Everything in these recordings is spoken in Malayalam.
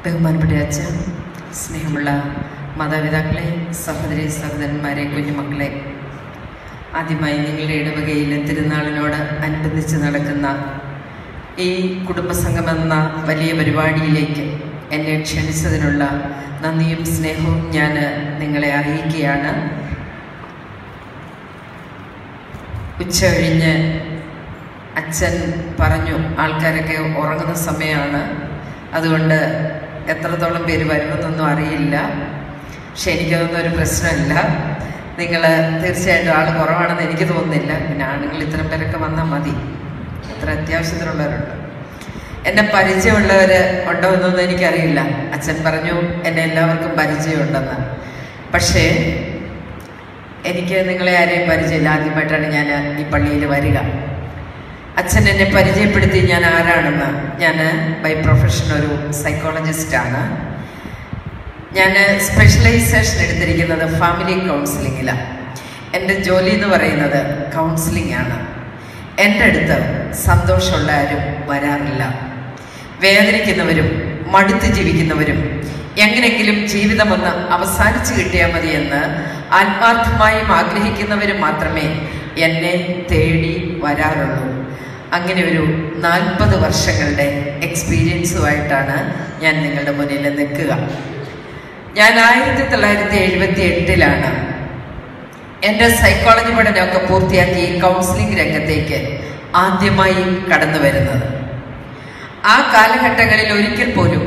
ബഹുമാനപ്പെട്ട അച്ഛൻ സ്നേഹമുള്ള മാതാപിതാക്കളെ സഹോദരി സഹോദരന്മാരെ കുഞ്ഞുമക്കളെ ആദ്യമായി നിങ്ങളുടെ ഇടവകയിൽ തിരുനാളിനോട് അനുബന്ധിച്ച് നടക്കുന്ന ഈ കുടുംബസംഗം എന്ന വലിയ പരിപാടിയിലേക്ക് എന്നെ ക്ഷണിച്ചതിനുള്ള നന്ദിയും സ്നേഹവും ഞാൻ നിങ്ങളെ അറിയിക്കുകയാണ് ഉച്ച കഴിഞ്ഞ് അച്ഛൻ പറഞ്ഞു ആൾക്കാരൊക്കെ ഉറങ്ങുന്ന സമയമാണ് അതുകൊണ്ട് എത്രത്തോളം പേര് വരുമെന്നൊന്നും അറിയില്ല പക്ഷെ എനിക്കതൊന്നും ഒരു പ്രശ്നമില്ല നിങ്ങൾ തീർച്ചയായിട്ടും ആൾ കുറവാണെന്ന് എനിക്ക് തോന്നുന്നില്ല പിന്നെ ആണുങ്ങൾ ഇത്തരം പേരൊക്കെ വന്നാൽ മതി അത്ര അത്യാവശ്യത്തിനുള്ളവരുണ്ട് എന്നെ പരിചയമുള്ളവർ ഉണ്ടോ എന്നൊന്നും എനിക്കറിയില്ല അച്ഛൻ പറഞ്ഞു എന്നെ എല്ലാവർക്കും പരിചയമുണ്ടെന്ന് പക്ഷേ എനിക്ക് നിങ്ങളെ ആരെയും പരിചയമില്ല ആദ്യമായിട്ടാണ് ഞാൻ ഈ പള്ളിയിൽ വരിക അച്ഛൻ എന്നെ പരിചയപ്പെടുത്തി ഞാൻ ആരാണെന്ന് ഞാൻ ബൈ പ്രൊഫഷൻ ഒരു സൈക്കോളജിസ്റ്റാണ് ഞാൻ സ്പെഷ്യലൈസേഷൻ എടുത്തിരിക്കുന്നത് ഫാമിലി കൗൺസിലിങ്ങിലാണ് എൻ്റെ ജോലി എന്ന് പറയുന്നത് കൗൺസിലിംഗ് ആണ് എൻ്റെ അടുത്ത് സന്തോഷമുള്ള ആരും വരാറില്ല വേദനിക്കുന്നവരും മടുത്ത് ജീവിക്കുന്നവരും എങ്ങനെങ്കിലും ജീവിതമൊന്ന് അവസാനിച്ചു കിട്ടിയാൽ മതിയെന്ന് ആത്മാർത്ഥമായും ആഗ്രഹിക്കുന്നവരും മാത്രമേ എന്നെ തേടി വരാറുള്ളൂ അങ്ങനെ ഒരു നാൽപ്പത് വർഷങ്ങളുടെ എക്സ്പീരിയൻസുമായിട്ടാണ് ഞാൻ നിങ്ങളുടെ മുന്നിൽ നിൽക്കുക ഞാൻ ആയിരത്തി തൊള്ളായിരത്തി എഴുപത്തി എട്ടിലാണ് എൻ്റെ സൈക്കോളജി പഠനമൊക്കെ പൂർത്തിയാക്കി കൗൺസിലിംഗ് രംഗത്തേക്ക് ആദ്യമായി കടന്നു വരുന്നത് ആ കാലഘട്ടങ്ങളിൽ ഒരിക്കൽ പോലും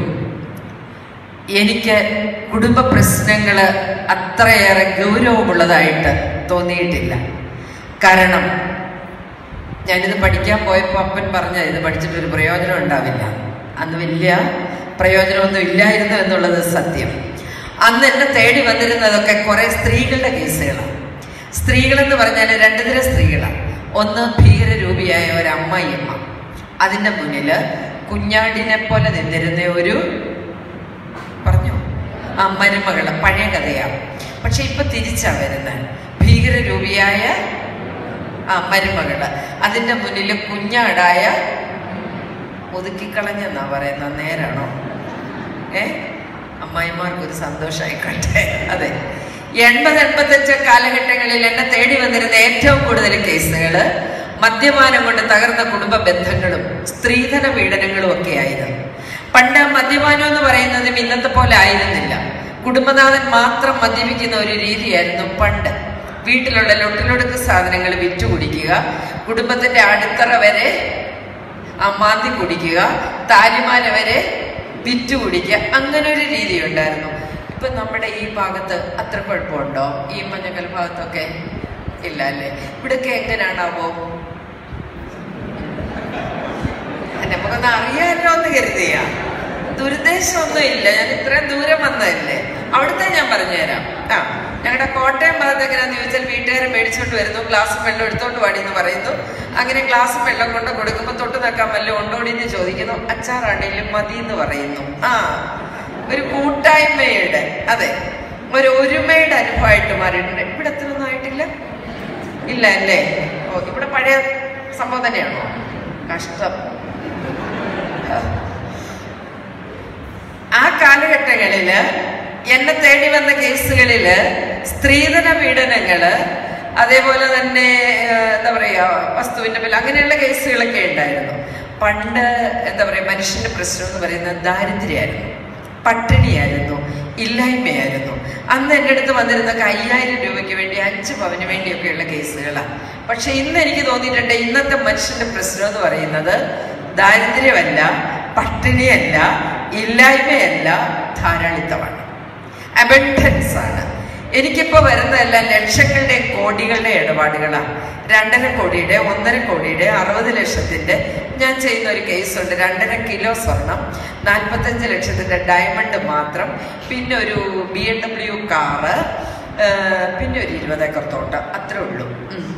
എനിക്ക് കുടുംബ പ്രശ്നങ്ങൾ അത്രയേറെ ഗൗരവമുള്ളതായിട്ട് തോന്നിയിട്ടില്ല കാരണം ഞാനിത് പഠിക്കാൻ പോയപ്പോൾ അപ്പൻ പറഞ്ഞ ഇത് പഠിച്ചിട്ടൊരു പ്രയോജനം ഉണ്ടാവില്ല അന്ന് വലിയ പ്രയോജനമൊന്നും ഇല്ലായിരുന്നു എന്നുള്ളത് സത്യം അന്ന് എന്നെ തേടി വന്നിരുന്നതൊക്കെ കുറെ സ്ത്രീകളുടെ കേസുകളാണ് സ്ത്രീകളെന്ന് പറഞ്ഞാൽ രണ്ടു തരം സ്ത്രീകളാണ് ഒന്ന് ഭീകരരൂപിയായ ഒരു അമ്മായിയമ്മ അതിൻ്റെ മുന്നിൽ കുഞ്ഞാടിനെ പോലെ നിന്നിരുന്ന ഒരു പറഞ്ഞു ആ മരുമകള് പഴയ കഥയാണ് പക്ഷെ ഇപ്പൊ തിരിച്ചാ വരുന്നത് ഭീകരരൂപിയായ ആ മരുമകള് അതിൻ്റെ മുന്നിൽ കുഞ്ഞാടായ ഒതുക്കിക്കളഞ്ഞെന്നാ പറയുന്നത് നേരാണോ ഏ അമ്മായിമാർക്ക് ഒരു സന്തോഷമായിക്കോട്ടെ അതെ എൺപത് എൺപത്തഞ്ച് കാലഘട്ടങ്ങളിൽ എന്നെ തേടി വന്നിരുന്ന ഏറ്റവും കൂടുതൽ കേസുകൾ മദ്യപാനം കൊണ്ട് തകർന്ന കുടുംബ ബന്ധങ്ങളും സ്ത്രീധന പീഡനങ്ങളും ഒക്കെ ആയിരുന്നു പണ്ട് മദ്യപാനം എന്ന് പറയുന്നതും ഇന്നത്തെ പോലെ ആയിരുന്നില്ല കുടുംബനാഥൻ മാത്രം മദ്യപിക്കുന്ന ഒരു രീതിയായിരുന്നു പണ്ട് വീട്ടിലുള്ള ലൊട്ടിലൊടുക്ക് സാധനങ്ങൾ വിറ്റു കുടിക്കുക കുടുംബത്തിന്റെ അടിത്തറ വരെ ആ മാന്തി കുടിക്കുക താലിമാല വരെ വിറ്റു കുടിക്കുക അങ്ങനെ ഒരു രീതി ഉണ്ടായിരുന്നു ഇപ്പൊ നമ്മുടെ ഈ ഭാഗത്ത് അത്ര കുഴപ്പമുണ്ടോ ഈ മഞ്ഞക്കൽ ഭാഗത്തൊക്കെ ഇല്ല അല്ലേ ഇവിടൊക്കെ എങ്ങനെയാണാവോ നമുക്കൊന്ന് അറിയാമല്ലോ എന്ന് കരുതിയ ദുരുദ്ദേശമൊന്നും ഇല്ല ഞാൻ ഇത്രയും ദൂരം വന്നതല്ലേ അവിടുത്തെ ഞാൻ പറഞ്ഞുതരാം ആ ഞങ്ങളുടെ കോട്ടയം ഭാഗത്ത് എങ്ങനെയാന്ന് ചോദിച്ചാൽ വീട്ടുകാരെ മേടിച്ചോണ്ട് വരുന്നു ഗ്ലാസ് വെള്ളം എടുത്തോണ്ട് പാടി എന്ന് പറയുന്നു അങ്ങനെ ഗ്ലാസ് വെള്ളം കൊണ്ട് കൊടുക്കുമ്പോൾ തൊട്ട് നിൽക്കാൻ വല്ല ഉണ്ടോടി എന്ന് ചോദിക്കുന്നു അച്ചാറാണെങ്കിലും മതി എന്ന് പറയുന്നു ആ ഒരു കൂട്ടായ്മയുടെ അതെ ഒരു ഒരുമയുടെ അനുഭവമായിട്ട് മാറിയിട്ടുണ്ട് ഇവിടെ എത്രയൊന്നും ആയിട്ടില്ല ഇല്ല അല്ലേ ഓ ഇവിടെ പഴയ സംഭവം തന്നെയാണോ കഷ്ടം ആ കാലഘട്ടങ്ങളില് എന്നെ തേടി വന്ന കേസുകളില് സ്ത്രീധന പീഡനങ്ങള് അതേപോലെ തന്നെ എന്താ പറയാ വസ്തുവിന്റെ മേൽ അങ്ങനെയുള്ള കേസുകളൊക്കെ ഉണ്ടായിരുന്നു പണ്ട് എന്താ പറയാ മനുഷ്യന്റെ പ്രശ്നം എന്ന് പറയുന്നത് ദാരിദ്ര്യമായിരുന്നു പട്ടിണിയായിരുന്നു ഇല്ലായ്മയായിരുന്നു അന്ന് എൻ്റെ അടുത്ത് വന്നിരുന്നൊക്കെ അയ്യായിരം രൂപയ്ക്ക് വേണ്ടി അഞ്ച് പവന് വേണ്ടിയൊക്കെയുള്ള കേസുകളാണ് പക്ഷെ ഇന്ന് എനിക്ക് തോന്നിയിട്ടുണ്ട് ഇന്നത്തെ മനുഷ്യന്റെ പ്രശ്നം എന്ന് പറയുന്നത് ദാരിദ്ര്യമല്ല പട്ടിണിയല്ല ഇല്ലായ്മയല്ല ധാരാളിത്തമാണ് അബൻഡൻസ് ആണ് എനിക്കിപ്പോൾ വരുന്നതെല്ലാം ലക്ഷങ്ങളുടെ കോടികളുടെ ഇടപാടുകളാണ് രണ്ടര കോടിയുടെ ഒന്നര കോടിയുടെ അറുപത് ലക്ഷത്തിന്റെ ഞാൻ ചെയ്യുന്ന ഒരു കേസുണ്ട് രണ്ടര കിലോ സ്വർണം നാൽപ്പത്തഞ്ച് ലക്ഷത്തിന്റെ ഡയമണ്ട് മാത്രം പിന്നെ ഒരു ബി എം ഡബ്ല്യു കാറ് പിന്നെ ഒരു ഇരുപത് ഏക്കർ തോട്ടം അത്രേ ഉള്ളൂ ഉം.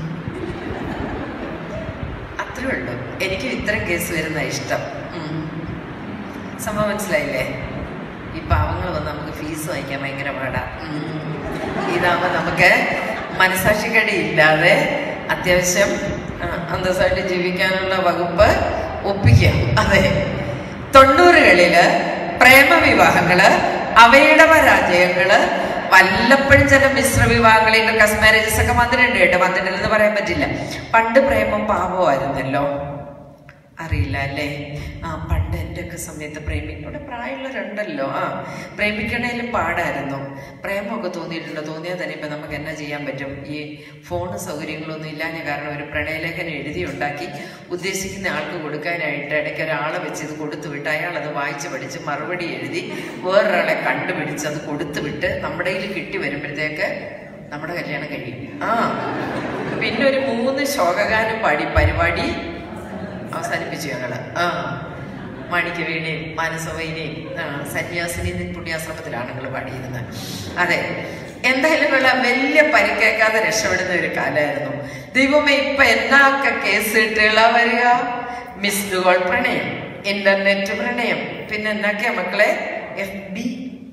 അത്രേ ഉള്ളൂ എനിക്ക് ഇത്തരം കേസ് വരുന്ന ഇഷ്ടം ഉം. സംഭവം മനസ്സിലായില്ലേ ഈ പാവങ്ങൾ വന്ന് നമുക്ക് ഫീസ് വാങ്ങിക്കാൻ ഭയങ്കര പാടാ ഉം. ഇതാകുമ്പോൾ നമുക്ക് മനസാക്ഷിക്കടി ഇല്ലാതെ അത്യാവശ്യം ആ, അന്തസ്സായിട്ട് ജീവിക്കാനുള്ള വകുപ്പ് ഒപ്പിക്കാം അതെ തൊണ്ണൂറുകളില് പ്രേമവിവാഹങ്ങള് അവയുടെ പരാജയങ്ങള് വല്ലപ്പോഴും ചില മിശ്ര വിവാഹങ്ങളിൽ കസ് മാരേജസ് ഒക്കെ വന്നിട്ടുണ്ട് കേട്ടോ വന്നിട്ടില്ലെന്ന് പറയാൻ പറ്റില്ല പണ്ട് പ്രേമം പാപമായിരുന്നല്ലോ അറിയില്ല അല്ലേ ആ പണ്ട് എൻ്റെ ഒക്കെ സമയത്ത് പ്രേമിക്കും ഇവിടെ പ്രായമുള്ളവരുണ്ടല്ലോ ആ പ്രേമിക്കണേലും പാടായിരുന്നു പ്രേമമൊക്കെ തോന്നിയിട്ടുണ്ടോ തോന്നിയാൽ തന്നെ ഇപ്പം നമുക്ക് എന്നാ ചെയ്യാൻ പറ്റും ഈ ഫോണ് സൗകര്യങ്ങളൊന്നും ഇല്ലാഞ്ഞ കാരണം ഒരു പ്രണയലേഖനം എഴുതി ഉണ്ടാക്കി ഉദ്ദേശിക്കുന്ന ആൾക്ക് കൊടുക്കാനായിട്ട് ഇടയ്ക്ക് ഒരാളെ വെച്ച് ഇത് കൊടുത്തു വിട്ട് അയാൾ അത് വായിച്ച് പഠിച്ച് മറുപടി എഴുതി വേറൊരാളെ കണ്ടുപിടിച്ച് അത് കൊടുത്തു വിട്ട് നമ്മുടെ കയ്യിൽ കിട്ടി വരുമ്പോഴത്തേക്ക് നമ്മുടെ കല്യാണം കഴിയും ആ പിന്നെ ഒരു മൂന്ന് ശോകഗാനം പാടി പരിപാടി അവസാനിപ്പിച്ചു ഞങ്ങള് ആ മാണിക്യ വീണയും മാനസവൈനയും ആ, സന്യാസിനി പുണ്യാശ്രമത്തിലാണ് ഞങ്ങൾ പാടിയിരുന്നത് അതെ എന്തായാലും കൊള്ള വലിയ പരിക്കേക്കാതെ രക്ഷപ്പെടുന്ന ഒരു കാലമായിരുന്നു ദൈവമേ ഇപ്പൊ എന്നൊക്കെ കേസ് കിട്ടുകളാ വരിക മിസ്ഡ് കോൾ പ്രണയം ഇന്റർനെറ്റ് പ്രണയം പിന്നെ എന്നൊക്കെയാ മക്കളെ എഫ് ബി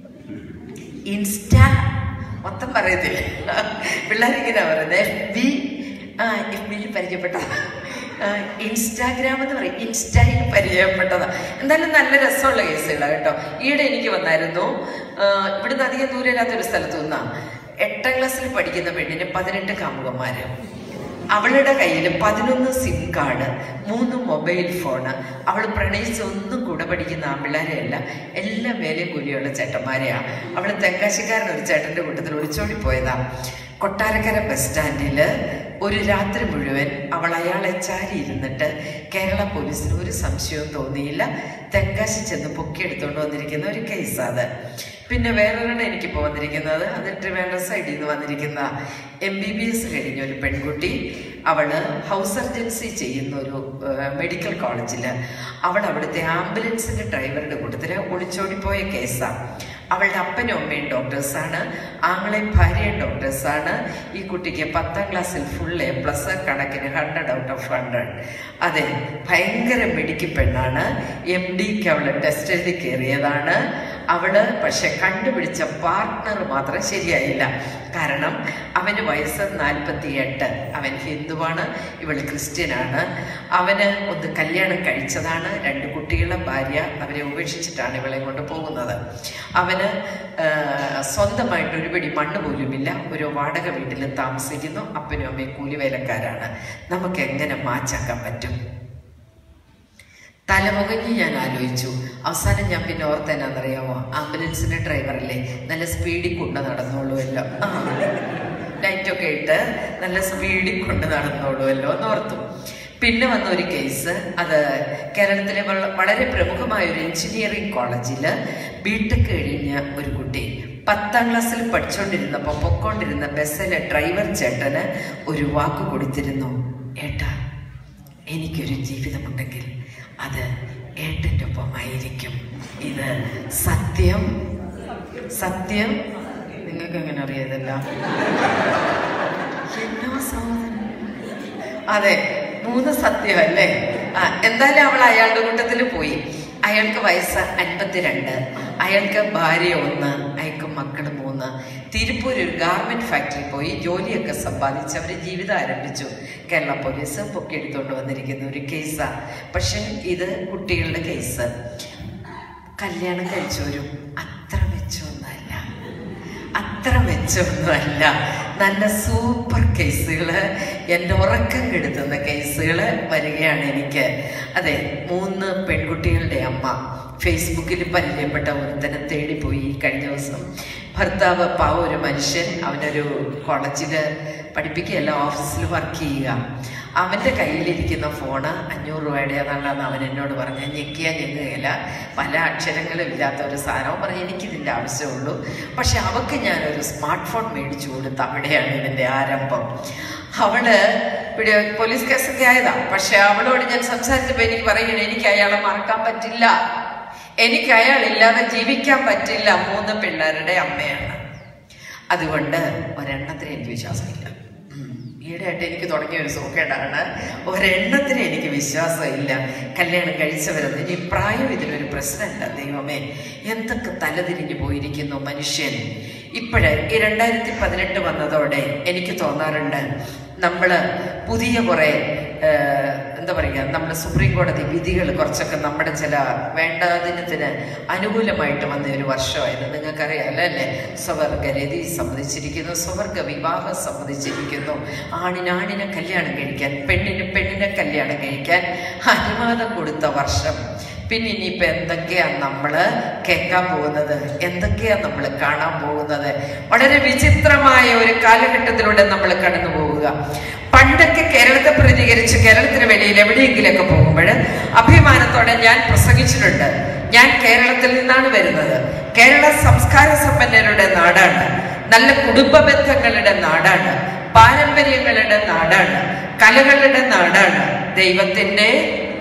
ഇൻസ്റ്റ മൊത്തം പറയത്തില്ല പിള്ളേരിങ്ങനെ പറയുന്നത് എഫ് ബി ആ എഫ് ബിയിൽ പരിചയപ്പെട്ടതാ ആ, ഇൻസ്റ്റാഗ്രാം എന്ന് പറയും ഇൻസ്റ്റയിൽ പരിചയപ്പെട്ടതാ എന്തായാലും നല്ല രസമുള്ള കേസുകളാണ് കേട്ടോ ഈയിടെ എനിക്ക് വന്നായിരുന്നു ആ, ഇവിടുന്ന് അധികം ദൂരമില്ലാത്തൊരു സ്ഥലത്തു നിന്നാ എട്ടാം ക്ലാസ്സിൽ പഠിക്കുന്ന പെണ്ണിന് പതിനെട്ട് കാമുകന്മാര് അവളുടെ കയ്യിൽ പതിനൊന്ന് സിം കാർഡ് മൂന്ന് മൊബൈൽ ഫോണ് അവൾ പ്രണയിച്ച് ഒന്നും കൂടെ പഠിക്കുന്ന ആമ്പിള്ളേരെയല്ല എല്ലാം വേലയും കൂലിയുള്ള ചേട്ടന്മാരെയാ അവൾ തെങ്കാശിക്കാരൻ ഒരു ചേട്ടന്റെ കൂട്ടത്തിൽ ഒളിച്ചോടി പോയതാ കൊട്ടാരക്കര ബസ് സ്റ്റാൻഡിൽ ഒരു രാത്രി മുഴുവൻ അവൾ അയാളെ ചാരി ഇരുന്നിട്ട് കേരള പോലീസിന് ഒരു സംശയവും തോന്നിയില്ല തെങ്കാശി ചെന്ന് പൊക്കിയെടുത്തുകൊണ്ട് വന്നിരിക്കുന്ന ഒരു കേസാ അത് പിന്നെ വേറൊരെണ്ണം എനിക്കിപ്പോൾ വന്നിരിക്കുന്നത് അത് ട്രിവാൻഡ്രം സൈഡിൽ നിന്ന് വന്നിരിക്കുന്ന എം ബി ബി എസ് കഴിഞ്ഞ ഒരു പെൺകുട്ടി അവള് ഹൗസ് സർജൻസി ചെയ്യുന്ന ഒരു മെഡിക്കൽ കോളേജിൽ അവൾ അവിടുത്തെ ആംബുലൻസിന്റെ ഡ്രൈവറുടെ കൂട്ടത്തിൽ ഒളിച്ചോടിപ്പോയ കേസാണ് അവളുടെ അപ്പനും അമ്മയും ഡോക്ടേഴ്സാണ് ആങ്ങളെയും ഭാര്യയും ഡോക്ടേഴ്സാണ് ഈ കുട്ടിക്ക് പത്താം ക്ലാസ്സിൽ ഫുൾ എ പ്ലസ് കണക്കിന് ഹൺഡ്രഡ് ഔട്ട് ഓഫ് ഹൺഡ്രഡ് അതെ ഭയങ്കര മിടുക്കി പെണ്ണാണ് എം ഡിക്ക് അവള് ടെസ്റ്റ് എഴുതി കയറിയതാണ് അവള് പക്ഷെ കണ്ടുപിടിച്ച പാർട്ട്ണർ മാത്രം ശരിയായില്ല കാരണം അവന് വയസ്സ് നാൽപ്പത്തി എട്ട് അവൻ ഹിന്ദുവാണ് ഇവൾ ക്രിസ്ത്യനാണ് അവന് ഒന്ന് കല്യാണം കഴിച്ചതാണ് രണ്ട് കുട്ടികളെ ഭാര്യ അവരെ ഉപേക്ഷിച്ചിട്ടാണ് ഇവളെ കൊണ്ട് പോകുന്നത് അവന് ആ, സ്വന്തമായിട്ട് ഒരു പിടി മണ്ണ് പോലുമില്ല ഒരു വാടക വീട്ടിൽ താമസിക്കുന്നു അപ്പനും അമ്മയും കൂലിവേലക്കാരാണ് നമുക്ക് എങ്ങനെ മാച്ചാക്കാൻ പറ്റും തലമുകഞ്ഞ് ഞാൻ ആലോചിച്ചു അവസാനം ഞാൻ പിന്നെ ഓർത്തെന്നാന്നറിയാമോ ആംബുലൻസിന്റെ ഡ്രൈവറല്ലേ നല്ല സ്പീഡിൽ കൊണ്ട് നടന്നോളുമല്ലോ ആ ലൈറ്റൊക്കെ ഇട്ട് നല്ല സ്പീഡിൽ കൊണ്ട് നടന്നോളുമല്ലോ എന്ന് ഓർത്തു പിന്നെ വന്ന ഒരു കേസ് അത് കേരളത്തിലെ വള- വളരെ പ്രമുഖമായ ഒരു എഞ്ചിനീയറിംഗ് കോളേജിൽ ബിടെക് കഴിഞ്ഞ ഒരു കുട്ടി പത്താം ക്ലാസ്സിൽ പഠിച്ചുകൊണ്ടിരുന്നപ്പോൾ പൊക്കോണ്ടിരുന്ന ബസ്സിലെ ഡ്രൈവർ ചേട്ടന് ഒരു വാക്ക് കൊടുത്തിരുന്നു ഏട്ടാ എനിക്കൊരു ജീവിതമുണ്ടെങ്കിൽ അത് ഏട്ടൻ്റെ ഒപ്പമായിരിക്കും ഇത് സത്യം സത്യം നിങ്ങൾക്ക് എങ്ങനെ അറിയാതല്ല എന്നോ സഹോദരൻ അതെ മൂന്ന് സത്യമല്ലേ ആ എന്തായാലും അവൾ അയാളുടെ കൂട്ടത്തിൽ പോയി അയാൾക്ക് വയസ്സ് അൻപത്തിരണ്ട് അയാൾക്ക് ഭാര്യ ഒന്ന് അയാൾക്ക് മക്കൾ മൂന്ന് തിരുപ്പൂർ ഒരു ഗാർമെന്റ് ഫാക്ടറി പോയി ജോലിയൊക്കെ സമ്പാദിച്ച് അവർ ജീവിതം ആരംഭിച്ചു കേരള പോലീസ് പൊക്കിയെടുത്തുകൊണ്ട് വന്നിരിക്കുന്ന ഒരു കേസാണ് പക്ഷെ ഇത് കുട്ടികളുടെ കേസ് കല്യാണം കഴിച്ചവരും അത്ര മെച്ചമൊന്നുമല്ല അത്ര മെച്ചമൊന്നുമല്ല നല്ല സൂപ്പർ കേസുകൾ എൻ്റെ ഉറക്കം കെടുത്തുന്ന കേസുകൾ വരികയാണ് എനിക്ക് അതെ മൂന്ന് പെൺകുട്ടികളുടെ അമ്മ ഫേസ്ബുക്കിൽ പരിചയപ്പെട്ട ഒരുത്തനെ തേടിപ്പോയി കഴിഞ്ഞ ദിവസം ഭർത്താവ് പാവ ഒരു മനുഷ്യൻ അവനൊരു കോളേജിൽ പഠിപ്പിക്കുകയല്ല ഓഫീസിൽ വർക്ക് ചെയ്യുക അവൻ്റെ കയ്യിലിരിക്കുന്ന ഫോണ് അഞ്ഞൂറ് രൂപയുടേതാണെന്ന് അവൻ എന്നോട് പറഞ്ഞ് ഞെക്കിയാൽ ഞെങ്ങുകയില്ല പല അക്ഷരങ്ങളും ഇല്ലാത്ത ഒരു സാധനം അവൻ പറഞ്ഞു എനിക്കിതിൻ്റെ ആവശ്യമുള്ളൂ പക്ഷെ അവക്ക് ഞാനൊരു സ്മാർട്ട് ഫോൺ മേടിച്ചു കൊടുത്ത് അവിടെയാണ് ഇതിൻ്റെ ആരംഭം അവള് ഇവിടെ പോലീസ് കേസൊക്കെ ആയതാ പക്ഷെ അവളോട് ഞാൻ സംസാരിച്ചപ്പോൾ എനിക്ക് പറയണേ എനിക്ക് അയാളെ മറക്കാൻ പറ്റില്ല എനിക്ക് അയാളില്ലാതെ ജീവിക്കാൻ പറ്റില്ല മൂന്ന് പിള്ളേരുടെ അമ്മയാണ് അതുകൊണ്ട് ഒരെണ്ണത്തിന് എനിക്ക് വിശ്വാസമില്ല ഉം. ഈയിടെയായിട്ട് എനിക്ക് തുടങ്ങിയ ഒരു സുഖേടാണ് ഒരെണ്ണത്തിന് എനിക്ക് വിശ്വാസമില്ല കല്യാണം കഴിച്ചവരെന്ന് ഇനി പ്രായം ഇതിലൊരു പ്രശ്നമില്ല ദൈവമേ എന്തൊക്കെ തലതിരിഞ്ഞു പോയിരിക്കുന്നു മനുഷ്യൻ ഇപ്പോഴ് ഈ രണ്ടായിരത്തി പതിനെട്ട് വന്നതോടെ എനിക്ക് തോന്നാറുണ്ട് നമ്മൾ പുതിയ കുറേ എന്താ പറയുക നമ്മുടെ സുപ്രീം കോടതി വിധികൾ കുറച്ചൊക്കെ നമ്മുടെ ചില വേണ്ടാതിനത്തിന് അനുകൂലമായിട്ട് വന്ന ഒരു വർഷമായിരുന്നു നിങ്ങൾക്കറിയാലോ അല്ലേ സ്വവർഗരതി സമ്മതിച്ചിരിക്കുന്നു സ്വവർഗ വിവാഹം സമ്മതിച്ചിരിക്കുന്നു ആണിനാണിനെ കല്യാണം കഴിക്കാൻ പെണ്ണിന് പെണ്ണിനെ കല്യാണം കഴിക്കാൻ അനുവാദം കൊടുത്ത വർഷം പിന്നെ ഇനിയിപ്പോൾ എന്തൊക്കെയാ നമ്മൾ കേൾക്കാൻ പോകുന്നത് എന്തൊക്കെയാ നമ്മൾ കാണാൻ പോകുന്നത് വളരെ വിചിത്രമായ ഒരു കാലഘട്ടത്തിലൂടെ നമ്മൾ കടന്നു പോവുക പണ്ടൊക്കെ കേരളത്തെ പ്രതികരിച്ച് കേരളത്തിന് വെളിയിൽ എവിടെയെങ്കിലുമൊക്കെ പോകുമ്പോൾ അഭിമാനത്തോടെ ഞാൻ പ്രസംഗിച്ചിട്ടുണ്ട് ഞാൻ കേരളത്തിൽ നിന്നാണ് വരുന്നത് കേരള സംസ്കാര സമ്പന്നരുടെ നാടാണ് നല്ല കുടുംബ ബന്ധങ്ങളുടെ നാടാണ് പാരമ്പര്യങ്ങളുടെ നാടാണ് കലകളുടെ നാടാണ് ദൈവത്തിന്റെ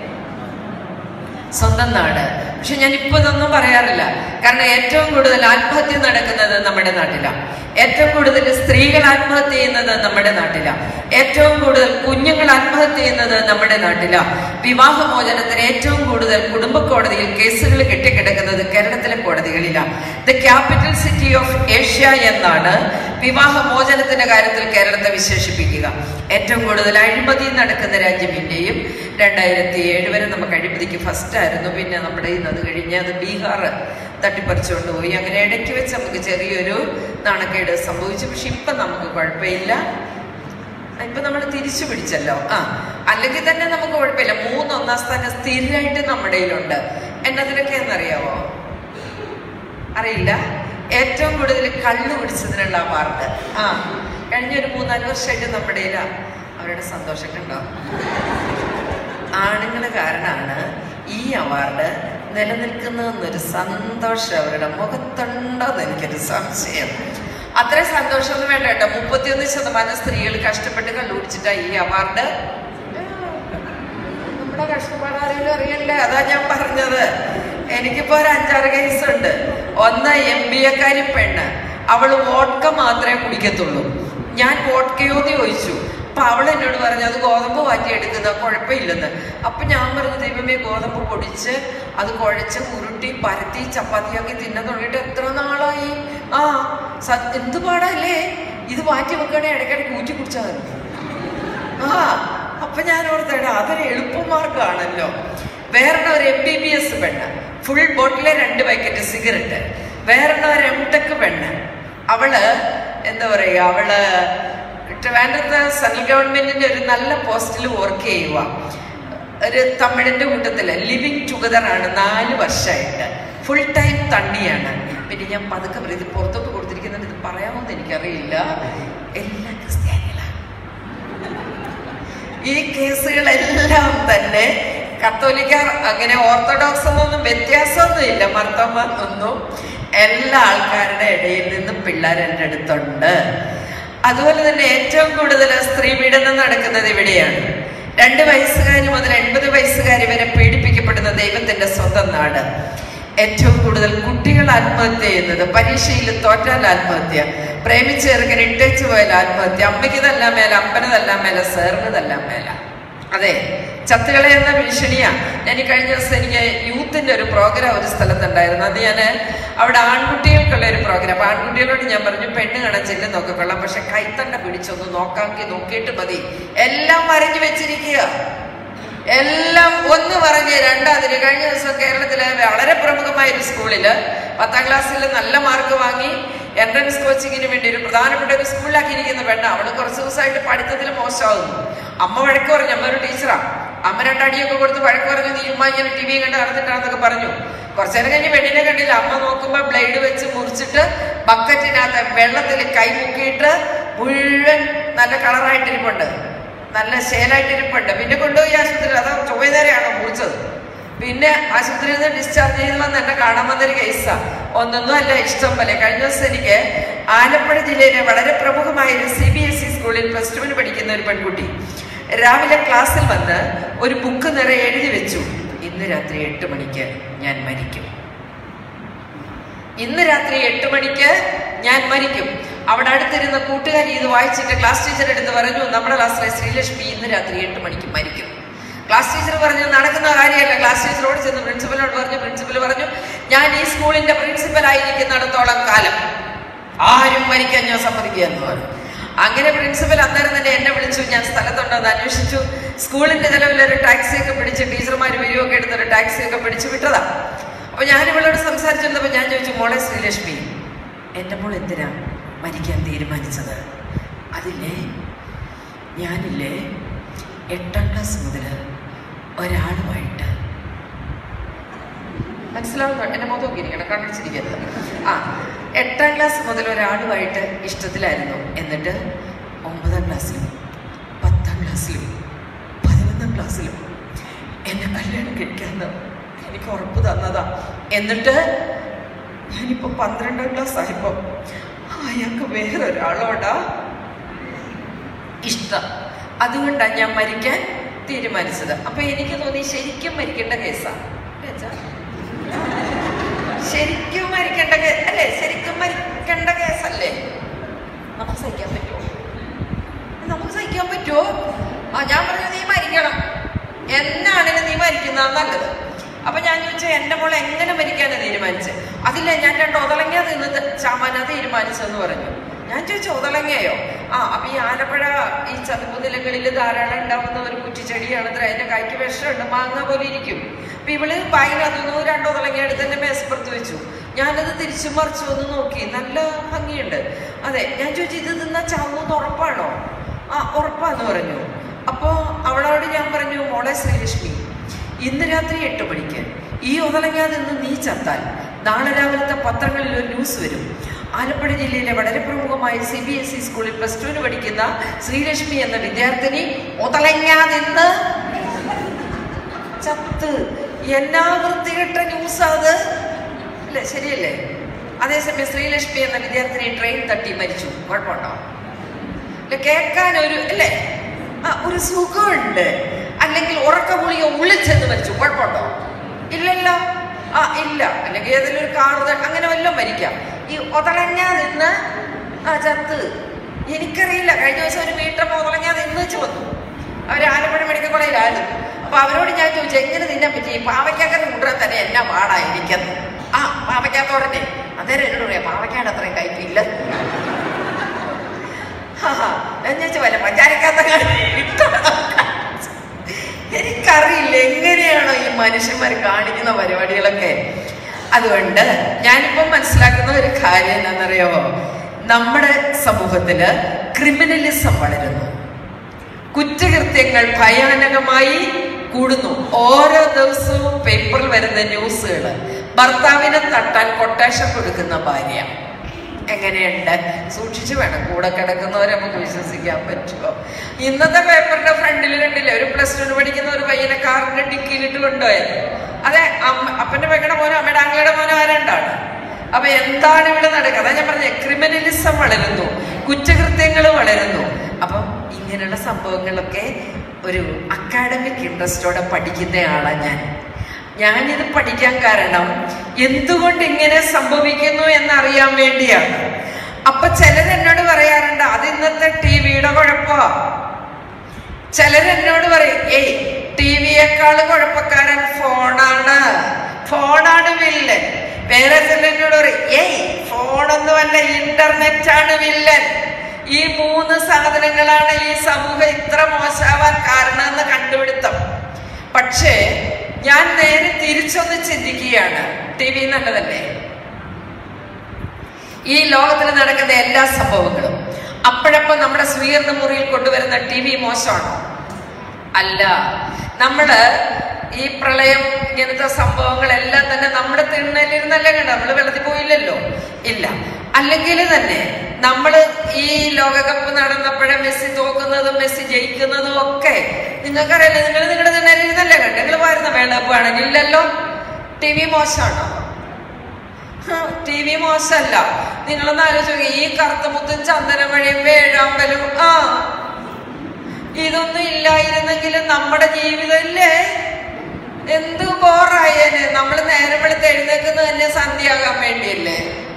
സ്വന്തം നാട് പക്ഷെ ഞാൻ ഇപ്പൊ ഇതൊന്നും പറയാറില്ല കാരണം ഏറ്റവും കൂടുതൽ ആത്മഹത്യ നടക്കുന്നത് നമ്മുടെ നാട്ടിലാണ് ഏറ്റവും കൂടുതൽ സ്ത്രീകൾ ആത്മഹത്യ ചെയ്യുന്നത് നമ്മുടെ നാട്ടിലാണ് ഏറ്റവും കൂടുതൽ കുഞ്ഞുങ്ങൾ ആത്മഹത്യ ചെയ്യുന്നത് നമ്മുടെ നാട്ടിലാണ് വിവാഹമോചനത്തിന് ഏറ്റവും കൂടുതൽ കുടുംബ കോടതിയിൽ കേസുകൾ കെട്ടിക്കിടക്കുന്നത് കേരളത്തിലെ കോടതികളിലാണ് the capital city of Asia എന്നാണ് വിവാഹമോചനത്തിന്റെ കാര്യത്തിൽ കേരളത്തെ വിശേഷിപ്പിക്കുക ഏറ്റവും കൂടുതൽ അഴിമതി നടക്കുന്ന രാജ്യം ഇന്ത്യയും രണ്ടായിരത്തി ഏഴ് വരെ നമുക്ക് അഴിമതിക്ക് ഫസ്റ്റ് ആയിരുന്നു പിന്നെ നമ്മുടെ ഇന്ന് അത് കഴിഞ്ഞ് അത് ബീഹാർ തട്ടിപ്പറിച്ചുകൊണ്ട് പോയി അങ്ങനെ ഇടയ്ക്ക് വെച്ച് നമുക്ക് ചെറിയൊരു നാണക്കേട് സംഭവിച്ചു പക്ഷെ ഇപ്പം നമുക്ക് കുഴപ്പമില്ല ഇപ്പൊ നമ്മൾ തിരിച്ചു പിടിച്ചല്ലോ ആ അല്ലെങ്കിൽ തന്നെ നമുക്ക് കുഴപ്പമില്ല മൂന്ന് ഒന്നാം സ്ഥാനം സ്ഥിരമായിട്ട് നമ്മുടെ കയ്യിലുണ്ട് എന്നതിലൊക്കെ എന്നറിയാവോ അറിയില്ല ഏറ്റവും കൂടുതൽ കള്ളു പിടിച്ചതിനുള്ള അവാർഡ് ആ കഴിഞ്ഞ ഒരു മൂന്നാല് വർഷമായിട്ട് നമ്മുടെ കയ്യിലാ അവരുടെ സന്തോഷം കണ്ടോ ആണുങ്ങൾ കാരണമാണ് ഈ അവാർഡ് നിലനിൽക്കുന്നതെന്നൊരു സന്തോഷം അവരുടെ മുഖത്തുണ്ടോന്ന് എനിക്കൊരു സംശയം അത്രയും സന്തോഷമൊന്നും വേണ്ട കേട്ടോ മുപ്പത്തിയൊന്ന് ശതമാനം സ്ത്രീകൾ കഷ്ടപ്പെട്ട് കണ്ടുപിടിച്ചിട്ടാ ഈ അവാർഡ് നമ്മുടെ കഷ്ടപ്പാട് ആരെങ്കിലും അറിയണ്ടേ അതാ ഞാൻ പറഞ്ഞത് എനിക്കിപ്പോ ഒരു അഞ്ചാറ് കേസ് ഉണ്ട് ഒന്ന് എം ബി എക്കാരി പെണ്ണ് അവള് വോട്ട്ക മാത്രമേ കുടിക്കത്തുള്ളൂ ഞാൻ വോട്ട്കയോ എന്ന് ചോദിച്ചു അപ്പൊ അവൾ എന്നോട് പറഞ്ഞു അത് ഗോതമ്പ് വാറ്റിയെടുക്കുന്ന കുഴപ്പമില്ലെന്ന് അപ്പൊ ഞാൻ പറഞ്ഞു ദൈവമേ ഗോതമ്പ് പൊടിച്ച് അത് കുഴച്ച് ഉരുട്ടി പരത്തി ചപ്പാത്തിയാക്കി തിന്നാൻ തുടങ്ങിയിട്ട് എത്ര നാളായി ആ സ- എന്ത് പാടല്ലേ ഇത് മാറ്റി വെക്കണേ ഇടയ്ക്കിടയ്ക്ക് ഊറ്റി കുടിച്ചാൽ മതി ആ അപ്പൊ ഞാൻ ഓർത്തേടാ അതൊരു എളുപ്പമാർഗമാണല്ലോ വേറെണ്ണം ഒരു എം ബി ബി എസ് പെണ്ണ് ഫുൾ ബോട്ടിലെ രണ്ട് പാക്കറ്റ് സിഗരറ്റ് വേറെണ്ണം ഒരു എം ടെക് പെണ്ണ് അവള് എന്താ പറയുക അവള് ട്രിവാൻഡ്രത്ത് സെൻട്രൽ ഗവൺമെന്റിന്റെ ഒരു നല്ല പോസ്റ്റിൽ വർക്ക് ചെയ്യുക ഒരു തമിഴിന്റെ കൂട്ടത്തില് ലിവിങ് ടുഗദർ ആണ് നാല് വർഷമായിട്ട് ഫുൾ ടൈം തണ്ണിയാണ് പിന്നെ ഞാൻ പതുക്കെ പറയും ഇത് പുറത്തോട്ട് കൊടുത്തിരിക്കുന്നുണ്ട് ഇത് പറയാമോ എന്ന് എനിക്കറിയില്ല എല്ലാ ക്രിസ്ത്യാനികളാണ് ഈ കേസുകളെല്ലാം തന്നെ കത്തോലിക്ക അങ്ങനെ ഓർത്തഡോക്സ് എന്നൊന്നും വ്യത്യാസമൊന്നുമില്ല മർത്തന്മാർക്കൊന്നും എല്ലാ ആൾക്കാരുടെ ഇടയിൽ നിന്നും പിള്ളേർ എൻ്റെ അടുത്തുണ്ട് അതുപോലെ തന്നെ ഏറ്റവും കൂടുതൽ സ്ത്രീ പീഡനം നടക്കുന്നത് ഇവിടെയാണ് രണ്ട് വയസ്സുകാരി മുതൽ എൺപത് വയസ്സുകാരി വരെ പീഡിപ്പിക്കപ്പെടുന്ന ദൈവത്തിന്റെ സ്വന്തം നാട് ഏറ്റവും കൂടുതൽ കുട്ടികൾ ആത്മഹത്യ ചെയ്യുന്നത് പരീക്ഷയിൽ തോറ്റാൽ ആത്മഹത്യ പ്രേമിച്ച് ചെറുക്കൻ ഇട്ടേച്ചു പോയാൽ ആത്മഹത്യ അമ്മയ്ക്ക് തല്ലാൻ മേല അപ്പന് തല്ലാൻ മേല സാറിന് തല്ലാൻ മേല അതെ ചത്തുകളെ എന്ന ഭീഷണിയാ ഞാൻ ഈ കഴിഞ്ഞ ദിവസം എനിക്ക് യൂത്തിന്റെ ഒരു പ്രോഗ്രാം ഒരു സ്ഥലത്തുണ്ടായിരുന്നു അത് ഞാൻ അവിടെ ആൺകുട്ടികൾക്കുള്ള ഒരു പ്രോഗ്രാം അപ്പൊ ആൺകുട്ടികളോട് ഞാൻ പറഞ്ഞു പെണ്ണ് കാണാൻ ചെല്ലും നോക്കിക്കൊള്ളാം പക്ഷെ കൈത്തണ്ട പിടിച്ചൊന്ന് നോക്കാക്കി നോക്കിയിട്ട് മതി എല്ലാം വരഞ്ഞു വെച്ചിരിക്കുക എല്ലാം ഒന്ന് പറഞ്ഞ് രണ്ടാതിന് കഴിഞ്ഞ ദിവസം കേരളത്തിലെ വളരെ പ്രമുഖമായ ഒരു സ്കൂളില് പത്താം ക്ലാസ്സിൽ നല്ല മാർക്ക് വാങ്ങി എൻട്രൻസ് കോച്ചിങ്ങിന് വേണ്ടി ഒരു പ്രധാനപ്പെട്ട ഒരു സ്കൂളിലാക്കിയിരിക്കുന്ന പെണ്ണ അവള് കുറച്ച് ദിവസമായിട്ട് പഠിത്തത്തിൽ മോശമാകുന്നു അമ്മ വഴക്ക് പറഞ്ഞു അമ്മ ഒരു ടീച്ചറാ അമ്മ രണ്ടടിയൊക്കെ കൊടുത്ത് വഴക്ക് പറഞ്ഞു നീ ഉമ്മ ഇങ്ങനെ ടി വി കണ്ട് നടന്നിട്ടാണെന്നൊക്കെ പറഞ്ഞു കുറച്ചു നേരം കഴിഞ്ഞ് പെണ്ണിനെ കണ്ടില്ല അമ്മ നോക്കുമ്പോ ബ്ലേഡ് വെച്ച് മുറിച്ചിട്ട് ബക്കറ്റിനകത്ത് വെള്ളത്തിൽ കൈ മുക്കിയിട്ട് മുഴുവൻ നല്ല കളറായിട്ടിരിപ്പുണ്ട് നല്ല ശേലായിട്ടിരിപ്പുണ്ട് പിന്നെ കൊണ്ടുപോയി ആശുപത്രിയിൽ അതാ ചൊവ്വേതരെയാണോ മുറിച്ചത് പിന്നെ ആശുപത്രിയിൽ നിന്ന് ഡിസ്ചാർജ് ചെയ്ത് വന്ന് എന്നെ കാണാൻ വന്നൊരു കേസാ ഒന്നൊന്നും അല്ല ഇഷ്ടം പോലെ കഴിഞ്ഞ ദിവസം എനിക്ക് ആലപ്പുഴ ജില്ലയിലെ വളരെ പ്രമുഖമായ ഒരു സി ബി എസ് ഇ സ്കൂളിൽ പ്ലസ് ടുവിന് പഠിക്കുന്ന ഒരു പെൺകുട്ടി രാവിലെ ക്ലാസ്സിൽ വന്ന് ഒരു ബുക്ക് നിറയെ എഴുതി വെച്ചു ഇന്ന് രാത്രി എട്ട് മണിക്ക് ഞാൻ മരിക്കും ഇന്ന് രാത്രി എട്ട് മണിക്ക് ഞാൻ മരിക്കും അവിടെ അടുത്തിരുന്ന കൂട്ടുകാരി ഇത് വായിച്ചിട്ട് ക്ലാസ് ടീച്ചർ എടുത്ത് പറഞ്ഞു നമ്മുടെ ക്ലാസ്സിലെ ശ്രീലക്ഷ്മി ഇന്ന് രാത്രി എട്ട് മണിക്ക് മരിക്കും ക്ലാസ് ടീച്ചർ പറഞ്ഞു നടക്കുന്ന കാര്യമല്ല ക്ലാസ് ടീച്ചറോട് ചെന്ന് പ്രിൻസിപ്പലിനോട് പറഞ്ഞു പ്രിൻസിപ്പൽ പറഞ്ഞു ഞാൻ ഈ സ്കൂളിന്റെ പ്രിൻസിപ്പൽ ആയിരിക്കുന്നിടത്തോളം കാലം ആരും മരിക്കാൻ ഞാൻ സമ്മതിക്കുക എന്ന് പറഞ്ഞു അങ്ങനെ പ്രിൻസിപ്പൽ അന്നേരം തന്നെ എന്നെ വിളിച്ചു ഞാൻ സ്ഥലത്തുണ്ടോ എന്ന് അന്വേഷിച്ചു സ്കൂളിന്റെ ചെലവിൽ ഒരു ടാക്സി ഒക്കെ പിടിച്ച് ടീച്ചർമാർ വരികയൊക്കെ എടുത്ത് ഒരു ടാക്സി ഒക്കെ പിടിച്ച് വിട്ടതാ അപ്പൊ ഞാൻ ഇവളോട് സംസാരിച്ചിരുന്നപ്പോ ഞാൻ ചോദിച്ചു മോളെ ശ്രീലക്ഷ്മി എൻ്റെ മോൾ എന്തിനാ മരിക്കാൻ തീരുമാനിച്ചത് അതില്ലേ ഞാനില്ലേ എട്ടാം ക്ലാസ് മുതൽ ഒരാളുമായിട്ട് മനസ്സിലാവുന്നു എന്നെ മുഖത്ത് നോക്കിയിരിക്കണം കണ്ണിച്ചിരിക്കരുത് ആ എട്ടാം ക്ലാസ് മുതൽ ഒരാളുമായിട്ട് ഇഷ്ടത്തിലായിരുന്നു എന്നിട്ട് ഒമ്പതാം ക്ലാസ്സിലും പത്താം ക്ലാസ്സിലും പതിനൊന്നാം ക്ലാസ്സിലും എന്നെ കല്യാണം കഴിക്കാന്ന് എനിക്ക് ഉറപ്പ് തന്നതാ എന്നിട്ട് ഞാനിപ്പോ പന്ത്രണ്ടാം ക്ലാസ് ആയപ്പോ അയാൾക്ക് വേറൊരാളോടാ ഇഷ്ടം അതുകൊണ്ടാണ് ഞാൻ മരിക്കാൻ തീരുമാനിച്ചത് അപ്പൊ എനിക്ക് തോന്നി ശരിക്കും മരിക്കേണ്ട കേസാണ് ശരിക്കും മരിക്കേണ്ട കേ- അല്ലേ ശരിക്കും മരിക്കേണ്ട കേസല്ലേ നമുക്ക് സഹിക്കാൻ പറ്റുമോ നമുക്ക് സഹിക്കാൻ പറ്റുമോ ആ ഞാൻ പറഞ്ഞു നീ മരിക്കണം എന്നാണെങ്കിലും നീ മരിക്കുന്നതാണ് നല്ലത് അപ്പൊ ഞാൻ ചോദിച്ചു എന്റെ മോളെ എങ്ങനെ മരിക്കാനാ തീരുമാനിച്ചത് അതില്ല ഞാൻ രണ്ട് ഒതളങ്ങ നിന്ന് ചാമാനാ തീരുമാനിച്ചെന്ന് പറഞ്ഞു ഞാൻ ചോദിച്ചു ഒതളങ്ങയോ ആ അപ്പൊ ഈ ആലപ്പുഴ ഈ ചതുപ്പ് നിലങ്ങളിൽ ധാരാളം ഉണ്ടാവുന്ന ഒരു കുറ്റിച്ചെടിയാണ് അത്ര അതിന്റെ കായ്ക്ക് വിഷമുണ്ട് മാങ്ങ പോലെ ഇരിക്കും അപ്പൊ ഇവള് ബാഗിനകത്തുനിന്ന് രണ്ട് ഒതളങ്ങ എടുത്ത് എന്റെ മേശപ്പുറത്ത് വെച്ചു ഞാനത് തിരിച്ചു മറിച്ചു ഒന്ന് നോക്കി നല്ല ഭംഗിയുണ്ട് അതെ ഞാൻ ചോദിച്ചു ഇത് നിന്നാ ചാവൂന്ന് ഉറപ്പാണോ ആ ഉറപ്പാന്ന് പറഞ്ഞു അപ്പോ അവളോട് ഞാൻ പറഞ്ഞു മോളെ ശ്രീലക്ഷ്മി ഇന്ന് രാത്രി എട്ട് മണിക്ക് ഈ ഒതളങ്ങാ നിന്ന് നീ ചത്താൽ നാളെ രാവിലത്തെ പത്രങ്ങളിൽ ഒരു ന്യൂസ് വരും ആലപ്പുഴ ജില്ലയിലെ വളരെ പ്രമുഖമായ സി ബി എസ് ഇ സ്കൂളിൽ പ്ലസ് ടുവിന് പഠിക്കുന്ന ശ്രീലക്ഷ്മി എന്ന വിദ്യാർത്ഥിനി ഒതളങ്ങാ നിന്ന് ചത്ത് എന്നാ വൃത്തികെട്ട ന്യൂസ് അത് അല്ലേ ശരിയല്ലേ അതേസമയം ശ്രീലക്ഷ്മി എന്ന വിദ്യാർത്ഥിനി ട്രെയിൻ തട്ടി മരിച്ചു കുഴപ്പമുണ്ടോ അല്ല കേൾക്കാൻ ഒരു അല്ലേ ആ ഒരു സുഖമുണ്ട് അല്ലെങ്കിൽ ഉറക്ക ഗുളിക ഉള്ളിൽ ചെന്ന് മരിച്ചു കുഴപ്പമുണ്ടോ ഇല്ലല്ലോ ആ ഇല്ല അല്ലെങ്കിൽ ഏതെങ്കിലും ഒരു കാർ അങ്ങനെ വല്ലതും മരിക്കാം ഈ ഒതളങ്ങാ നിന്ന് ആ ചത്ത് എനിക്കറിയില്ല കഴിഞ്ഞ ദിവസം ഒരു മീറ്റർ ഒതളങ്ങാ നിന്ന് വെച്ച് വന്നു അവർ ആലപ്പുഴ മെഡിക്കൽ കോളേജിലായിരുന്നു അപ്പൊ അവരോട് ഞാൻ ചോദിച്ചു എങ്ങനെ തിന്നാൻ പറ്റി ഈ പാവയ്ക്കാക്കറി കൊണ്ടുവരാൻ തന്നെ എന്നാ പാടായിരിക്കുന്നത് ആ പാവയ്ക്കാത്തോടനെ അന്നേരം എന്നോട് പറയാം പാവയ്ക്കാട് അത്രയും കയ്പില്ല ഞാൻ ചോദിച്ചു വല്ല പഞ്ചാരക്കാത്ത എനിക്കറിയില്ല എങ്ങനെയാണോ ഈ മനുഷ്യന്മാർ കാണിക്കുന്ന പരിപാടികളൊക്കെ അതുകൊണ്ട് ഞാനിപ്പം മനസ്സിലാക്കുന്ന ഒരു കാര്യം എന്താണെന്നറിയാമോ നമ്മുടെ സമൂഹത്തില് ക്രിമിനലിസം വളരുന്നു കുറ്റകൃത്യങ്ങൾ ഭയാനകമായി കൂടുന്നു ഓരോ ദിവസവും പേപ്പറിൽ വരുന്ന ന്യൂസുകൾ ഭർത്താവിനെ തട്ടാൻ കൊട്ടേഷൻ കൊടുക്കുന്ന ഭാര്യ എങ്ങനെയുണ്ട് സൂക്ഷിച്ചു വേണം കൂടെ കിടക്കുന്നവരെ നമുക്ക് വിശ്വസിക്കാൻ പറ്റുമോ ഇന്നത്തെ പേപ്പറിന്റെ ഫ്രണ്ടിൽ കണ്ടില്ലേ ഒരു പ്ലസ് ടുന് പഠിക്കുന്ന ഒരു പയ്യനെ കാറിന്റെ ഡിക്കിയിലിട്ട് കൊണ്ടുപോയത് അതെ അമ്മ അപ്പന്റെ പെങ്ങളുടെ മോനോ അമ്മയുടെ ആങ്ങളുടെ മോനോ ആരണ്ടാണ് അപ്പൊ എന്താണ് ഇവിടെ നടക്കുക അതാ ഞാൻ പറഞ്ഞേ ക്രിമിനലിസം വളരുന്നു കുറ്റകൃത്യങ്ങൾ വളരുന്നു അപ്പം ഇങ്ങനെയുള്ള സംഭവങ്ങളൊക്കെ ഒരു അക്കാഡമിക് ഇൻട്രസ്റ്റോടെ പഠിക്കുന്ന ആളാണ് ഞാൻ ഞാനിത് പഠിക്കാൻ കാരണം എന്തുകൊണ്ട് ഇങ്ങനെ സംഭവിക്കുന്നു എന്നറിയാൻ വേണ്ടിയാണ് അപ്പൊ ചിലരെന്നോട് പറയാറുണ്ട് അത് ഇന്നത്തെ ടി വിയുടെ കുഴപ്പമാ ചിലരെന്നോട് പറയും ഏയ് ടി വിയേക്കാൾ കുഴപ്പക്കാരൻ ഫോണാണ് ഫോണാണ് വില്ലൻ വേറെ ചിലരെന്നോട് പറയും ഏയ് ഫോണൊന്നുമല്ല ഇന്റർനെറ്റ് ആണ് വില്ലൻ ഈ മൂന്ന് സാധനങ്ങളാണ് ഈ സമൂഹം ഇത്ര മോശമാവാൻ കാരണമെന്ന് കണ്ടുപിടുത്തം പക്ഷേ ഞാൻ നേരെ തിരിച്ചൊന്ന് ചിന്തിക്കുകയാണ് ടി വി നല്ലതല്ലേ ഈ ലോകത്തിൽ നടക്കുന്ന എല്ലാ സംഭവങ്ങളും അപ്പോഴപ്പോൾ നമ്മുടെ സ്വീകരണ മുറിയിൽ കൊണ്ടുവരുന്ന ടി വി മോശമാണോ അല്ല നമ്മള് ഈ പ്രളയം ഇങ്ങനത്തെ സംഭവങ്ങളെല്ലാം തന്നെ നമ്മുടെ തിണ്ണലിരുന്നല്ലേ കണ്ട നമ്മള് വെള്ളത്തിൽ പോയില്ലല്ലോ ഇല്ല അല്ലെങ്കിൽ തന്നെ നമ്മൾ ഈ ലോകകപ്പ് നടന്നപ്പോഴേ മെസ്സി തോക്കുന്നതും മെസ്സി ജയിക്കുന്നതും ഒക്കെ നിങ്ങൾക്കറിയില്ല നിങ്ങൾ നിങ്ങളുടെ തിണ്ണലിരുന്നല്ലേ കണ്ട നിങ്ങൾ വരുന്ന വേൾഡ് ആണെങ്കിൽ ഇല്ലല്ലോ ടി വി മോശമാണോ ടി വി മോശമല്ല നിങ്ങളൊന്ന് ആലോചിച്ച് നോക്കി ഈ കറുത്തമുത്തും ചന്ദനമഴയും വേഴാമ്പലും ആ ഇതൊന്നും ഇല്ലായിരുന്നെങ്കിൽ നമ്മുടെ ജീവിതം ഇല്ലേ എന്ത് ബോറായേനെ നമ്മൾ നേരം വെളുത്ത് എഴുന്നേക്കുന്നത് തന്നെ സന്ധ്യയാകാൻ വേണ്ടിയല്ലേ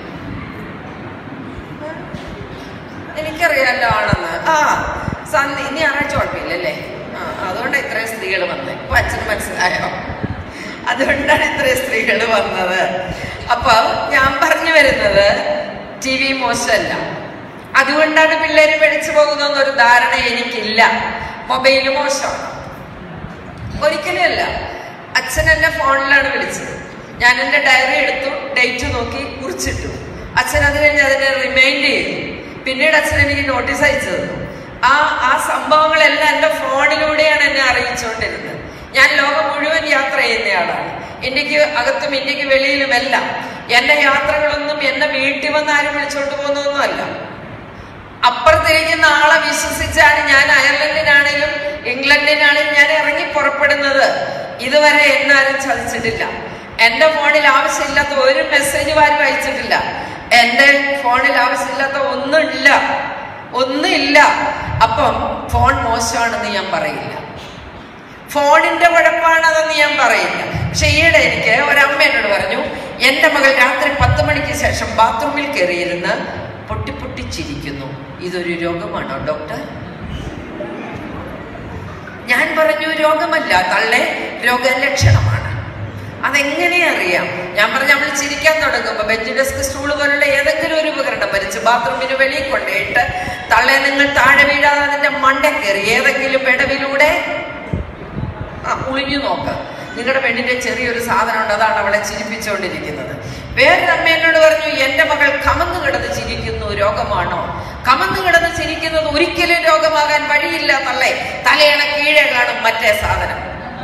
എനിക്കറിയാലോ ആണെന്ന് ആ സന്ധ്യ ഇനി ഞായറാഴ്ച കുഴപ്പമില്ലല്ലേ ആ അതുകൊണ്ടാണ് ഇത്രയും സ്ത്രീകൾ വന്നത് ഇപ്പൊ അച്ഛന് മനസ്സിലായോ അതുകൊണ്ടാണ് ഇത്രയും സ്ത്രീകൾ വന്നത് അപ്പൊ ഞാൻ പറഞ്ഞു വരുന്നത് ടി വി മോശമല്ല അതുകൊണ്ടാണ് പിള്ളേര് പഠിച്ചു പോകുന്നൊരു ധാരണ എനിക്കില്ല മൊബൈൽ മോശമാണ് ഒരിക്കലും അല്ല അച്ഛൻ എന്നെ ഫോണിലാണ് വിളിച്ചത് ഞാൻ എൻ്റെ ഡയറി എടുത്തു ഡേറ്റ് നോക്കി കുറിച്ചിട്ടു അച്ഛൻ അത് കഴിഞ്ഞ് അതിനെ റിമൈൻഡ് ചെയ്തു പിന്നീട് അച്ഛൻ എനിക്ക് നോട്ടീസ് അയച്ചു തന്നു ആ ആ സംഭവങ്ങളെല്ലാം എൻ്റെ ഫോണിലൂടെയാണ് എന്നെ അറിയിച്ചുകൊണ്ടിരുന്നത് ഞാൻ ലോകം മുഴുവൻ യാത്ര ചെയ്യുന്നയാളാണ് ഇന്ത്യക്ക് അകത്തും ഇന്ത്യക്ക് വെളിയിലുമെല്ലാം എന്റെ യാത്രകളൊന്നും എന്നെ വീട്ടിൽ വന്ന് ആരും വിളിച്ചോണ്ട് പോകുന്നൊന്നുമല്ല അപ്പുറത്തിരിക്കുന്ന ആളെ വിശ്വസിച്ചാണ് ഞാൻ അയർലൻഡിനാണെങ്കിലും ഇംഗ്ലണ്ടിനാണെങ്കിലും ഞാൻ ഇറങ്ങി പുറപ്പെടുന്നത് ഇതുവരെ എന്നാരും ചതിച്ചിട്ടില്ല എന്റെ ഫോണിൽ ആവശ്യമില്ലാത്ത ഒരു മെസ്സേജ് ആരും അയച്ചിട്ടില്ല എന്റെ ഫോണിൽ ആവശ്യമില്ലാത്ത ഒന്നുമില്ല ഒന്നുമില്ല അപ്പം ഫോൺ മോശമാണെന്ന് ഞാൻ പറയില്ല ഫോണിന്റെ കുഴപ്പമാണതെന്ന് ഞാൻ പറയില്ല പക്ഷെ ഈയിടെ എനിക്ക് ഒരമ്മ എന്നോട് പറഞ്ഞു എന്റെ മകൾ രാത്രി പത്ത് മണിക്ക് ശേഷം ബാത്റൂമിൽ കയറിയിരുന്ന് പൊട്ടി പൊട്ടി ചിരിക്കുന്നു ഇതൊരു രോഗമാണോ ഡോക്ടർ ഞാൻ പറഞ്ഞു രോഗമല്ല തള്ളെ രോഗലക്ഷണമാണ് അതെങ്ങനെ അറിയാം ഞാൻ പറഞ്ഞു അവൾ ചിരിക്കാൻ തുടങ്ങുമ്പോൾ ബെഞ്ച് ഡെസ്ക് സ്റ്റൂൾ പോലുള്ള ഏതെങ്കിലും ഒരു ഉപകരണം വലിച്ച് ബാത്റൂമിന് വെളിയിൽ കൊണ്ടുപോയിട്ട് തള്ളെ നിങ്ങൾ താഴെ വീഴാതെ അതിന്റെ മണ്ട കയറി ഏതെങ്കിലും വിടവിലൂടെ ആ ഒളിഞ്ഞു നോക്ക് നിങ്ങളുടെ പെണ്ണിന്റെ ചെറിയൊരു സാധനം ഉണ്ട് അതാണ് അവളെ ചിരിപ്പിച്ചുകൊണ്ടിരിക്കുന്നത് വേറൊരു അമ്മ എന്നോട് പറഞ്ഞു എന്റെ മകൾ കമന്നു കിടന്ന് ചിരിക്കുന്നു രോഗമാണോ കമന്നു കിടന്ന് ചിരിക്കുന്നത് ഒരിക്കലും രോഗമാകാൻ വഴിയില്ല തള്ളേ തലയണ കീഴെ കാണും മറ്റേ സാധനം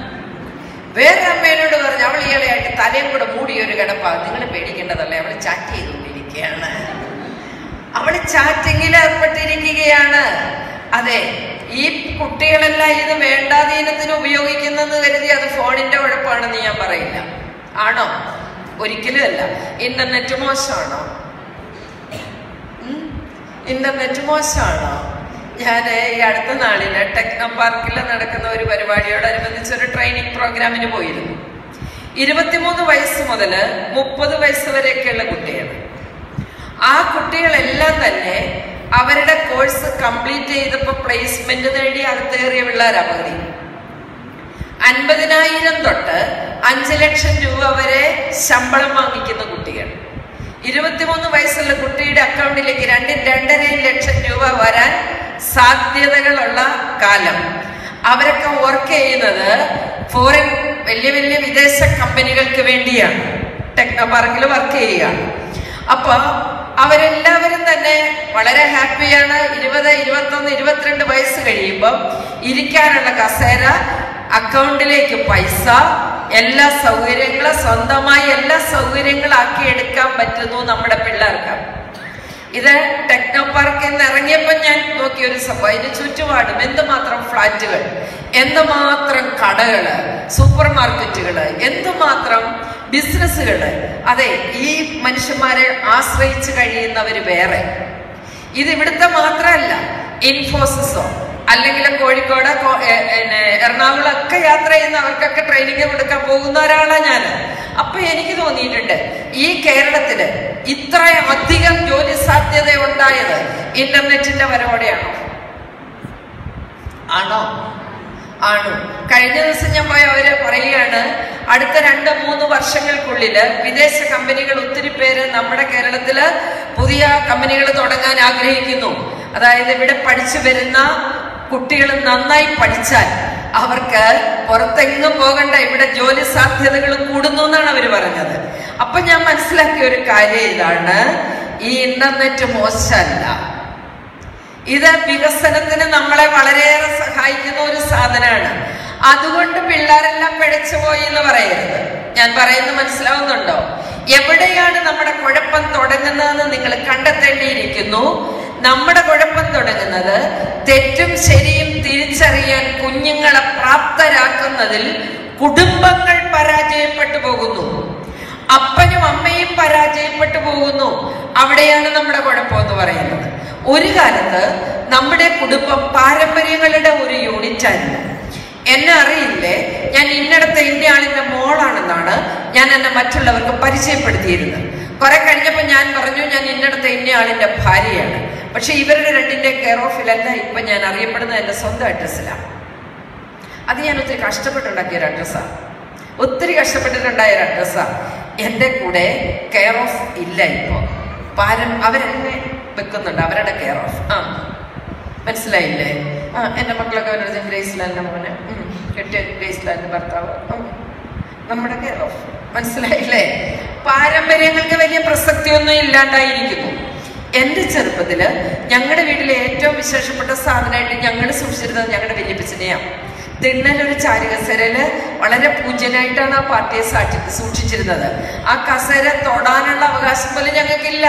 വേറെ അമ്മേനോട് പറഞ്ഞു അവൾ ഇയാളെയായിട്ട് തലയും കൂടെ മൂടിയ ഒരു കിടപ്പാ നിങ്ങൾ പേടിക്കേണ്ടതല്ലേ അവൾ ചാറ്റ് ചെയ്തുകൊണ്ടിരിക്കുകയാണ് അവള് ചാറ്റിങ്ങിൽ ഏർപ്പെട്ടിരിക്കുകയാണ് അതെ ഈ കുട്ടികളെല്ലാം ഇത് വേണ്ടാധീനത്തിന് ഉപയോഗിക്കുന്നെന്ന് കരുതി അത് ഫോണിന്റെ കുഴപ്പമാണെന്ന് ഞാൻ പറയില്ല ആണോ ഒരിക്കലും അല്ല ഇന്റർനെറ്റ് മോശമാണോ ഉം? ഇന്റർനെറ്റ് മോശമാണോ ഞാൻ ഈ അടുത്ത നാളില് ടെക്നോ പാർക്കിൽ നടക്കുന്ന ഒരു പരിപാടിയോടനുബന്ധിച്ച് ഒരു ട്രെയിനിങ് പ്രോഗ്രാമിന് പോയിരുന്നു ഇരുപത്തിമൂന്ന് വയസ്സ് മുതൽ മുപ്പത് വയസ്സ് വരെയൊക്കെയുള്ള കുട്ടികൾ ആ കുട്ടികളെല്ലാം തന്നെ അവരുടെ കോഴ്സ് കംപ്ലീറ്റ് ചെയ്തപ്പോൾ പ്ലേസ്മെന്റ് നേടി അകത്തേറിയ പിള്ളേരാ പകുതി അൻപതിനായിരം തൊട്ട് അഞ്ച് ലക്ഷം രൂപ വരെ ശമ്പളം വാങ്ങിക്കുന്ന കുട്ടികൾ ഇരുപത്തിമൂന്ന് വയസ്സുള്ള കുട്ടിയുടെ അക്കൗണ്ടിലേക്ക് രണ്ട് രണ്ടര ലക്ഷം രൂപ വരാൻ സാധ്യതകളുള്ള കാലം അവരൊക്കെ വർക്ക് ചെയ്യുന്നത് ഫോറിൻ വലിയ വലിയ വിദേശ കമ്പനികൾക്ക് വേണ്ടിയാണ് ടെക്നോ പാർക്കിൽ വർക്ക് ചെയ്യുകയാണ് അപ്പൊ അവരെല്ലാവരും തന്നെ വളരെ ഹാപ്പിയാണ് ഇരുപത് ഇരുപത്തൊന്ന് ഇരുപത്തിരണ്ട് വയസ്സ് കഴിയുമ്പോൾ ഇരിക്കാനുള്ള കസേര അക്കൗണ്ടിലേക്ക് പൈസ എല്ലാ സൗകര്യങ്ങളും സ്വന്തമായി എല്ലാ സൗകര്യങ്ങളും ആക്കി എടുക്കാൻ പറ്റുന്നു നമ്മുടെ പിള്ളേർക്ക് ഇത് ടെക്നോ പാർക്കിൽ നിന്ന് ഇറങ്ങിയപ്പോൾ ഞാൻ നോക്കിയ ഒരു സംഭവം അതിന് ചുറ്റുപാടും എന്തുമാത്രം ഫ്ലാറ്റുകൾ എന്തുമാത്രം കടകള് സൂപ്പർ മാർക്കറ്റുകള് എന്തുമാത്രം ബിസിനസ്സുകള് അതെ ഈ മനുഷ്യന്മാരെ ആശ്രയിച്ച് കഴിയുന്നവര് വേറെ ഇത് ഇവിടുത്തെ മാത്രമല്ല ഇൻഫോസിസോ അല്ലെങ്കിൽ കോഴിക്കോട് കോ- എ- പിന്നെ എറണാകുളം ഒക്കെ യാത്ര ചെയ്യുന്ന അവർക്കൊക്കെ ട്രെയിനിങ് കൊടുക്കാൻ പോകുന്ന ഒരാളാണ് ഞാൻ അപ്പൊ എനിക്ക് തോന്നിയിട്ടുണ്ട് ഈ കേരളത്തില് ഇത്രയും അധികം ജോലി സാധ്യത ഉണ്ടായത് ഇന്റർനെറ്റിന്റെ വരവോടെയാണോ ആണോ ആണ് കഴിഞ്ഞ ദിവസം ഞാൻ പോയ അവര് പറയുകയാണ് അടുത്ത രണ്ട് മൂന്ന് വർഷങ്ങൾക്കുള്ളില് വിദേശ കമ്പനികൾ ഒത്തിരി പേര് നമ്മുടെ കേരളത്തില് പുതിയ കമ്പനികൾ തുടങ്ങാൻ ആഗ്രഹിക്കുന്നു അതായത് ഇവിടെ പഠിച്ചു വരുന്ന കുട്ടികൾ നന്നായി പഠിച്ചാൽ അവർക്ക് പുറത്തെങ്ങും പോകണ്ട ഇവിടെ ജോലി സാധ്യതകൾ കൂടുന്നു എന്നാണ് അവർ പറഞ്ഞത് അപ്പൊ ഞാൻ മനസ്സിലാക്കിയ ഒരു കാര്യം ഇതാണ് ഈ ഇന്റർനെറ്റ് മോശമല്ല ഇത് വികസനത്തിന് നമ്മളെ വളരെയേറെ സഹായിക്കുന്ന ഒരു സാധനമാണ് അതുകൊണ്ട് പിള്ളേരെല്ലാം പിഴച്ചു പോയി എന്ന് പറയരുത് ഞാൻ പറയുന്നത് മനസ്സിലാവുന്നുണ്ടോ എവിടെയാണ് നമ്മുടെ കുഴപ്പം തുടങ്ങുന്നതെന്ന് നിങ്ങൾ കണ്ടെത്തേണ്ടിയിരിക്കുന്നു നമ്മുടെ കുഴപ്പം തുടങ്ങുന്നത് തെറ്റും ശരിയും തിരിച്ചറിയാൻ കുഞ്ഞുങ്ങളെ പ്രാപ്തരാക്കുന്നതിൽ കുടുംബങ്ങൾ പരാജയപ്പെട്ടു പോകുന്നു അപ്പനും അമ്മയും പരാജയപ്പെട്ടു പോകുന്നു അവിടെയാണ് നമ്മുടെ കുഴപ്പം എന്ന് പറയുന്നത് ഒരു കാലത്ത് നമ്മുടെ കുടുംബം പാരമ്പര്യങ്ങളുടെ ഒരു യൂണിറ്റ് ആയിരുന്നു എന്നെ അറിയില്ലേ ഞാൻ ഇന്നടത്തെ ഇന്ന ആളിന്റെ മോളാണെന്നാണ് ഞാൻ എന്നെ മറ്റുള്ളവർക്ക് പരിചയപ്പെടുത്തിയിരുന്നത് കുറെ കഴിഞ്ഞപ്പോൾ ഞാൻ പറഞ്ഞു ഞാൻ ഇന്നടത്തെ ഇന്ന ആളിന്റെ ഭാര്യയാണ് പക്ഷെ ഇവരുടെ രണ്ടിന്റെ കെയർ ഓഫിലല്ല ഇപ്പൊ ഞാൻ അറിയപ്പെടുന്നത് എന്റെ സ്വന്തം അഡ്രസ്സിലാണ് അത് ഞാൻ ഒത്തിരി കഷ്ടപ്പെട്ടുണ്ടാക്കിയ ഒരു അഡ്രസ്സാണ് ഒത്തിരി കഷ്ടപ്പെട്ടിട്ടുണ്ടായ ഒരു അഡ്രസ്സാണ് എൻ്റെ കൂടെ കെയർ ഓഫ് ഇല്ല ഇപ്പോൾ പാരം അവരെന്നെ വെക്കുന്നുണ്ട് അവരുടെ കെയർ ഓഫ് ആ മനസ്സിലായില്ലേ ആ എൻ്റെ മക്കളൊക്കെ അവരുടെ ഗ്രേസ്ലാലിൻ്റെ മോനെ ഉം, കെട്ടിയ ഗ്രേസ്ലാലിൻ്റെ ഭർത്താവ് ഉം. നമ്മുടെ കെയർ ഓഫ് മനസ്സിലായില്ലേ പാരമ്പര്യങ്ങൾക്ക് വലിയ പ്രസക്തിയൊന്നും ഇല്ലാണ്ടായിരിക്കുന്നു എൻ്റെ ചെറുപ്പത്തിൽ ഞങ്ങളുടെ വീട്ടിലെ ഏറ്റവും വിശേഷപ്പെട്ട സാധനമായിട്ട് ഞങ്ങൾ സൂക്ഷിച്ചിരുന്നത് ഞങ്ങളുടെ വല്യപ്പച്ചനെയാണ് തിണ്ണലൊരു ചാരുകസേരയില് വളരെ പൂജ്യനായിട്ടാണ് ആ പാർട്ടിയെ സാക്ഷി സൂക്ഷിച്ചിരുന്നത് ആ കസേര തൊടാനുള്ള അവകാശം പോലും ഞങ്ങൾക്കില്ല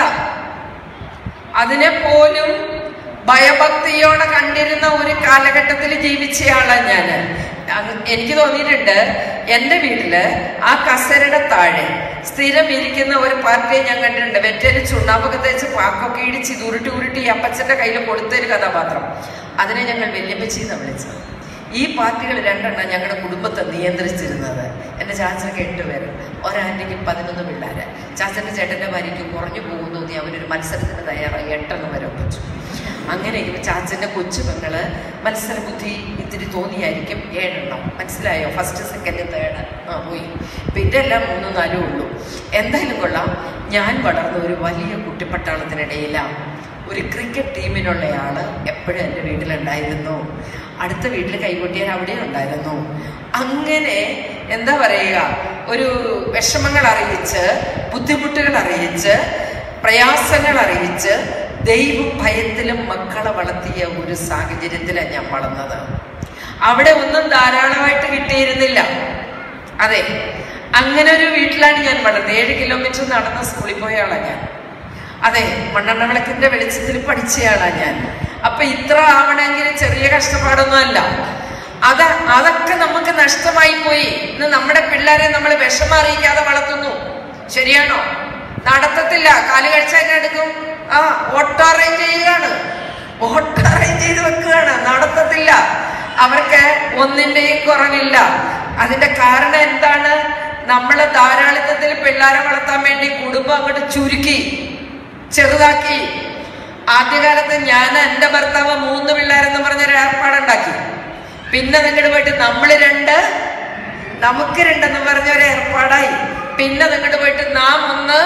അതിനെ പോലും ഭയഭക്തിയോടെ കണ്ടിരുന്ന ഒരു കാലഘട്ടത്തിൽ ജീവിച്ചയാളാണ് ഞാൻ എനിക്ക് തോന്നിയിട്ടുണ്ട് എൻ്റെ വീട്ടില് ആ കസേരയുടെ താഴെ സ്ഥിരം ഇരിക്കുന്ന ഒരു പാർട്ടിയെ ഞാൻ കണ്ടിട്ടുണ്ട് വെറ്റേല് ചുണ്ണാമ്പൊക്കെ തേച്ച് പാക്കൊക്കെ ഇടിച്ച് ഇത് ഉരുട്ടി ഉരുട്ടി ഈ അപ്പച്ചൻ്റെ കയ്യിൽ കൊടുത്തൊരു കഥാപാത്രം അതിനെ ഞങ്ങൾ വല്യമ്മച്ചി എന്ന് വിളിച്ചത് ഈ പാർട്ടികൾ രണ്ടെണ്ണം ഞങ്ങളുടെ കുടുംബത്തെ നിയന്ത്രിച്ചിരുന്നത് എൻ്റെ ചാച്ചനൊക്കെ എട്ട് പേര് ഒരാൻ്റിക്ക് പതിനൊന്ന് പിള്ളേര് ചാച്ചൻ്റെ ചേട്ടൻ്റെ ഭാര്യയ്ക്ക് കുറഞ്ഞു പോകുന്നു തോന്നി അവരൊരു മത്സരത്തിന് തയ്യാറായി എട്ടെണ്ണം വരെ ഒപ്പിച്ചു അങ്ങനെ ഇരിക്കുമ്പോൾ ചാച്ചൻ്റെ കൊച്ചു പെങ്ങള് മത്സര ബുദ്ധി ഇത്തിരി തോന്നിയായിരിക്കും ഏഴെണ്ണം മനസ്സിലായോ ഫസ്റ്റ് സെക്കൻഡ് തേർഡ് ആ പോയി പിന്നെ എല്ലാം മൂന്നും നാലും ഉള്ളൂ എന്തായാലും കൊള്ളാം ഞാൻ വളർന്ന ഒരു വലിയ കുട്ടിപ്പട്ടാളത്തിനിടയിലാണ് ഒരു ക്രിക്കറ്റ് ടീമിനുള്ള ആള് എപ്പോഴും എൻ്റെ വീട്ടിലുണ്ടായിരുന്നു അടുത്ത വീട്ടിൽ കൈകൊട്ടിയാൽ അവിടെ ഉണ്ടായിരുന്നു അങ്ങനെ എന്താ പറയുക ഒരു വിഷമങ്ങൾ അറിയിച്ച് ബുദ്ധിമുട്ടുകൾ അറിയിച്ച് പ്രയാസങ്ങൾ അറിയിച്ച് ദൈവ ഭയത്തിലും മക്കളെ വളർത്തിയ ഒരു സാഹചര്യത്തിലാണ് ഞാൻ വളർന്നത് അവിടെ ഒന്നും ധാരാളമായിട്ട് കിട്ടിയിരുന്നില്ല അതെ അങ്ങനെ ഒരു വീട്ടിലാണ് ഞാൻ വളർന്നത് ഏഴ് കിലോമീറ്റർ നടന്ന സ്കൂളിൽ പോയ ആളാണ് ഞാൻ അതെ മണ്ണെണ്ണ വിളക്കിന്റെ വെളിച്ചത്തിൽ പഠിച്ചയാളാ ഞാൻ അപ്പൊ ഇത്ര ആവണമെങ്കിൽ ചെറിയ കഷ്ടപ്പാടൊന്നും അല്ല അത് അതൊക്കെ നമുക്ക് നഷ്ടമായി പോയി ഇന്ന് നമ്മുടെ പിള്ളേരെ നമ്മൾ വിഷമറിയിക്കാതെ വളർത്തുന്നു ശരിയാണോ നടത്തത്തില്ല കാല് കഴിച്ചാൽ എന്നെ എടുക്കും ആ ഓട്ടോ അറേഞ്ച് ചെയ്യുകയാണ് ഓട്ടോ അറേഞ്ച് ചെയ്ത് വെക്കുകയാണ് നടത്തത്തില്ല അവർക്ക് ഒന്നിന്റെയും കുറവില്ല അതിന്റെ കാരണം എന്താണ് നമ്മള് ധാരാളിത്തത്തിൽ പിള്ളേരെ വളർത്താൻ വേണ്ടി കുടുംബം അങ്ങോട്ട് ചുരുക്കി ചെറുതാക്കി ആദ്യകാലത്ത് ഞാൻ എൻ്റെ ഭർത്താവ് മൂന്ന് പിള്ളേരെന്ന് പറഞ്ഞൊരു ഏർപ്പാടുണ്ടാക്കി പിന്നെ നിങ്ങോട്ട് പോയിട്ട് നമ്മൾ രണ്ട് നമുക്ക് രണ്ടെന്ന് പറഞ്ഞൊരു ഏർപ്പാടായി പിന്നെ നിങ്ങോട്ട് പോയിട്ട് നാം ഒന്ന്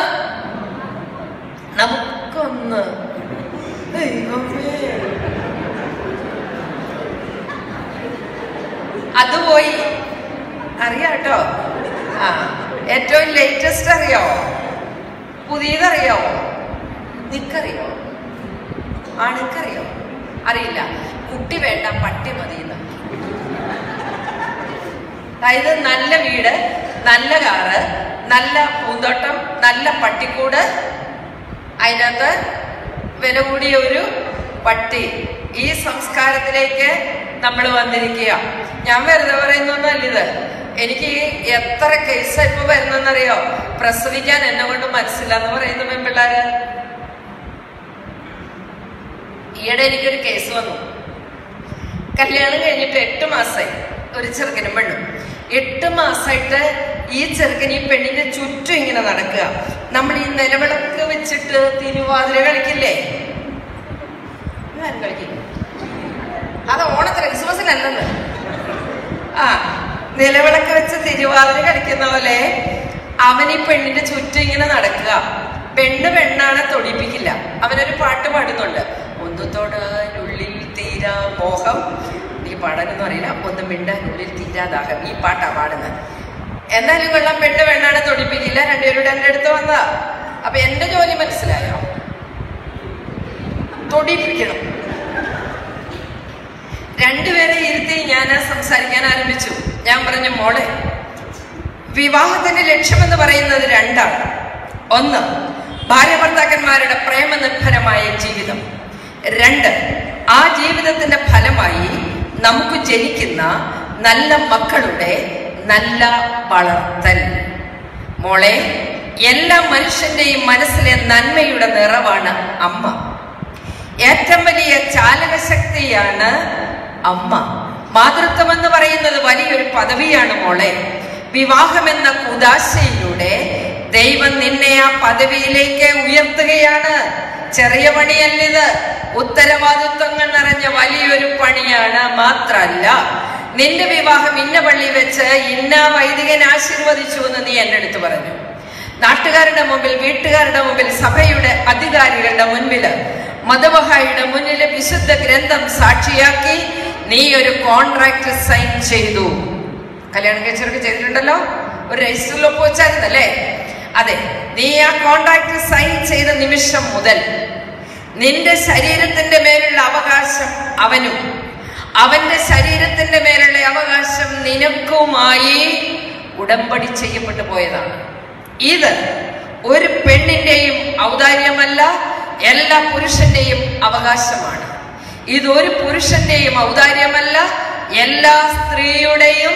നമുക്കൊന്ന് ദൈവമേ അത് പോയി അറിയാട്ടോ ആ ഏറ്റവും ലേറ്റസ്റ്റ് അറിയോ പുതിയതറിയോ നിക്കറിയോ ആണിക്കറിയോ അറിയില്ല കുട്ടി വേണ്ട പട്ടി മതി എന്ന്. അതായത് നല്ല വീട് നല്ല കാറ് നല്ല പൂന്തോട്ടം നല്ല പട്ടിക്കൂട് അതിനകത്ത് വില കൂടിയ ഒരു പട്ടി ഈ സംസ്കാരത്തിലേക്ക് നമ്മൾ വന്നിരിക്കുക ഞാൻ വെറുതെ പറയുന്നൊന്നല്ല ഇത് എനിക്ക് എത്ര കേസ് ഇപ്പൊ വരുന്നെന്നറിയോ പ്രസവിക്കാൻ എന്നെ കൊണ്ട് മനസ്സില്ല എന്ന് പറയുന്ന പെൺപിള്ളേര് ഈയിടെ എനിക്കൊരു കേസ് വന്നു കല്യാണം കഴിഞ്ഞിട്ട് എട്ട് മാസമായി ഒരു ചെറുക്കനും പെണ്ണും എട്ട് മാസമായിട്ട് ഈ ചെറുക്കൻ ഈ പെണ്ണിന്റെ ചുറ്റും ഇങ്ങനെ നടക്കുക നമ്മൾ ഈ നിലവിളക്ക് വെച്ചിട്ട് തിരുവാതിര കളിക്കില്ലേ ഞാൻ കളിക്കില്ല അത് ഓണത്തിന് ക്രിസ്മസിനല്ലെന്ന് ആ നിലവിളക്ക് വെച്ച് തിരുവാതിര കളിക്കുന്ന പോലെ അവൻ ഈ പെണ്ണിന്റെ ചുറ്റും ഇങ്ങനെ നടക്കുക പെണ്ണ് പെണ്ണാണ് തൊടിപ്പിക്കില്ല അവനൊരു പാട്ട് പാടുന്നുണ്ട് ഒന്ന് തൊടാനുള്ളിൽ തീരാ മോഹം ഈ പാടാനൊന്നും അറിയില്ല ഒന്ന് മിണ്ടാനുള്ളിൽ തീരാ ദാഹം ഈ പാട്ടാ പാടുന്നത് എന്നാലും കൊള്ളാം പെണ്ണ് പെണ്ണാണ് തൊടിപ്പിക്കില്ല രണ്ടുപേരുടെ എൻ്റെ അടുത്ത് വന്നതാ അപ്പൊ എന്റെ ജോലി മനസ്സിലായോ തൊടിപ്പിക്കണം രണ്ടുപേരെ ഇരുത്തി ഞാൻ സംസാരിക്കാൻ ആരംഭിച്ചു ഞാൻ പറഞ്ഞു മോളെ വിവാഹത്തിന്റെ ലക്ഷ്യമെന്ന് പറയുന്നത് രണ്ടാണ് ഒന്ന് ഭാര്യ ഭർത്താക്കന്മാരുടെ പ്രേമനിർഭരമായ ജീവിതം രണ്ട് ആ ജീവിതത്തിന്റെ ഫലമായി നമുക്ക് ജനിക്കുന്ന നല്ല മക്കളുടെ നല്ല വളർത്തൽ മോളെ എല്ലാ മനുഷ്യന്റെയും മനസ്സിലെ നന്മയുടെ നിറവാണ് അമ്മ ഏറ്റവും വലിയ ചാലകശക്തിയാണ് അമ്മ മാതൃത്വം എന്ന് പറയുന്നത് വലിയൊരു പദവിയാണ് മോളെ വിവാഹമെന്ന കുദാശയിലൂടെ ദൈവം നിന്നെ ആ പദവിയിലേക്ക് ഉയർത്തുകയാണ് ചെറിയ പണിയല്ലിത് ഉത്തരവാദിത്വങ്ങൾ നിറഞ്ഞ വലിയൊരു പണിയാണ് മാത്രല്ല നിന്റെ വിവാഹം ഇന്ന പള്ളി വെച്ച് ഇന്ന വൈദികൻ ആശീർവദിച്ചു എന്ന് നീ എൻ്റെ അടുത്ത് പറഞ്ഞു നാട്ടുകാരുടെ മുമ്പിൽ വീട്ടുകാരുടെ മുമ്പിൽ സഭയുടെ അധികാരികളുടെ മുൻപിൽ മതവഹായുടെ മുന്നിലെ വിശുദ്ധ ഗ്രന്ഥം സാക്ഷിയാക്കി നീ ഒരു കോൺട്രാക്ട് സൈൻ ചെയ്തു കല്യാണം കഴിച്ചവർക്ക് ചെയ്തിട്ടുണ്ടല്ലോ ഒരു രജിസ്റ്ററിൽ ഒപ്പുവെച്ചായിരുന്നല്ലേ അതെ നീ ആ കോൺട്രാക്ട് സൈൻ ചെയ്ത നിമിഷം മുതൽ നിന്റെ ശരീരത്തിന്റെ മേലുള്ള അവകാശം അവനും അവന്റെ ശരീരത്തിന്റെ മേലുള്ള അവകാശം നിനക്കുമായി ഉടമ്പടി ചെയ്യപ്പെട്ടു പോയതാണ് ഇത് ഒരു പെണ്ണിന്റെയും ഔദാര്യമല്ല എല്ലാ പുരുഷന്റെയും അവകാശമാണ് ഇത് ഒരു പുരുഷന്റെയും ഔദാര്യമല്ല എല്ലാ സ്ത്രീയുടെയും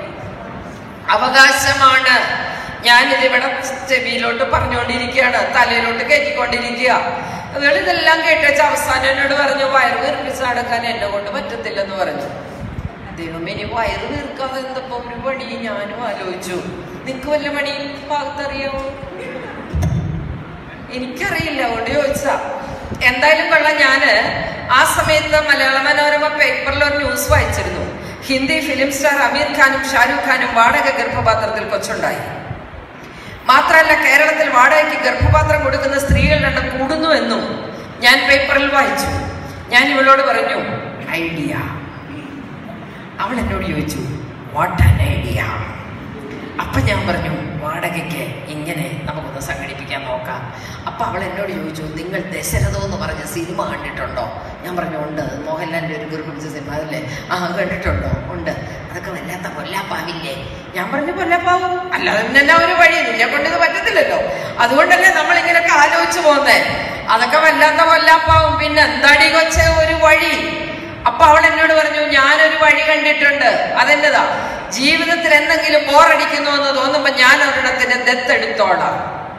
അവകാശമാണ് ഞാനിത് ഇവിടെ ചെവിയിലോട്ട് പറഞ്ഞുകൊണ്ടിരിക്കുകയാണ് തലയിലോട്ട് കയറ്റിക്കൊണ്ടിരിക്കുക അതുകൊണ്ട് ഇതെല്ലാം കേട്ടേച്ച് അവസാനം എന്നോട് പറഞ്ഞു വയറ് വീർപ്പിച്ച് നടക്കാൻ എന്നെ കൊണ്ട് പറ്റത്തില്ലെന്ന് പറഞ്ഞു ദൈവം ഇനി വയറ് വീർക്കാതെ എന്തപ്പോ ഒരു പണി ഞാനും ആലോചിച്ചു നിനക്ക് വല്ല പണി ഭാഗത്തറിയാമോ എനിക്കറിയില്ല അതുകൊണ്ട് ചോദിച്ചാ എന്തായാലും കൊള്ളാം ഞാന് ആ സമയത്ത് മലയാള മനോരമ പേപ്പറിൽ ഒരു ന്യൂസ് വായിച്ചിരുന്നു ഹിന്ദി ഫിലിം സ്റ്റാർ അമീർ ഖാനും ഷാരൂഖ് ഖാനും വാടക ഗർഭപാത്രത്തിൽ കൊച്ചുണ്ടായി മാത്രമല്ല കേരളത്തിൽ വാടകയ്ക്ക് ഗർഭപാത്രം കൊടുക്കുന്ന സ്ത്രീകളുടെ എണ്ണം കൂടുന്നു എന്നും ഞാൻ പേപ്പറിൽ വായിച്ചു ഞാൻ ഇവളോട് പറഞ്ഞു ഐഡിയ അവൾ എന്നോട് ചോദിച്ചു വാട്ട് ആൻ ഐഡിയ അപ്പൊ ഞാൻ പറഞ്ഞു വാടകയ്ക്ക് ഇങ്ങനെ നമുക്കൊന്ന് സംഘടിപ്പിക്കാൻ നോക്കാം അപ്പൊ അവൾ എന്നോട് ചോദിച്ചു നിങ്ങൾ ദശരഥം എന്ന് പറഞ്ഞ സിനിമ കണ്ടിട്ടുണ്ടോ ഞാൻ പറഞ്ഞു ഉണ്ട് മോഹൻലാലിന്റെ ഒരു ഗുരു പിടിച്ച സിനിമ അതല്ലേ ആ കണ്ടിട്ടുണ്ടോ ഉണ്ട് അതൊക്കെ വല്ലാത്ത കൊല്ലാപ്പാവില്ലേ ഞാൻ പറഞ്ഞു കൊല്ലാപ്പാവും അല്ലാതെ തന്നെ ഒരു വഴി നിന്നെ കൊണ്ട് ഇത് പറ്റത്തില്ലല്ലോ അതുകൊണ്ടല്ലേ നമ്മൾ ഇങ്ങനെയൊക്കെ ആലോചിച്ചു പോകുന്നേ അതൊക്കെ വല്ലാത്ത കൊല്ലാപ്പാവും പിന്നെ എന്താടി കൊച്ചെ ഒരു വഴി അപ്പൊ അവൾ എന്നോട് പറഞ്ഞു ഞാനൊരു വഴി കണ്ടിട്ടുണ്ട് അതെന്നതാ ജീവിതത്തിൽ എന്തെങ്കിലും ബോറടിക്കുന്നു എന്ന് തോന്നുമ്പോ ഞാൻ ഒരിടത്തിന്റെ ദത്തെടുത്തോളാം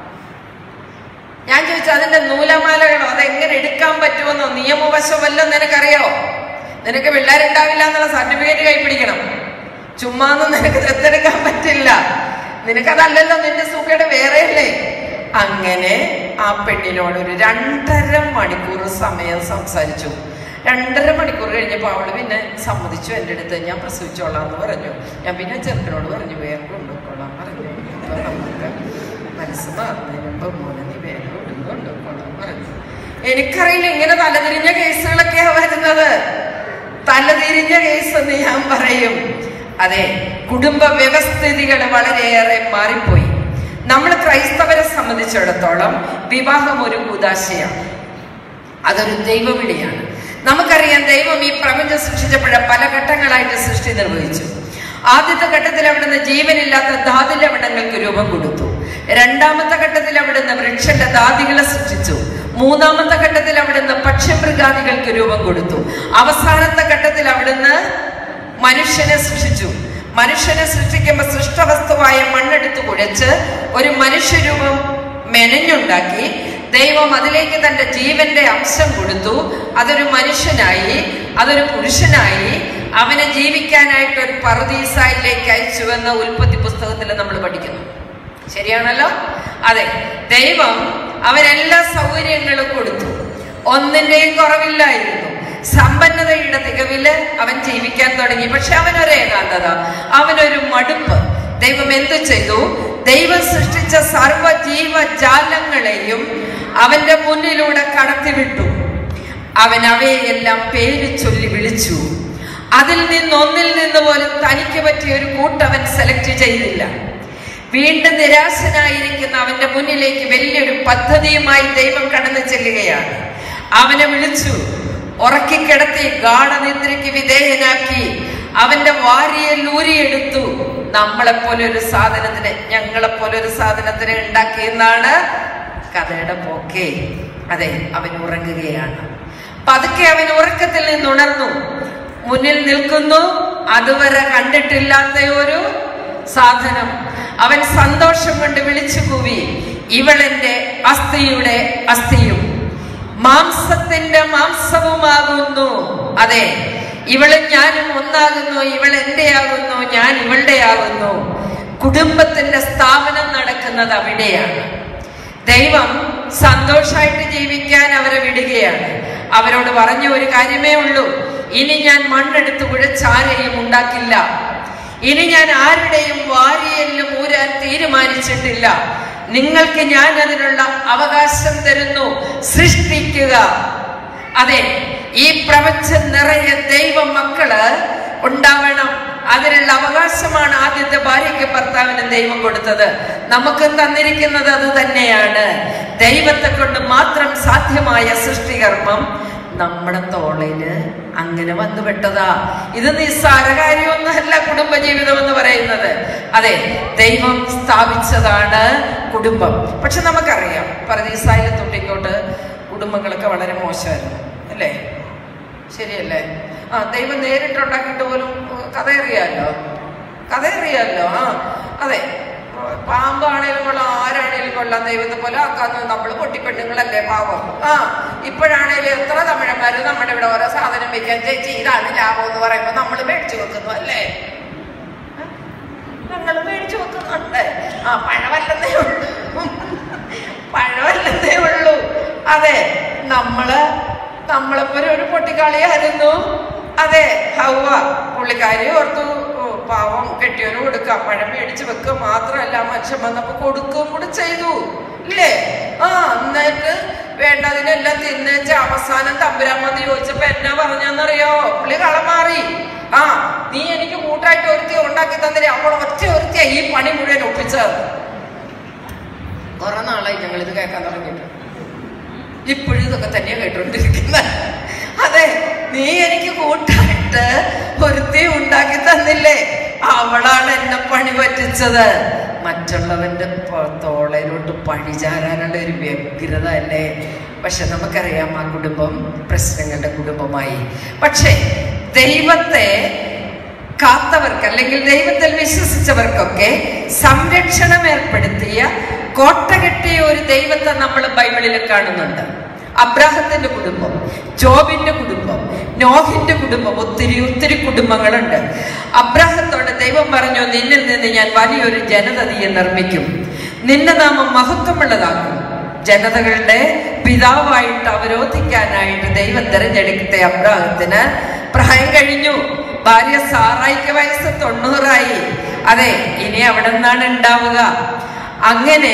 ഞാൻ ചോദിച്ചു അതിന്റെ നൂലമാലകളോ അതെങ്ങനെ എടുക്കാൻ പറ്റുമെന്നോ നിയമവശമല്ലോ നിനക്കറിയോ നിനക്ക് പിള്ളേരുണ്ടാവില്ല എന്നുള്ള സർട്ടിഫിക്കറ്റ് കൈപ്പിടിക്കണം ചുമ്മാന്നും നിനക്ക് ദത്തെടുക്കാൻ പറ്റില്ല നിനക്കതല്ലല്ലോ നിന്റെ സുഖയുടെ വേറെയല്ലേ അങ്ങനെ ആ പെണ്ണിനോട് ഒരു രണ്ടര മണിക്കൂർ സമയം സംസാരിച്ചു രണ്ടര മണിക്കൂർ കഴിഞ്ഞപ്പോൾ അവള് പിന്നെ സമ്മതിച്ചു എൻ്റെ അടുത്ത് ഞാൻ പ്രസവിച്ചോളാം എന്ന് പറഞ്ഞു ഞാൻ പിന്നെ ചെറുക്കനോട് പറഞ്ഞു വേഗം കൊണ്ടുപോയിക്കോളാം പറഞ്ഞു ഇപ്പൊ നമുക്ക് മനസ്സ് മാറുന്നതിന് മുമ്പ് മോനെ നീ വേഗം കൊണ്ടുവന്ന് കൊണ്ടുപോയിക്കോളാം പറഞ്ഞു എനിക്കറിയില്ല ഇങ്ങനെ തലതിരിഞ്ഞ കേസുകളൊക്കെയാ വരുന്നത് തലതിരിഞ്ഞ കേസ് എന്ന് ഞാൻ പറയും അതെ കുടുംബ വ്യവസ്ഥിതികൾ വളരെയേറെ മാറിപ്പോയി നമ്മൾ ക്രൈസ്തവരെ സംബന്ധിച്ചിടത്തോളം വിവാഹം ഒരു ഉദാശയാണ് അതൊരു ദൈവവിളിയാണ് നമുക്കറിയാം ദൈവം ഈ പ്രപഞ്ചം സൃഷ്ടിച്ചപ്പോഴ പല ഘട്ടങ്ങളായിട്ട് സൃഷ്ടി നിർവഹിച്ചു ആദ്യത്തെ ഘട്ടത്തിൽ അവിടുന്ന് ജീവനില്ലാത്ത ധാതുലവണങ്ങൾക്ക് രൂപം കൊടുത്തു രണ്ടാമത്തെ ഘട്ടത്തിൽ അവിടുന്ന് വൃക്ഷന്റെ ദാദികളെ സൃഷ്ടിച്ചു മൂന്നാമത്തെ ഘട്ടത്തിൽ അവിടുന്ന് പക്ഷമൃഗാദികൾക്ക് രൂപം കൊടുത്തു അവസാനത്തെ ഘട്ടത്തിൽ അവിടുന്ന് മനുഷ്യനെ സൃഷ്ടിച്ചു മനുഷ്യനെ സൃഷ്ടിക്കുമ്പോൾ സൃഷ്ടവസ്തുവായ മണ്ണെടുത്ത് കുഴച്ച് ഒരു മനുഷ്യരൂപം മെനഞ്ഞുണ്ടാക്കി ദൈവം അതിലേക്ക് തന്റെ ജീവന്റെ അംശം കൊടുത്തു അതൊരു മനുഷ്യനായി അതൊരു പുരുഷനായി അവനെ ജീവിക്കാനായിട്ട് ഒരു പറുദീസായിലേക്ക് അയച്ചുവെന്ന ഉൽപ്പത്തി പുസ്തകത്തിൽ നമ്മൾ പഠിക്കുന്നു ശരിയാണല്ലോ അതെ ദൈവം അവരെല്ലാ സൗകര്യങ്ങളും കൊടുത്തു ഒന്നിന്റെയും കുറവില്ലായിരുന്നു സമ്പന്നതയുടെ തികവില് അവൻ ജീവിക്കാൻ തുടങ്ങി പക്ഷെ അവനൊരു ഏകാന്തത അവനൊരു മടുപ്പ് ദൈവം എന്തു ചെയ്തു ദൈവം സൃഷ്ടിച്ച സർവജീവജാലങ്ങളെയും അവന്റെ മുന്നിലൂടെ കടത്തിവിട്ടു അവൻ അവയെല്ലാം പേര് ചൊല്ലി വിളിച്ചു അതിൽ നിന്നൊന്നിൽ നിന്ന് പോലും തനിക്ക് പറ്റിയ ഒരു കൂട്ടവൻ സെലക്ട് ചെയ്തില്ല വീണ്ടും നിരാശനായിരിക്കുന്ന അവന്റെ മുന്നിലേക്ക് വലിയൊരു പദ്ധതിയുമായി ദൈവം കടന്നു ചെല്ലുകയാണ് അവനെ വിളിച്ചു ഉറക്കിക്കിടത്തി ഗാഠനിദ്രയ്ക്ക് വിധേയനാക്കി അവന്റെ വാരിയെ ലൂരിയെടുത്തു നമ്മളെപ്പോലെ ഒരു സാധനത്തിന് ഞങ്ങളെപ്പോലെ ഒരു സാധനത്തിന് ഉണ്ടാക്കിയെന്നാണ് കഥയുടെ പോക്കേ അതെ അവൻ ഉറങ്ങുകയാണ് പതുക്കെ അവൻ ഉറക്കത്തിൽ നിന്ന് ഉണർന്നു മുന്നിൽ നിൽക്കുന്നു അതുവരെ കണ്ടിട്ടില്ലാത്ത ഒരു സാധനം അവൻ സന്തോഷം കൊണ്ട് വിളിച്ചു കൂവി ഇവളെന്റെ അസ്ഥിയുടെ അസ്ഥിയും മാംസത്തിന്റെ മാംസവുമാകുന്നു അതെ ഇവളും ഞാനും ഒന്നാകുന്നു ഇവൾ എന്റെ ആകുന്നു ഞാൻ ഇവളുടെ ആകുന്നു കുടുംബത്തിന്റെ സ്ഥാപനം നടക്കുന്നത് അവിടെയാണ് ദൈവം സന്തോഷമായിട്ട് ജീവിക്കാൻ അവരെ വിടുകയാണ് അവരോട് പറഞ്ഞ ഒരു കാര്യമേ ഉള്ളൂ ഇനി ഞാൻ മണ്ണെടുത്ത് കുഴച്ചാരെയും ഉണ്ടാക്കില്ല ഇനി ഞാൻ ആരുടെയും വാരിയെല്ലും ഊരാൻ തീരുമാനിച്ചിട്ടില്ല നിങ്ങൾക്ക് ഞാൻ അതിനുള്ള അവകാശം തരുന്നു സൃഷ്ടിക്കുക അതെ ഈ പ്രപഞ്ചം നിറയെ ദൈവ മക്കള് ഉണ്ടാവണം അതിനുള്ള അവകാശമാണ് ആദ്യത്തെ ഭാര്യയ്ക്ക് ഭർത്താവിന് ദൈവം കൊടുത്തത് നമുക്കും തന്നിരിക്കുന്നത് അത് തന്നെയാണ് ദൈവത്തെ കൊണ്ട് മാത്രം സാധ്യമായ സൃഷ്ടികർമ്മം നമ്മുടെ തോളില് അങ്ങനെ വന്നുപെട്ടതാ ഇത് നിസ്സാര കാര്യമൊന്നുമല്ല കുടുംബജീവിതം എന്ന് പറയുന്നത് അതെ ദൈവം സ്ഥാപിച്ചതാണ് കുടുംബം പക്ഷെ നമുക്കറിയാം പരദീസായാലും തൊട്ടിക്കോട്ട് കുടുംബങ്ങളൊക്കെ വളരെ മോശമായിരുന്നു അല്ലേ ശരിയല്ലേ ആ ദൈവം നേരിട്ടുണ്ടാക്കിയിട്ട് പോലും ഉം, കഥ അറിയാമല്ലോ കഥ അറിയാമല്ലോ ആ അതെ പാമ്പാണേലും കൊള്ളാം ആരാണേലും കൊള്ളാം ദൈവത്തെ പോലെ ആക്കാന്ന് നമ്മൾ പൊട്ടിപ്പെണ്ണുങ്ങളല്ലേ പാവം ആ ഇപ്പോഴാണേലും എത്ര തമിഴന്മാര് നമ്മുടെ ഇവിടെ ഓരോ സാധനം വെക്കാൻ ചേച്ചി ഇതാണ് ലാഭം എന്ന് പറയുമ്പോൾ നമ്മൾ മേടിച്ചു വെക്കുന്നു അല്ലേ ഞങ്ങൾ മേടിച്ചു വെക്കുന്നുണ്ട് ആ പഴമല്ലെന്നേ ഉള്ളൂ പഴമല്ലെന്നേ ഉള്ളൂ അതെ നമ്മള് നമ്മളിപ്പോ ഒരു പൊട്ടിക്കളിയായിരുന്നു അതെ ഹൗവ പുള്ളിക്കാരി ഓർത്തു ഓ, പാവം കെട്ടിയവന് കൊടുക്കാം പഴം മേടിച്ച് വെക്കുക മാത്രമല്ല മനുഷ്യൻ വന്നപ്പോ കൊടുക്കുകയും കൂടി ചെയ്തു ഇല്ലേ ആ എന്നിട്ട് വേണ്ടതിനെല്ലാം തിന്നേച്ച് അവസാനം തമ്പുരാൻ വന്ന് ചോദിച്ചപ്പോ എന്നാ പറഞ്ഞെന്നറിയോ പുള്ളി കളം മാറി ആ നീ എനിക്ക് കൂട്ടായിട്ട് ഒരുത്തി ഉണ്ടാക്കി തന്നില്ലേ അപ്പോൾ ഒറ്റ ഒരുത്തിയാ ഈ പണി മുഴുവൻ ഒപ്പിച്ചത് കുറെ നാളായി ഞങ്ങൾ ഇത് കേൾക്കാൻ തുടങ്ങിയിട്ട് ഇപ്പോഴും ഇതൊക്കെ തന്നെയാ കേട്ടോണ്ടിരിക്കുന്നത് അതെ നീ എനിക്ക് കൂട്ടായിട്ട് ഒരുത്തി ഉണ്ടാക്കി തന്നില്ലേ അവളാണ് എന്നെ പണി പറ്റിച്ചത് മറ്റുള്ളവന്റെ പ- തോളയിലോട്ട് പഴിചാരാനുള്ള ഒരു വ്യഗ്രത അല്ലേ പക്ഷെ നമുക്കറിയാം ആ കുടുംബം പ്രശ്നങ്ങളുടെ കുടുംബമായി പക്ഷേ ദൈവത്തെ കാത്തവർക്ക് അല്ലെങ്കിൽ ദൈവത്തിൽ വിശ്വസിച്ചവർക്കൊക്കെ സംരക്ഷണം ഏർപ്പെടുത്തിയ കോട്ട കെട്ടിയ ഒരു ദൈവത്തെ നമ്മൾ ബൈബിളിൽ കാണുന്നുണ്ട് അബ്രാഹത്തിന്റെ കുടുംബം ജോബിന്റെ കുടുംബം നോഹിന്റെ കുടുംബം ഒത്തിരി ഒത്തിരി കുടുംബങ്ങളുണ്ട് അബ്രാഹത്തോട് ദൈവം പറഞ്ഞു നിന്നിൽ നിന്ന് ഞാൻ വലിയൊരു ജനതയെ നിർമ്മിക്കും നിന്റെ നാമം മഹത്വമുള്ളതാക്കും ജനതകളുടെ പിതാവായിട്ട് അവരോധിക്കാനായിട്ട് ദൈവം തിരഞ്ഞെടുത്ത അബ്രാഹത്തിന് പ്രായം കഴിഞ്ഞു ഭാര്യ സാറായിക്ക് വയസ്സ് തൊണ്ണൂറായി അതെ ഇനി അവിടെ നിന്നാണ് ഉണ്ടാവുക അങ്ങനെ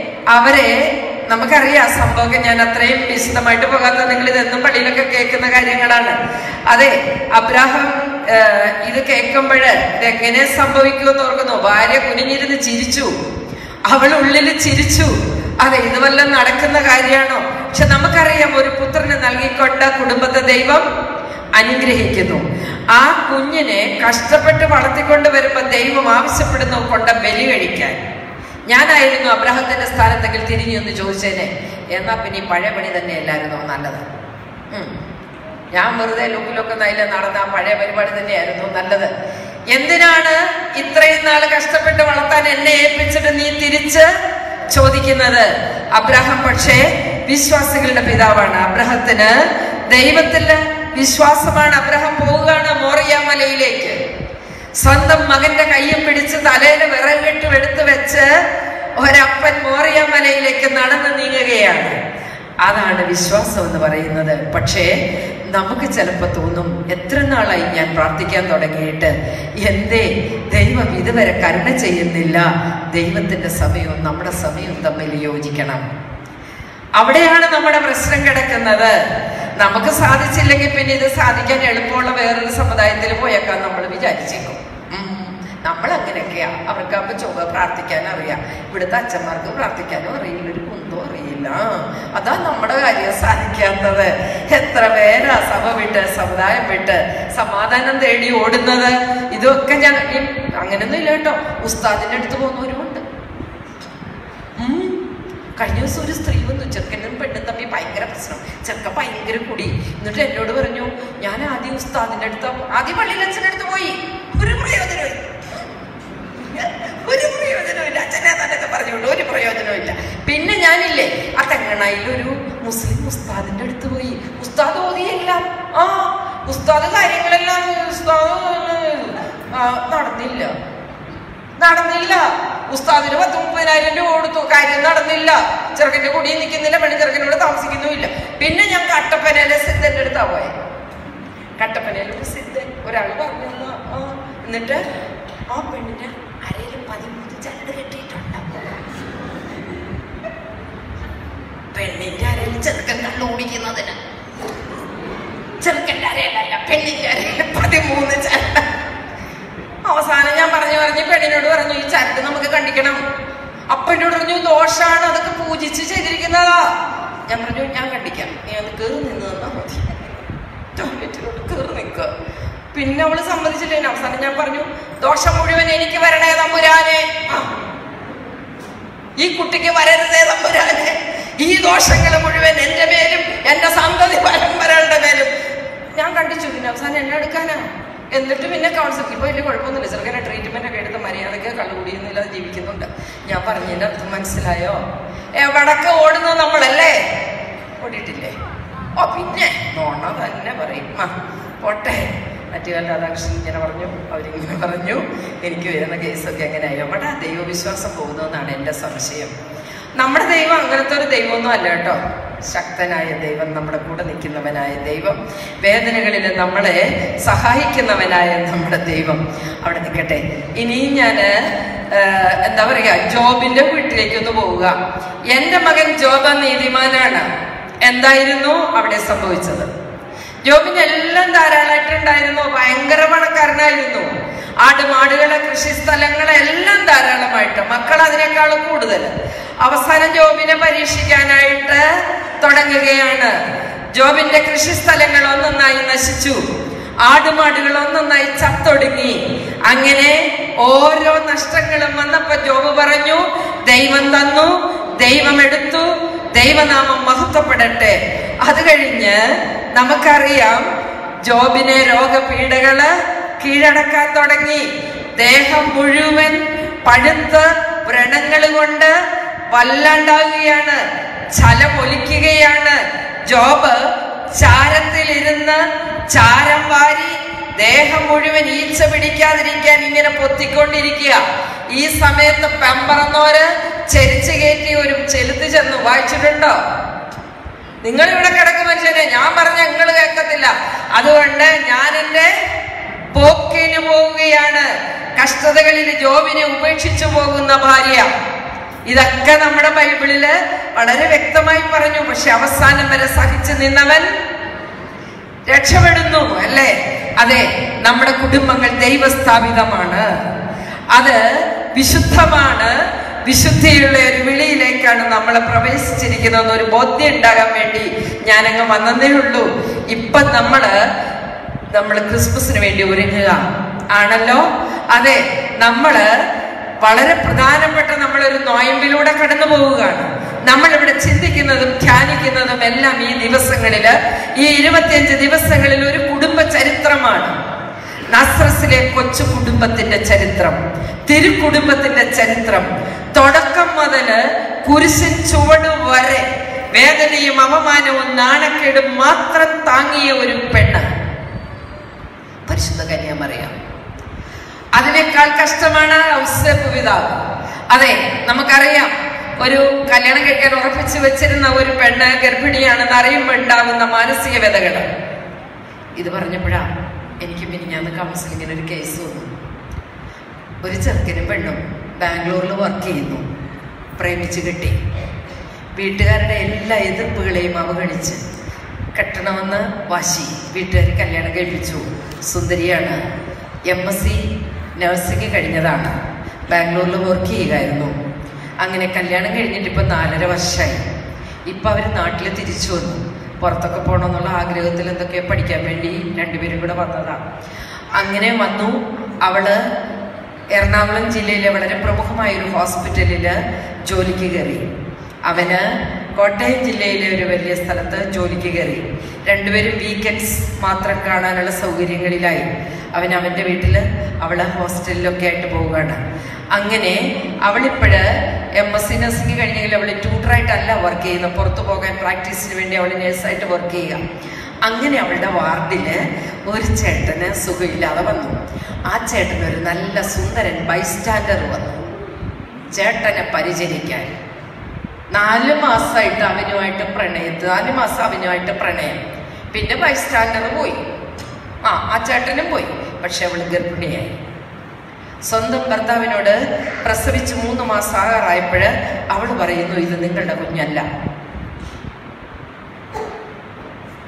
അവരെ നമുക്കറിയാം സംഭവമൊക്കെ ഞാൻ അത്രയും വിശദമായിട്ട് പോകാത്ത നിങ്ങൾ ഇതെന്നും പള്ളിയിലൊക്കെ കേൾക്കുന്ന കാര്യങ്ങളാണ് അതെ അബ്രാഹം ഏഹ്, ഇത് കേൾക്കുമ്പോൾ ഇതെങ്ങനെ സംഭവിക്കുമെന്ന് ഓർക്കുന്നു ഭാര്യ കുനിഞ്ഞിരുന്ന് ചിരിച്ചു അവൾ ഉള്ളിൽ ചിരിച്ചു അതെ ഇത് വല്ലതും നടക്കുന്ന കാര്യമാണോ പക്ഷെ നമുക്കറിയാം ഒരു പുത്രന് നൽകിക്കൊണ്ട കുടുംബത്തെ ദൈവം അനുഗ്രഹിക്കുന്നു ആ കുഞ്ഞിനെ കഷ്ടപ്പെട്ട് വളർത്തിക്കൊണ്ട് വരുമ്പോൾ ദൈവം ആവശ്യപ്പെടുന്നു കൊണ്ട ബലി കഴിക്കാൻ ഞാനായിരുന്നു അബ്രഹത്തിന്റെ സ്ഥാനത്തെങ്കിൽ തിരിഞ്ഞൊന്ന് ചോദിച്ചേനെ എന്നാ പിന്നെ ഈ പഴയ പണി തന്നെയല്ലായിരുന്നോ നല്ലത് ഉം. ഞാൻ വെറുതെ ലുക്കിലൊക്കെ നയില നടന്ന ആ പഴയ പരിപാടി തന്നെയായിരുന്നു നല്ലത് എന്തിനാണ് ഇത്രയും നാള് കഷ്ടപ്പെട്ട് വളർത്താൻ എന്നെ ഏൽപ്പിച്ചിട്ട് നീ തിരിച്ച് ചോദിക്കുന്നത് അബ്രഹാം പക്ഷേ വിശ്വാസികളുടെ പിതാവാണ് അബ്രഹത്തിന് ദൈവത്തില് വിശ്വാസമാണ് അബ്രഹാം പോവുകയാണ് മോറിയ മലയിലേക്ക് സ്വന്തം മകന്റെ കയ്യും പിടിച്ച് തലയിൽ വിറകെട്ടും എടുത്തു വെച്ച് ഒരപ്പൻ മോറിയ മലയിലേക്ക് നടന്നു നീങ്ങുകയാണ് അതാണ് വിശ്വാസം എന്ന് പറയുന്നത് പക്ഷേ നമുക്ക് ചിലപ്പോൾ തോന്നും എത്ര നാളായി ഞാൻ പ്രാർത്ഥിക്കാൻ തുടങ്ങിയിട്ട് എന്തേ ദൈവം ഇതുവരെ കരുണ ചെയ്യുന്നില്ല ദൈവത്തിന്റെ സമയവും നമ്മുടെ സമയവും തമ്മിൽ യോജിക്കണം അവിടെയാണ് നമ്മുടെ പ്രശ്നം കിടക്കുന്നത് നമുക്ക് സാധിച്ചില്ലെങ്കിൽ പിന്നെ ഇത് സാധിക്കാൻ എളുപ്പമുള്ള വേറൊരു സമുദായത്തിൽ പോയേക്കാൻ നമ്മൾ വിചാരിച്ചേക്കും ഉം. നമ്മൾ അങ്ങനെയൊക്കെയാ അവർക്ക് അപ്പൊ ചൊവ്വ പ്രാർത്ഥിക്കാൻ അറിയാം ഇവിടുത്തെ അച്ഛന്മാർക്ക് പ്രാർത്ഥിക്കാനും അറിയില്ല ഒരു കുന്തവും അറിയില്ല അതാ നമ്മുടെ കാര്യം സാധിക്കാത്തത് എത്ര പേരാ സഭ വിട്ട് സമുദായം വിട്ട് സമാധാനം തേടി ഓടുന്നത് ഇതൊക്കെ ഞാൻ ഈ- അങ്ങനെയൊന്നും ഇല്ല കേട്ടോ ഉസ്താദിന്റെ അടുത്ത് പോകുന്നവരുമുണ്ട് ഉം. കഴിഞ്ഞ ദിവസം ഒരു സ്ത്രീ വന്നു ചെറുക്കനും പെണ്ണും തമ്മിൽ ഭയങ്കര പ്രശ്നം ചെറുക്കൻ ഭയങ്കര കുടി എന്നിട്ട് എന്നോട് പറഞ്ഞു ഞാൻ ആദ്യം ഉസ്താദിന്റെ അടുത്ത് ആദ്യം പള്ളിയിൽ അച്ഛൻ്റെ അടുത്ത് പോയി ഒരു പ്രയോജനമില്ല ഒരു പ്രയോജനമില്ല അച്ഛനെ തന്നെ പറഞ്ഞുകൊണ്ട് ഒരു പ്രയോജനമില്ല പിന്നെ ഞാനില്ലേ ആ തെങ്ങണയിൽ ഒരു മുസ്ലിം ഉസ്താദിന്റെ അടുത്ത് പോയി ഉസ്താദ് ഓതിയല്ല ആ ഉസ്താദ് കാര്യങ്ങളെല്ലാം ഉസ്താദ് ആ, നടന്നില്ല നടന്നില്ല ഉസ്താദിന് പത്ത് മുപ്പതിനായിരം രൂപ കൊടുത്തു കാര്യം നടന്നില്ല ചെറുക്കന്റെ കൂടി നിൽക്കുന്നില്ല പെണ്ണ് ചെറുക്കനോട് താമസിക്കുന്നുമില്ല പിന്നെ ഞാൻ കട്ടപ്പനയിലെ സിദ്ധന്റെ അടുത്താ പോയത് കട്ടപ്പനയിലെ ഒരു സിദ്ധൻ ഒരാൾ പറഞ്ഞു തന്നു. ആ, എന്നിട്ട് ആ പെണ്ണിന് അരയിൽ പതിമൂന്ന് ചരട് കെട്ടിയിട്ടുണ്ട് പെണ്ണിന്റെ അരയിൽ ചെറുക്കൻ കള്ളു കുടിക്കുന്നതിന് ചെറുക്കൻ്റെ അരയല്ല പെണ്ണിന്റെ അരയല്ല പതിമൂന്ന് ചരട് അവസാനം ഞാൻ പറഞ്ഞു പറഞ്ഞു പെണ്ണിനോട് പറഞ്ഞു ഈ ചരട് നമുക്ക് കണ്ടിക്കണം അപ്പൊ എന്നോട് പറഞ്ഞു ദോഷാണ് അതൊക്കെ പൂജിച്ച് ചെയ്തിരിക്കുന്നതാ ഞാൻ പറഞ്ഞു ഞാൻ കണ്ടിക്കാം നീ അത് കയറി നിന്ന് തന്നാ മതി ടോയ്ലറ്റിലോട്ട് കയറി നിൽക്കുക പിന്നെ അവള് സമ്മതിച്ചില്ല ഇനി അവസാനം ഞാൻ പറഞ്ഞു ദോഷം മുഴുവൻ എനിക്ക് വരണേ തമ്പുരാനെ ആ. ഈ കുട്ടിക്ക് വരരുതേ തമ്പുരാനെ ഈ ദോഷങ്ങൾ മുഴുവൻ എന്റെ മേലും എന്റെ സന്തതി പരമ്പരകളുടെ മേലും ഞാൻ കണ്ടിച്ചു പിന്നെ അവസാനം എന്നെ എടുക്കാനാ എന്നിട്ട് പിന്നെ കൗൺസിൽ ഇപ്പൊ വലിയ കുഴപ്പമൊന്നുമില്ല ചെറുക്കനെ ട്രീറ്റ്മെന്റ് ഒക്കെ എടുത്ത് മര്യാദക്ക് കള്ളുകുടിയൊന്നുമില്ലാതെ ജീവിക്കുന്നുണ്ട് ഞാൻ പറഞ്ഞതിന്റെ അർത്ഥം മനസ്സിലായോ എവിടൊക്കെ ഓടുന്നത് നമ്മളല്ലേ ഓടിയിട്ടില്ലേ ഓ പിന്നെ നോണ തന്നെ പറയും ആ പോട്ടെ മറ്റുകാൽ രാധാകൃഷ്ണൻ ഇങ്ങനെ പറഞ്ഞു അവരിങ്ങനെ പറഞ്ഞു എനിക്ക് വരുന്ന കേസൊക്കെ എങ്ങനെയായി എവിടെ ദൈവവിശ്വാസം പോകുന്നതെന്നാണ് എൻ്റെ സംശയം നമ്മുടെ ദൈവം അങ്ങനത്തെ ഒരു ദൈവമൊന്നും അല്ല കേട്ടോ ശക്തനായ ദൈവം നമ്മുടെ കൂടെ നിൽക്കുന്നവനായ ദൈവം വേദനകളിൽ നമ്മളെ സഹായിക്കുന്നവനായ നമ്മുടെ ദൈവം അവിടെ നിൽക്കട്ടെ ഇനിയും ഞാൻ എന്താ പറയുക ജോബിന്റെ വീട്ടിലേക്കൊന്ന് പോവുക എൻ്റെ മകൻ ജോബ നീതിമാനാണ് എന്തായിരുന്നു അവിടെ സംഭവിച്ചത് ജോബിന് എല്ലാം ധാരാളമായിട്ടുണ്ടായിരുന്നു ഭയങ്കര പണക്കാരനായിരുന്നു ആടുമാടുകളെ കൃഷിസ്ഥലങ്ങളെ എല്ലാം ധാരാളമായിട്ട് മക്കൾ അതിനേക്കാളും കൂടുതൽ അവസാനം ജോബിനെ പരീക്ഷിക്കാനായിട്ട് തുടങ്ങുകയാണ് ജോബിന്റെ കൃഷിസ്ഥലങ്ങൾ ഒന്നൊന്നായി നശിച്ചു ആടുമാടുകൾ ഒന്നൊന്നായി ചത്തൊടുങ്ങി അങ്ങനെ ഓരോ നഷ്ടങ്ങളും വന്നപ്പോ ജോബ് പറഞ്ഞു ദൈവം തന്നു ദൈവം എടുത്തു ദൈവനാമം മഹത്വപ്പെടട്ടെ അത് കഴിഞ്ഞ് നമുക്കറിയാം ജോബിനെ രോഗപീഠകള് കീഴടക്കാൻ തുടങ്ങി ദേഹം മുഴുവൻ പഴുത്ത് വ്രണങ്ങൾ കൊണ്ട് വല്ലാണ്ടാവുകയാണ് ചലമൊലിക്കുകയാണ് ജോബ് ചാരത്തിലിരുന്ന് ചാരം വാരി ദേഹം മുഴുവൻ ഈച്ച പിടിക്കാതിരിക്കാൻ ഇങ്ങനെ പൊത്തിക്കൊണ്ടിരിക്കുക ഈ സമയത്ത് പെമ്പറന്നോര് ചെരിച്ചു കയറ്റി ഒരു ചെലുത്ത് ചെന്ന് വായിച്ചിട്ടുണ്ടോ നിങ്ങൾ ഇവിടെ കിടക്കും മനുഷ്യനെ ഞാൻ പറഞ്ഞ നിങ്ങൾ കേൾക്കത്തില്ല അതുകൊണ്ട് ഞാൻ എന്റെ പോക്കിന് പോവുകയാണ് കഷ്ടതകളിൽ ജോബിനെ ഉപേക്ഷിച്ചു പോകുന്ന ഭാര്യ ഇതൊക്കെ നമ്മുടെ ബൈബിളില് വളരെ വ്യക്തമായി പറഞ്ഞു പക്ഷെ അവസാനം വരെ സഹിച്ചു നിന്നവൻ രക്ഷപ്പെടുന്നു അല്ലേ അതെ നമ്മുടെ കുടുംബങ്ങൾ ദൈവസ്ഥാപിതമാണ് അത് വിശുദ്ധമാണ് വിശുദ്ധിയുള്ള ഒരു വിളിയിലേക്കാണ് നമ്മൾ പ്രവേശിച്ചിരിക്കുന്നത് ഒരു ബോധ്യം ഉണ്ടാകാൻ വേണ്ടി ഞാനങ്ങ് വന്നതേ ഉള്ളൂ ഇപ്പൊ നമ്മള് നമ്മൾ ക്രിസ്മസിന് വേണ്ടി ഒരുങ്ങുക ആണല്ലോ അതെ നമ്മള് വളരെ പ്രധാനപ്പെട്ട നമ്മളൊരു നോയമ്പിലൂടെ കടന്നു പോവുകയാണ് നമ്മൾ ഇവിടെ ചിന്തിക്കുന്നതും ധ്യാനിക്കുന്നതും എല്ലാം ഈ ദിവസങ്ങളില് ഈ ഇരുപത്തിയഞ്ച് ദിവസങ്ങളിൽ ഒരു കുടുംബ ചരിത്രമാണ് നസ്രസിലെ കൊച്ചു കുടുംബത്തിന്റെ ചരിത്രം തിരുക്കുടുംബത്തിന്റെ ചരിത്രം തുടക്കം മുതല് കുരിശിൻ ചുവട് വരെ വേദനയും അപമാനവും നാണക്കേടും മാത്രം താങ്ങിയ ഒരു പെണ്ണ് പരിശുദ്ധ കന്യാമറിയാം അതിനേക്കാൾ കഷ്ടമാണ് ഔസേപ്പ് പിതാവ് അതെ നമുക്കറിയാം ഒരു കല്യാണം കഴിക്കാൻ ഉറപ്പിച്ചു വെച്ചിരുന്ന ഒരു പെണ്ണ് ഗർഭിണിയാണെന്ന് അറിയുമ്പോൾ ഉണ്ടാകുന്ന മാനസിക വ്യതകൾ ഇത് പറഞ്ഞപ്പോഴാ എനിക്ക് മിനിഞ്ഞാന്ന് കൗൺസിലിങ്ങിന് ഒരു കേസ് വന്നു ഒരു ചെറുക്കനും പെണ്ണും ബാംഗ്ലൂരിൽ വർക്ക് ചെയ്യുന്നു പ്രേമിച്ച് കിട്ടി വീട്ടുകാരുടെ എല്ലാ എതിർപ്പുകളെയും അവഗണിച്ച് കെട്ടണമെന്ന് വാശി വീട്ടുകാർ കല്യാണം കഴിപ്പിച്ചു സുന്ദരിയാണ് എം എസ് സി നഴ്സിംഗ് കഴിഞ്ഞതാണ് ബാംഗ്ലൂരിൽ വർക്ക് ചെയ്യുകയായിരുന്നു അങ്ങനെ കല്യാണം കഴിഞ്ഞിട്ട് ഇപ്പം നാലര വർഷമായി ഇപ്പം അവർ നാട്ടിൽ തിരിച്ചു വന്നു പുറത്തൊക്കെ പോകണമെന്നുള്ള ആഗ്രഹത്തിൽ എന്തൊക്കെ പഠിക്കാൻ വേണ്ടി രണ്ടുപേരും കൂടെ വന്നതാണ് അങ്ങനെ വന്നു അവള് എറണാകുളം ജില്ലയിലെ വളരെ പ്രമുഖമായ ഒരു ഹോസ്പിറ്റലിൽ ജോലിക്ക് കയറി അവന് കോട്ടയം ജില്ലയിലെ ഒരു വലിയ സ്ഥലത്ത് ജോലിക്ക് കയറി രണ്ടുപേരും വീക്കെൻഡ്സ് മാത്രം കാണാനുള്ള സൗകര്യങ്ങളിലായി അവൻ അവൻ്റെ വീട്ടിൽ അവള് ഹോസ്റ്റലിലൊക്കെ ആയിട്ട് പോവുകയാണ് അങ്ങനെ അവളിപ്പോഴ് എം എസ് സി നഴ്സിംഗ് കഴിഞ്ഞെങ്കിൽ അവൾ ട്യൂട്ടറായിട്ടല്ല വർക്ക് ചെയ്യുന്നത് പുറത്തു പോകാൻ പ്രാക്ടീസിന് വേണ്ടി അവൾ നേഴ്സായിട്ട് വർക്ക് ചെയ്യുക അങ്ങനെ അവളുടെ വാർഡിൽ ഒരു ചേട്ടന് സുഖമില്ലാതെ വന്നു ആ ചേട്ടന് ഒരു നല്ല സുന്ദരൻ ബൈസ്റ്റാൻഡർ വന്നു ചേട്ടനെ പരിചരിക്കാൻ നാല് മാസമായിട്ട് അവനുമായിട്ട് പ്രണയത്ത് നാല് മാസം അവനുമായിട്ട് പ്രണയം പിന്നെ ബൈസ്റ്റാൻഡർ പോയി ആ ആ ചേട്ടനും പോയി പക്ഷെ അവൾ ഗർഭിണിയായി സ്വന്തം ഭർത്താവിനോട് പ്രസവിച്ച് മൂന്ന് മാസം ആകാറായപ്പോൾ അവൾ പറയുന്നു ഇത് നിങ്ങളുടെ കുഞ്ഞല്ല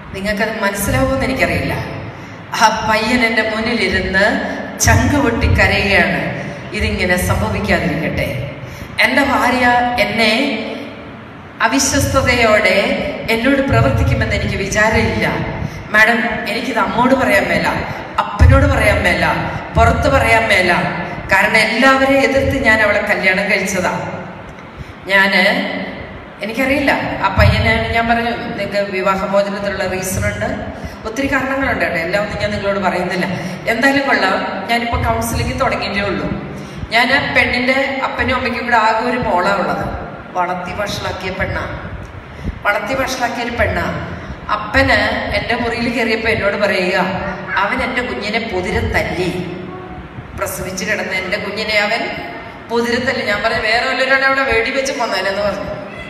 നിങ്ങൾക്കത് മനസ്സിലാവുമെന്ന് എനിക്കറിയില്ല ആ പയ്യൻ എൻ്റെ മുന്നിലിരുന്ന് ചങ്ക് പൊട്ടി കരയുകയാണ് ഇതിങ്ങനെ സംഭവിക്കാതിരിക്കട്ടെ എൻ്റെ ഭാര്യ എന്നെ അവിശ്വസ്തതയോടെ എന്നോട് പ്രവർത്തിക്കുമെന്ന് എനിക്ക് വിചാരമില്ല മാഡം എനിക്കിത് അമ്മോട് പറയാൻ മേല അപ്പനോട് പറയാൻ മേല പുറത്ത് പറയാൻ മേല കാരണം എല്ലാവരെയും എതിർത്ത് ഞാൻ അവളെ കല്യാണം കഴിച്ചതാ ഞാന് എനിക്കറിയില്ല ആ പയ്യനെ ഞാൻ പറഞ്ഞു നിങ്ങൾക്ക് വിവാഹമോചനത്തിലുള്ള റീസൺ ഉണ്ട് ഒത്തിരി കാരണങ്ങളുണ്ട് കേട്ടോ എല്ലാം ഒന്നും ഞാൻ നിങ്ങളോട് പറയുന്നില്ല എന്തായാലും കൊള്ളാം ഞാനിപ്പോൾ കൗൺസിലിംഗ് തുടങ്ങിയിട്ടേ ഉള്ളൂ ഞാൻ പെണ്ണിൻ്റെ അപ്പനും അമ്മയ്ക്കും കൂടെ ആകെ ഒരു മോളാ ഉള്ളത് വളർത്തി വഷളാക്കിയ പെണ്ണാ വളർത്തി വഷളാക്കിയ ഒരു പെണ്ണാ അപ്പന് എൻ്റെ മുറിയിൽ കയറിയപ്പോൾ എന്നോട് പറയുക അവൻ എൻ്റെ കുഞ്ഞിനെ പൊതിരെ തല്ലി പ്രസവിച്ച് കിടന്ന എൻ്റെ കുഞ്ഞിനെ അവൻ പൊതിരത്തല്ലി ഞാൻ പറഞ്ഞു വേറെ വല്ലവരാണ് അവിടെ വേടി വെച്ച് കൊന്നേനെന്ന് പറഞ്ഞു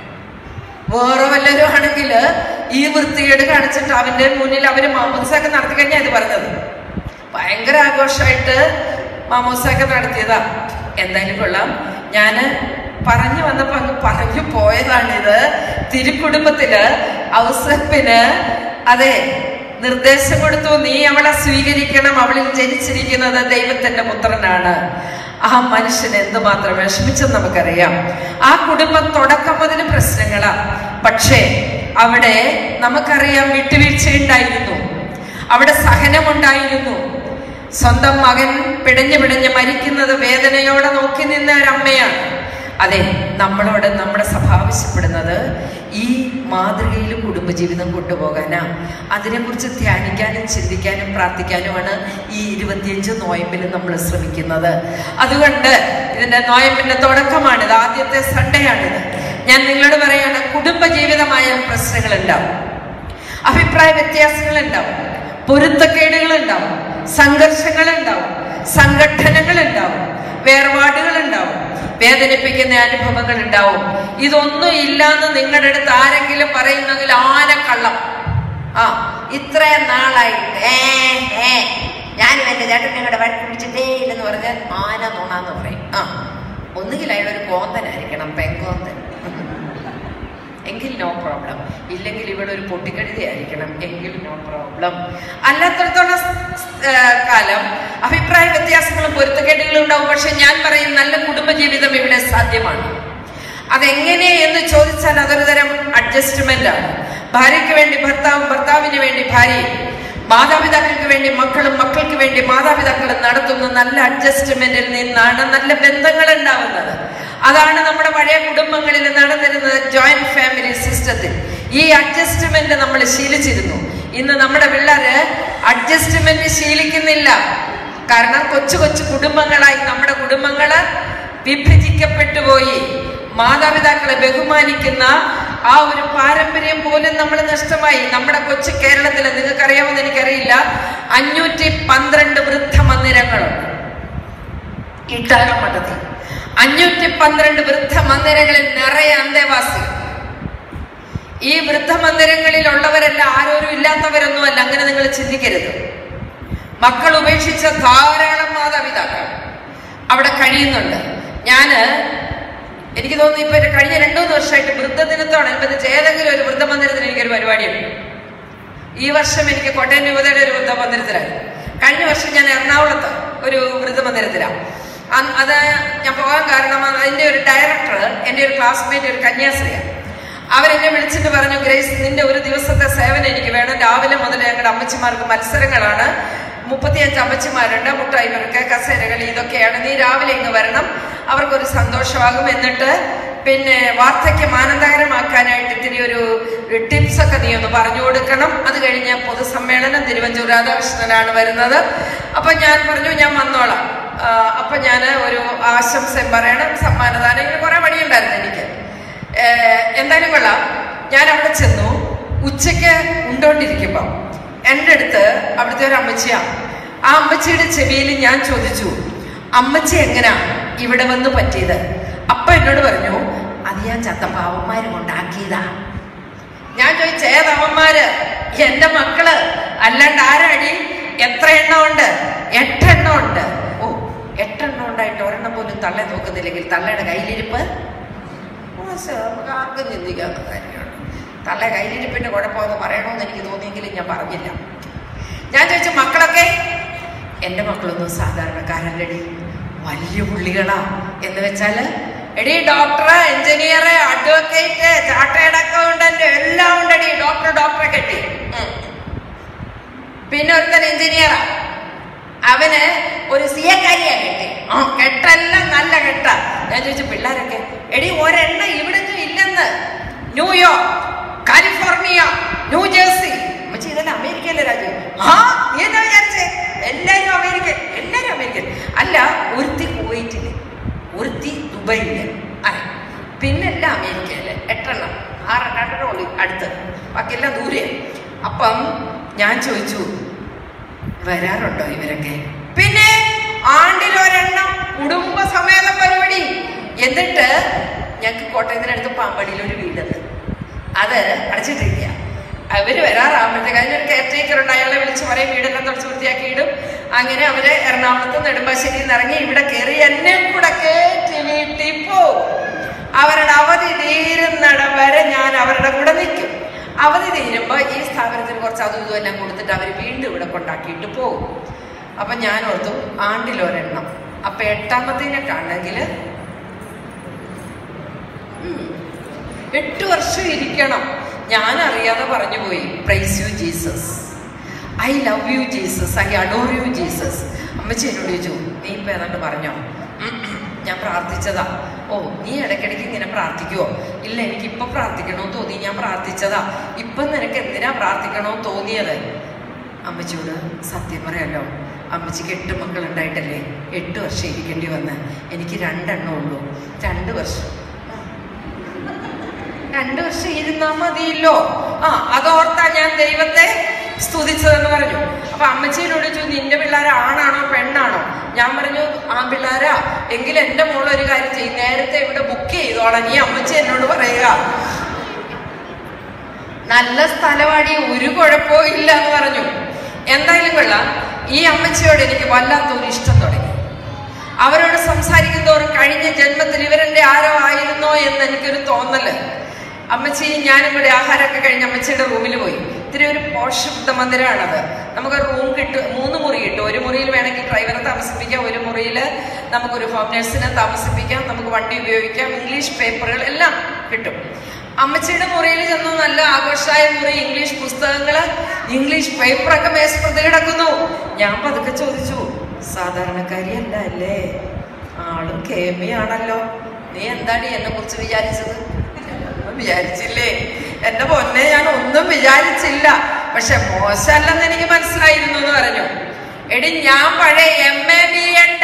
വേറെ വല്ലവരും ആണെങ്കിൽ ഈ വൃത്തികേട് കാണിച്ചിട്ട് അവന്റെ മുന്നിൽ അവര് മാമോസൊക്കെ നടത്തി കഴിഞ്ഞാൽ ഇത് പറഞ്ഞത് ഭയങ്കര ആഘോഷമായിട്ട് മാമോസൊക്കെ നടത്തിയതാ എന്തായാലും കൊള്ളാം ഞാന് പറഞ്ഞു വന്നപ്പോ അങ്ങ് പറഞ്ഞു പോയതാണിത് തിരുക്കുടുംബത്തില് ഔസപ്പിന് അതെ നിർദ്ദേശം കൊടുത്തു നീ അവളെ സ്വീകരിക്കണം അവളിൽ ജനിച്ചിരിക്കുന്നത് ദൈവത്തിന്റെ പുത്രനാണ് ആ മനുഷ്യൻ എന്തുമാത്രം വിഷമിച്ചെന്ന് നമുക്കറിയാം ആ കുടുംബം തുടക്കം മുതൽ പ്രശ്നങ്ങളാ പക്ഷേ അവിടെ നമുക്കറിയാം വിട്ടുവീഴ്ചയുണ്ടായിരുന്നു അവിടെ സഹനമുണ്ടായിരുന്നു സ്വന്തം മകൻ പിടഞ്ഞു പിടഞ്ഞ് മരിക്കുന്നത് വേദനയോടെ നോക്കി നിന്ന ഒരമ്മയാണ് അതെ നമ്മളോട് നമ്മുടെ സഭ ആവശ്യപ്പെടുന്നത് ഈ മാതൃകയിൽ കുടുംബജീവിതം കൊണ്ടുപോകാനാ അതിനെക്കുറിച്ച് ധ്യാനിക്കാനും ചിന്തിക്കാനും പ്രാർത്ഥിക്കാനുമാണ് ഈ ഇരുപത്തിയഞ്ച് നോയമ്പിൽ നമ്മൾ ശ്രമിക്കുന്നത് അതുകൊണ്ട് ഇതിന്റെ നോയമ്പിന്റെ തുടക്കമാണിത് ആദ്യത്തെ സൺഡേ ആണിത് ഞാൻ നിങ്ങളോട് പറയാണ് കുടുംബജീവിതമായ പ്രശ്നങ്ങൾ ഉണ്ടാവും അഭിപ്രായ വ്യത്യാസങ്ങൾ ഉണ്ടാവും പൊരുത്തക്കേടുകൾ ഉണ്ടാവും സംഘർഷങ്ങൾ ഉണ്ടാവും സംഘടനകൾ ഉണ്ടാവും വേർപാടുകൾ ഉണ്ടാവും വേദനിപ്പിക്കുന്ന അനുഭവങ്ങൾ ഉണ്ടാവും ഇതൊന്നും ഇല്ലാന്ന് നിങ്ങളുടെ അടുത്ത് ആരെങ്കിലും പറയുന്നെങ്കിൽ ആനക്കള്ളം ആ ഇത്രയും നാളായിട്ട് ഏ ഏ ഞാനും എൻ്റെ ചേട്ടൻ നിങ്ങളുടെ വഴക്ക് പിടിച്ചിട്ടേ ഇല്ലെന്ന് പറഞ്ഞാൽ ആന നുണാന്ന് പറയും ആ ഒന്നുകിൽ അയാൾ ഒരു കോന്തനായിരിക്കണം പെങ്കോന്തൻ എങ്കിൽ നോ പ്രോബ്ലം ഇല്ലെങ്കിൽ ഇവിടെ ഒരു പൊട്ടിക്കഴുതിയായിരിക്കണം എങ്കിൽ നോ പ്രോബ്ലം അല്ലാത്തടത്തോളം ആ, കാലം അഭിപ്രായ വ്യത്യാസങ്ങളും പൊരുത്തക്കേടുകളും ഉണ്ടാവും പക്ഷെ ഞാൻ പറയും നല്ല കുടുംബജീവിതം ഇവിടെ സാധ്യമാണ് അതെങ്ങനെ എന്ന് ചോദിച്ചാൽ അതൊരു തരം അഡ്ജസ്റ്റ്മെന്റ് ആണ് ഭാര്യയ്ക്ക് വേണ്ടി ഭർത്താവും ഭർത്താവിന് വേണ്ടി ഭാര്യയും മാതാപിതാക്കൾക്ക് വേണ്ടി മക്കളും മക്കൾക്ക് വേണ്ടി മാതാപിതാക്കളും നടത്തുന്ന നല്ല അഡ്ജസ്റ്റ്മെന്റിൽ നിന്നാണ് നല്ല ബന്ധങ്ങൾ ഉണ്ടാവുന്നത് അതാണ് നമ്മുടെ പഴയ കുടുംബങ്ങളിൽ നടന്നിരുന്നത് ജോയിന്റ് ഫാമിലി സിസ്റ്റത്തിൽ ഈ അഡ്ജസ്റ്റ്മെന്റ് നമ്മൾ ശീലിച്ചിരുന്നു ഇന്ന് നമ്മുടെ പിള്ളേര് അഡ്ജസ്റ്റ്മെന്റ് ശീലിക്കുന്നില്ല കാരണം കൊച്ചു കൊച്ചു കുടുംബങ്ങളായി നമ്മുടെ കുടുംബങ്ങള് വിഭജിക്കപ്പെട്ടു പോയി മാതാപിതാക്കളെ ബഹുമാനിക്കുന്ന ആ ഒരു പാരമ്പര്യം പോലും നമ്മൾ നഷ്ടമായി നമ്മുടെ കൊച്ചു കേരളത്തിൽ നിങ്ങൾക്കറിയാമെന്ന് എനിക്കറിയില്ല അഞ്ഞൂറ്റി പന്ത്രണ്ട് വൃദ്ധ മന്ദിരങ്ങളുണ്ട് ഇട്ടാകം മഠത്തിൽ അഞ്ഞൂറ്റി പന്ത്രണ്ട് വൃദ്ധ മന്ദിരങ്ങളിൽ നിറയെ അന്തേവാസികൾ ഈ വൃദ്ധ മന്ദിരങ്ങളിലുള്ളവരെല്ലാം ആരോരും ഇല്ലാത്തവരൊന്നുമല്ല അങ്ങനെ നിങ്ങൾ ചിന്തിക്കരുത് മക്കൾ ഉപേക്ഷിച്ച ധാരാളം മാതാപിതാക്കൾ അവിടെ കഴിയുന്നുണ്ട് ഞാന് എനിക്ക് തോന്നുന്നു ഇപ്പൊ കഴിഞ്ഞ രണ്ടു മൂന്ന് വർഷമായിട്ട് വൃദ്ധദിനത്തോടനുബന്ധിച്ച് ഏതെങ്കിലും ഒരു വൃദ്ധമന്ദിരത്തിന് എനിക്കൊരു പരിപാടിയുണ്ട് ഈ വർഷം എനിക്ക് കോട്ടയം രൂപതയുടെ ഒരു വൃദ്ധമന്ദിരത്തിലായി കഴിഞ്ഞ വർഷം ഞാൻ എറണാകുളത്ത് ഒരു വൃദ്ധമന്ദിരത്തിലാണ് അന്ന് അത് ഞാൻ പോകാൻ കാരണം അതിന്റെ ഒരു ഡയറക്ടർ എൻ്റെ ഒരു ക്ലാസ്മേറ്റ് ഒരു കന്യാസ്ത്രീയാണ് അവരെന്നെ വിളിച്ചിട്ട് പറഞ്ഞു ഗ്രേസ് നിന്റെ ഒരു ദിവസത്തെ സേവനം എനിക്ക് വേണം രാവിലെ മുതൽ ഞങ്ങളുടെ അമ്മച്ചിമാർക്ക് മത്സരങ്ങളാണ് മുപ്പത്തിയഞ്ച് അമ്മച്ചിമാരുണ്ട് മുട്ടായി പെറുക്ക് കസേരകൾ ഇതൊക്കെയാണ് നീ രാവിലെ ഇങ്ങ് വരണം അവർക്കൊരു സന്തോഷമാകും എന്നിട്ട് പിന്നെ വാർദ്ധക്യം ആനന്ദകരമാക്കാനായിട്ട് ഇത്തിരി ഒരു ടിപ്സ് ഒക്കെ നീ ഒന്ന് പറഞ്ഞു കൊടുക്കണം അത് കഴിഞ്ഞ് പൊതുസമ്മേളനം തിരുവഞ്ചൂർ രാധാകൃഷ്ണനാണ് വരുന്നത് അപ്പൊ ഞാൻ പറഞ്ഞു ഞാൻ വന്നോളാം ആ, അപ്പൊ ഞാൻ ഒരു ആശംസയും പറയണം സമ്മാനദാനം ഇങ്ങനെ കുറെ പണിയുണ്ടായിരുന്നു എനിക്ക് ഏഹ് എന്തായാലും കൊള്ളാം ഞാൻ അവിടെ ചെന്നു ഉച്ചയ്ക്ക് ഉണ്ടോണ്ടിരിക്കുമ്പം എൻ്റെ അടുത്ത് അവിടുത്തെ ഒരു അമ്മച്ചിയാണ് ആ അമ്മച്ചിയുടെ ചെവിയിൽ ഞാൻ ചോദിച്ചു അമ്മച്ചി എങ്ങനാ ഇവിടെ വന്ന് പറ്റിയത് അപ്പ എന്നോട് പറഞ്ഞു അത് ഞാൻ ചത്ത പാവന്മാര് കൊണ്ടാക്കിയതാ ഞാൻ ചോദിച്ച ഏതവന്മാര് എന്റെ മക്കള് അല്ലാണ്ട് ആരാടി എത്ര എണ്ണം ഉണ്ട് എട്ടെണ്ണം ഉണ്ട് ഓ എട്ടെണ്ണം ഉണ്ടായിട്ട് ഒരെണ്ണം പോലും തള്ളെ നോക്കുന്നില്ലെങ്കിൽ തള്ളയുടെ കയ്യിലിരിപ്പ് മോശം നമുക്ക് ആർക്കും ചിന്തിക്കാവുന്ന കാര്യമാണ് തള്ള കയ്യിലിരിപ്പിന്റെ കുഴപ്പമെന്ന് പറയണമെന്ന് എനിക്ക് തോന്നിയെങ്കിലും ഞാൻ പറഞ്ഞില്ല ഞാൻ ചോദിച്ചു മക്കളൊക്കെ എൻ്റെ മക്കളൊന്നും സാധാരണക്കാരല്ലടി വലിയ പുള്ളികളാ എന്ന് വെച്ചാല് എടി doctor engineer advocate chartered accountant എല്ലാം ഉണ്ടടി ഡോക്ടർ ഡോക്ടറെ കെട്ടി ഉം. പിന്നെ ഒരുത്തൻ എഞ്ചിനീയറാ അവന് ഒരു സി എ കാരിയാ കെട്ടി ആ കെട്ടെല്ലാം നല്ല കെട്ട ഞാൻ ചോദിച്ചു പിള്ളേരൊക്കെ എടി ഒരെണ്ണ ഇവിടുന്ന് ഇല്ലെന്ന് ന്യൂയോർക്ക് കാലിഫോർണിയ ന്യൂ ജേഴ്സി അമ്മച്ചി ഇതല്ല അമേരിക്കയിലെ രാജ്യം ആ നീ എന്താ വിചാരിച്ചേ എല്ലാരും അമേരിക്ക എല്ലാരും അമേരിക്കൻ അല്ല ഒരുത്തി കുവൈറ്റില് ഒരുത്തി ദുബൈയില് അതെ പിന്നെല്ലാം അമേരിക്കയില് എട്ടെണ്ണം ആറ് രണ്ടെണ്ണം ഉള്ളു അടുത്ത് ബാക്കിയെല്ലാം ദൂരെ അപ്പം ഞാൻ ചോദിച്ചു വരാറുണ്ടോ ഇവരൊക്കെ പിന്നെ ആണ്ടിൽ ഒരെണ്ണം കുടുംബസമേത പരിപാടി എന്നിട്ട് ഞങ്ങൾക്ക് കോട്ടയത്തിനടുത്ത് പാമ്പടിയിൽ ഒരു വീടുണ്ട് അത് അടച്ചിട്ടിരിക്കുക അവര് വരാറാകുമ്പോഴത്തേക്ക് അതിനൊരു കെയർ ടേക്കർ ഉണ്ട് അയാളെ വിളിച്ച് പറയും വീടെല്ലാം തുടച്ച് വൃത്തിയാക്കി ഇടും അങ്ങനെ അവര് എറണാകുളത്ത് നെടുമ്പാശ്ശേരിയിൽ നിന്ന് ഇറങ്ങി ഇവിടെ കയറി എന്നെ കൂടെ കയറ്റി വീട്ടിൽ പോവും അവരുടെ അവധി തീരുന്നിടം വരെ ഞാൻ അവരുടെ കൂടെ നിൽക്കും അവധി തീരുമ്പോൾ ഈ സ്ഥാപനത്തിന് കുറച്ച് അതും ഇതും എല്ലാം കൊടുത്തിട്ട് അവർ വീണ്ടും ഇവിടെ കൊണ്ടാക്കിയിട്ട് പോകും അപ്പം ഞാൻ ഓർത്തു ആണ്ടിലൊരെണ്ണം അപ്പം എട്ടാമത്തേനെ കാണണമെങ്കിൽ എട്ട് വർഷം ഇരിക്കണം ഞാൻ അറിയാതെ പറഞ്ഞു പോയി praise you Jesus I love you Jesus I adore you Jesus അമ്മച്ചി എന്നോട് ചോദിച്ചു നീ ഇപ്പം ഏതാണ്ട് പറഞ്ഞോ ഉം, ഉം, ഞാൻ പ്രാർത്ഥിച്ചതാ ഓ നീ ഇടയ്ക്കിടയ്ക്ക് ഇങ്ങനെ പ്രാർത്ഥിക്കുവോ ഇല്ല എനിക്ക് ഇപ്പൊ പ്രാർത്ഥിക്കണമെന്ന് തോന്നി ഞാൻ പ്രാർത്ഥിച്ചതാ ഇപ്പം നിനക്ക് എന്തിനാ പ്രാർത്ഥിക്കണമെന്ന് തോന്നിയത് അമ്മച്ചിയോട് സത്യം പറയാലോ അമ്മച്ചിക്ക് എട്ട് മക്കൾ ഉണ്ടായിട്ടല്ലേ എട്ട് വർഷം ഇരിക്കേണ്ടി വന്ന് എനിക്ക് രണ്ടെണ്ണം ഉള്ളൂ രണ്ട് വർഷം രണ്ടു വർഷം ഇരുന്നാ മതിയല്ലോ ആ അതോർത്താ ഞാൻ ദൈവത്തെ സ്തുതിച്ചതെന്ന് പറഞ്ഞു അപ്പൊ അമ്മച്ചിയോട് ചോദിച്ചു നിന്റെ പിള്ളേർ ആണാണോ പെണ്ണാണോ ഞാൻ പറഞ്ഞു ആ പിള്ളേരാ എങ്കിൽ എന്റെ മോൾ ഒരു കാര്യം ചെയ്യും നേരത്തെ ഇവിടെ ബുക്ക് ചെയ്തോളാം നീ അമ്മച്ചി എന്നോട് പറയുക നല്ല സ്ഥലവാടി ഒരു കുഴപ്പവും ഇല്ല എന്ന് പറഞ്ഞു എന്തായാലും കൊള്ളാം ഈ അമ്മച്ചിയോട് എനിക്ക് വല്ലാത്തൊരു ഇഷ്ടം തുടങ്ങി അവരോട് സംസാരിക്കും തോറും കഴിഞ്ഞ ജന്മത്തിൽ ഇവരെന്റെ ആരോ ആയിരുന്നോ എന്ന് എനിക്കൊരു തോന്നല് അമ്മച്ചി ഞാനും കൂടെ ആഹാരമൊക്കെ കഴിഞ്ഞ് അമ്മച്ചിയുടെ റൂമിൽ പോയി ഇത്തിരി ഒരു പോഷുദ്ധ മന്ദിരമാണത് നമുക്ക് റൂം കിട്ടും മൂന്ന് മുറി കിട്ടും ഒരു മുറിയിൽ വേണമെങ്കിൽ ഡ്രൈവറെ താമസിപ്പിക്കാം ഒരു മുറിയിൽ നമുക്കൊരു ഹോം നഴ്സിനെ താമസിപ്പിക്കാം നമുക്ക് വണ്ടി ഉപയോഗിക്കാം ഇംഗ്ലീഷ് പേപ്പറുകൾ എല്ലാം കിട്ടും അമ്മച്ചിയുടെ മുറിയിൽ ചെന്നു നല്ല ആഘോഷമായ മുറി ഇംഗ്ലീഷ് പുസ്തകങ്ങള് ഇംഗ്ലീഷ് പേപ്പറൊക്കെ മേശപ്പുറത്ത് കിടക്കുന്നു ഞാൻ പതുക്കെ ചോദിച്ചു സാധാരണക്കാരിയല്ല അല്ലേ ആളും കേമിയാണല്ലോ നീ എന്താടി എന്നെ കുറിച്ച് വിചാരിച്ചത് ഒന്നും വിചാരിച്ചില്ലേ എന്റെ പൊന്നെ ഞാൻ ഒന്നും വിചാരിച്ചില്ല പക്ഷെ മോശമല്ലെന്ന് എനിക്ക് മനസ്സിലായിരുന്നു എന്ന് പറഞ്ഞു എടി ഞാൻ പഴയ എം എ ബി എണ്ട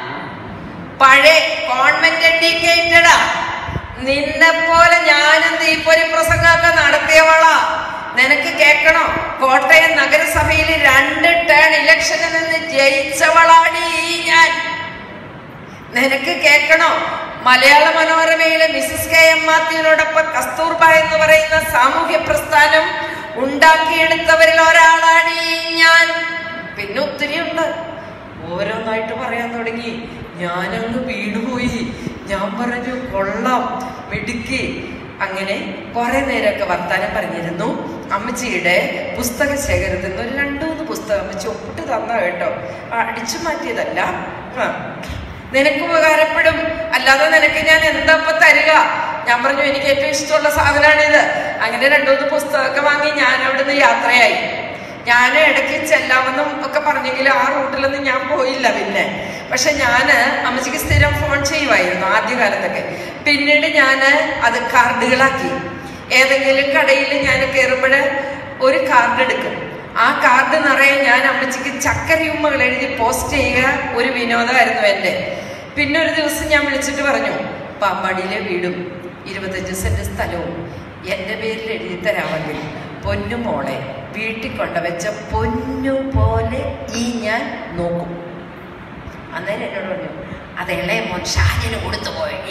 പഴയ കോൺവെന്റ് എഡ്യൂക്കേറ്റഡാ നിന്നെ പോലെ ഞാനും തീപ്പൊരി പ്രസംഗമൊക്കെ നടത്തിയവളാ നിനക്ക് കേൾക്കണോ കോട്ടയം നഗരസഭയിൽ രണ്ട് ടേൺ ഇലക്ഷനിൽ നിന്ന് ജയിച്ചവളാടി ഈ ഞാൻ നിനക്ക് കേൾക്കണോ മലയാള മനോരമയിലെ മിസിസ് കെ എം മാത്യുവിനോടൊപ്പം കസ്തൂർബ എന്ന് പറയുന്ന സാമൂഹ്യ പ്രസ്ഥാനം ഉണ്ടാക്കിയെടുത്തവരിൽ ഒരാളാണ് ഈ ഞാൻ പിന്നെ ഒത്തിരി ഉണ്ട് ഓരോന്നായിട്ട് പറയാൻ തുടങ്ങി ഞാനങ്ങ് വീണുപോയി ഞാൻ പറഞ്ഞു കൊള്ളാം മിടുക്കി അങ്ങനെ കുറെ നേരമൊക്കെ വർത്താനം പറഞ്ഞിരുന്നു അമ്മച്ചിയുടെ പുസ്തക ശേഖരത്തിൽ നിന്ന് ഒരു രണ്ടു മൂന്ന് പുസ്തകം അമ്മച്ചി ഒപ്പിട്ട് തന്ന കേട്ടോ ആ, അടിച്ചു മാറ്റിയതല്ല ആ നിനക്ക് ഉപകാരപ്പെടും അല്ലാതെ നിനക്ക് ഞാൻ എന്താ ഇപ്പൊ തരിക ഞാൻ പറഞ്ഞു എനിക്ക് ഏറ്റവും ഇഷ്ടമുള്ള സാധനമാണിത് അങ്ങനെ രണ്ടു മൂന്ന് പുസ്തകമൊക്കെ വാങ്ങി ഞാൻ അവിടുന്ന് യാത്രയായി ഞാൻ ഇടയ്ക്ക് ചെല്ലാമെന്നും ഒക്കെ പറഞ്ഞെങ്കിലും ആ റൂട്ടിലൊന്നും ഞാൻ പോയില്ല പിന്നെ പക്ഷെ ഞാൻ അമ്മച്ചിക്ക് സ്ഥിരം ഫോൺ ചെയ്യുമായിരുന്നു ആദ്യകാലത്തൊക്കെ പിന്നീട് ഞാൻ അത് കാർഡുകളാക്കി ഏതെങ്കിലും കടയിൽ ഞാൻ കയറുമ്പോൾ ഒരു കാർഡ് എടുക്കും ആ കാർഡ് നിറയെ ഞാൻ അമ്മച്ചിക്ക് ചക്കരയുമ്മകൾ എഴുതി പോസ്റ്റ് ചെയ്യുക ഒരു വിനോദമായിരുന്നു എൻ്റെ പിന്നെ ഒരു ദിവസം ഞാൻ വിളിച്ചിട്ട് പറഞ്ഞു പാമ്പാടിയിലെ വീടും ഇരുപത്തഞ്ച് സെന്റ് സ്ഥലവും എൻ്റെ പേരിൽ എഴുതി തരാമെങ്കിൽ പൊന്നു മോളെ വീട്ടിൽ കൊണ്ടുവച്ച പൊന്നു പോലെ ഈ ഞാൻ നോക്കും അന്നേരം എന്നോട് പറഞ്ഞു അത് ഇളയ മോൻ ഷാജിന് കൊടുത്തു പോയി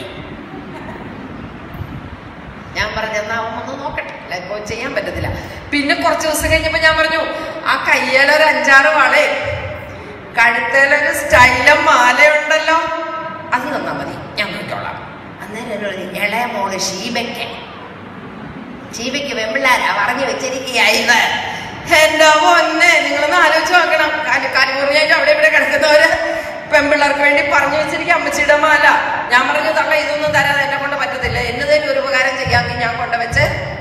ഞാൻ പറഞ്ഞു എന്നാ അവൻ ഒന്ന് നോക്കട്ടെ അല്ല ചെയ്യാൻ പറ്റത്തില്ല പിന്നെ കുറച്ച് ദിവസം കഴിഞ്ഞപ്പോ ഞാൻ പറഞ്ഞു ആ കയ്യിലൊരു അഞ്ചാറ് വളേ കഴുത്തേലൊരു സ്റ്റൈലും മാലയുണ്ടല്ലോ അത് തന്നാ മതി ഞാൻ നോക്കിക്കോളാം അന്നേരം എന്നോട് പറഞ്ഞു, ഇളയ മോള് ഷീബയ്ക്ക് ചീവയ്ക്ക് വെമ്പിള്ളാരാ പറഞ്ഞു വെച്ചിരിക്കുകയായത് എന്റെ പൊന്നെ നിങ്ങളൊന്ന് ആലോചിച്ച് നോക്കണം കാലി കാലിമുറിയായിട്ട് അവിടെ ഇവിടെ കിടക്കുന്നവര് പെൺപിള്ളേർക്ക് വേണ്ടി പറഞ്ഞു വെച്ചിരിക്കും അമ്മച്ചിയുടെ മാല ഞാൻ പറഞ്ഞു തള്ള ഇതൊന്നും തരാതെ എന്നെ കൊണ്ട് പറ്റത്തില്ല എന്നതേലും ഒരു ഉപകാരം ചെയ്യാമെങ്കിൽ ഞാൻ കൊണ്ടുവച്ച്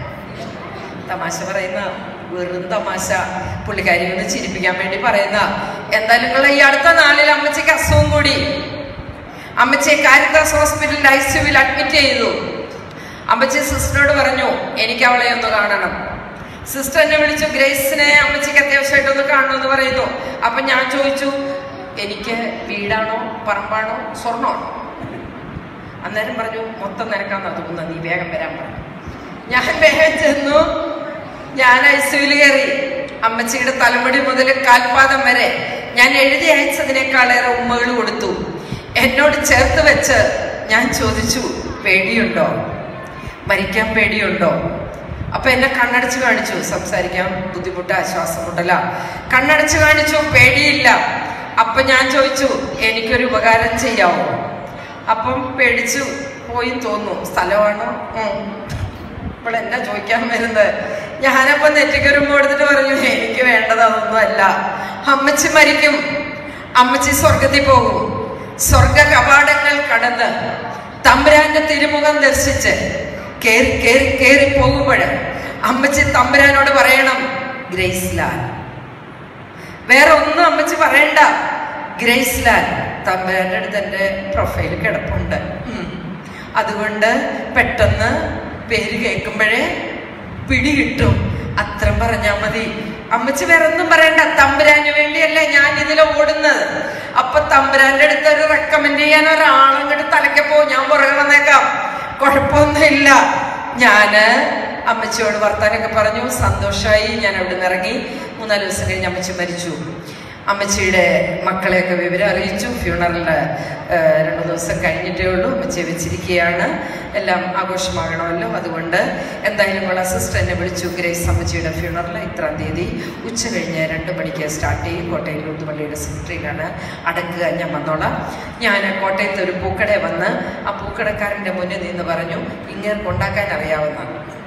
തമാശ പറയുന്ന വെറും തമാശ പുള്ളിക്കാരി ഒന്ന് ചിരിപ്പിക്കാൻ വേണ്ടി പറയുന്ന എന്തായാലും നിങ്ങൾ ഈ അടുത്ത നാളിൽ അമ്മച്ചിക്ക് അസുഖം കൂടി അമ്മച്ചിയെ കാരിത്താസ് ഹോസ്പിറ്റലിൽ ഐ സിയുവിൽ അഡ്മിറ്റ് ചെയ്തു അമ്മച്ചി സിസ്റ്ററോട് പറഞ്ഞു എനിക്ക് അവളെ ഒന്ന് കാണണം സിസ്റ്റർ എന്നെ വിളിച്ചു ഗ്രേസിനെ അമ്മച്ചിക്ക് അത്യാവശ്യമായിട്ടൊന്ന് കാണണമെന്ന് പറയുന്നു അപ്പൊ ഞാൻ ചോദിച്ചു എനിക്ക് വീടാണോ പറമ്പാണോ സ്വർണ്ണമാണോ അന്നേരം പറഞ്ഞു മൊത്തം നിനക്കാന്നാ തോന്നുന്നത് നീ വേഗം വരാൻ പറഞ്ഞു ഞാൻ വേഗം ചെന്നു ഞാൻ ഐസിയുയിൽ കയറി അമ്മച്ചിയുടെ തലമുടി മുതൽ കാൽപാദം വരെ ഞാൻ എഴുതി അയച്ചതിനേക്കാളേറെ ഉമ്മകൾ കൊടുത്തു എന്നോട് ചേർത്ത് വെച്ച് ഞാൻ ചോദിച്ചു പേടിയുണ്ടോ മരിക്കാൻ പേടിയുണ്ടോ അപ്പൊ എന്നെ കണ്ണടച്ച് കാണിച്ചു സംസാരിക്കാൻ ബുദ്ധിമുട്ട് ആശ്വാസം മുട്ടല കണ്ണടച്ച് കാണിച്ചു പേടിയില്ല അപ്പൊ ഞാൻ ചോദിച്ചു എനിക്കൊരു ഉപകാരം ചെയ്യാവോ അപ്പം പേടിച്ചു പോയി തോന്നുന്നു സ്ഥലമാണോ ഉം. ഇപ്പോൾ എന്നാ ചോദിക്കാൻ വരുന്നത് ഞാനപ്പം നെറ്റിക്കൊരുമ്പോ എടുത്തിട്ട് പറഞ്ഞു എനിക്ക് വേണ്ടത് അതൊന്നും അല്ല അമ്മച്ചി മരിക്കും അമ്മച്ചി സ്വർഗത്തിൽ പോകും സ്വർഗ കവാടങ്ങൾ കടന്ന് തമ്പുരാന്റെ തിരുമുഖം ദർശിച്ച് കേറി കേറി കേറി പോകുമ്പോൾ അമ്മച്ചി തമ്പുരാനോട് പറയണം ഗ്രേസ് ലാൽ വേറെ ഒന്നും അമ്മച്ചി പറയണ്ട ഗ്രേസ് ലാൽ തമ്പുരാന്റെ അടുത്ത് എൻ്റെ പ്രൊഫൈൽ കിടപ്പുണ്ട് ഉം. അതുകൊണ്ട് പെട്ടെന്ന് പേര് കേൾക്കുമ്പോഴേ പിടി കിട്ടും അത്രയും പറഞ്ഞാൽ മതി അമ്മച്ചി വേറെ ഒന്നും പറയണ്ട തമ്പുരാന് വേണ്ടിയല്ലേ ഞാൻ ഇതിൽ ഓടുന്നത് അപ്പൊ തമ്പുരാന്റെ അടുത്ത് ഒരു റെക്കമെൻഡ് ചെയ്യാൻ ഒരാളങ്ങോട്ട് തലക്കപ്പോ ഞാൻ പുറകെ വന്നേക്കാം കുഴപ്പമൊന്നുമില്ല ഞാന് അമ്മച്ചിയോട് വർത്താനൊക്കെ പറഞ്ഞു സന്തോഷമായി ഞാൻ അവിടെ നിന്ന് ഇറങ്ങി മൂന്നാല് ദിവസം കഴിഞ്ഞ് അമ്മച്ചി മരിച്ചു അമ്മച്ചിയുടെ മക്കളെയൊക്കെ വിവരം അറിയിച്ചു ഫ്യൂണറലിന് രണ്ടു ദിവസം കഴിഞ്ഞിട്ടേ ഉള്ളൂ അമ്മച്ചിയെ വെച്ചിരിക്കുകയാണ് എല്ലാം ആഘോഷമാകണമല്ലോ അതുകൊണ്ട് എന്തായാലും ഉള്ള സിസ്റ്റർ എന്നെ വിളിച്ചു ഗ്രേസ് അമ്മച്ചിയുടെ ഫ്യൂണറൽ ഇത്രാം തീയതി ഉച്ച കഴിഞ്ഞ് രണ്ട് മണിക്ക് സ്റ്റാർട്ട് ചെയ്യും കോട്ടയം ലൂത്തുപള്ളിയുടെ സെക്രട്ടറിയിലാണ് അടക്കുക ഞാൻ വന്നോളാം ഞാൻ കോട്ടയത്ത് ഒരു പൂക്കട വന്ന് ആ പൂക്കടക്കാരൻ്റെ മുന്നിൽ നിന്ന് പറഞ്ഞു ഇങ്ങനെ കൊണ്ടാക്കാൻ അറിയാവുന്ന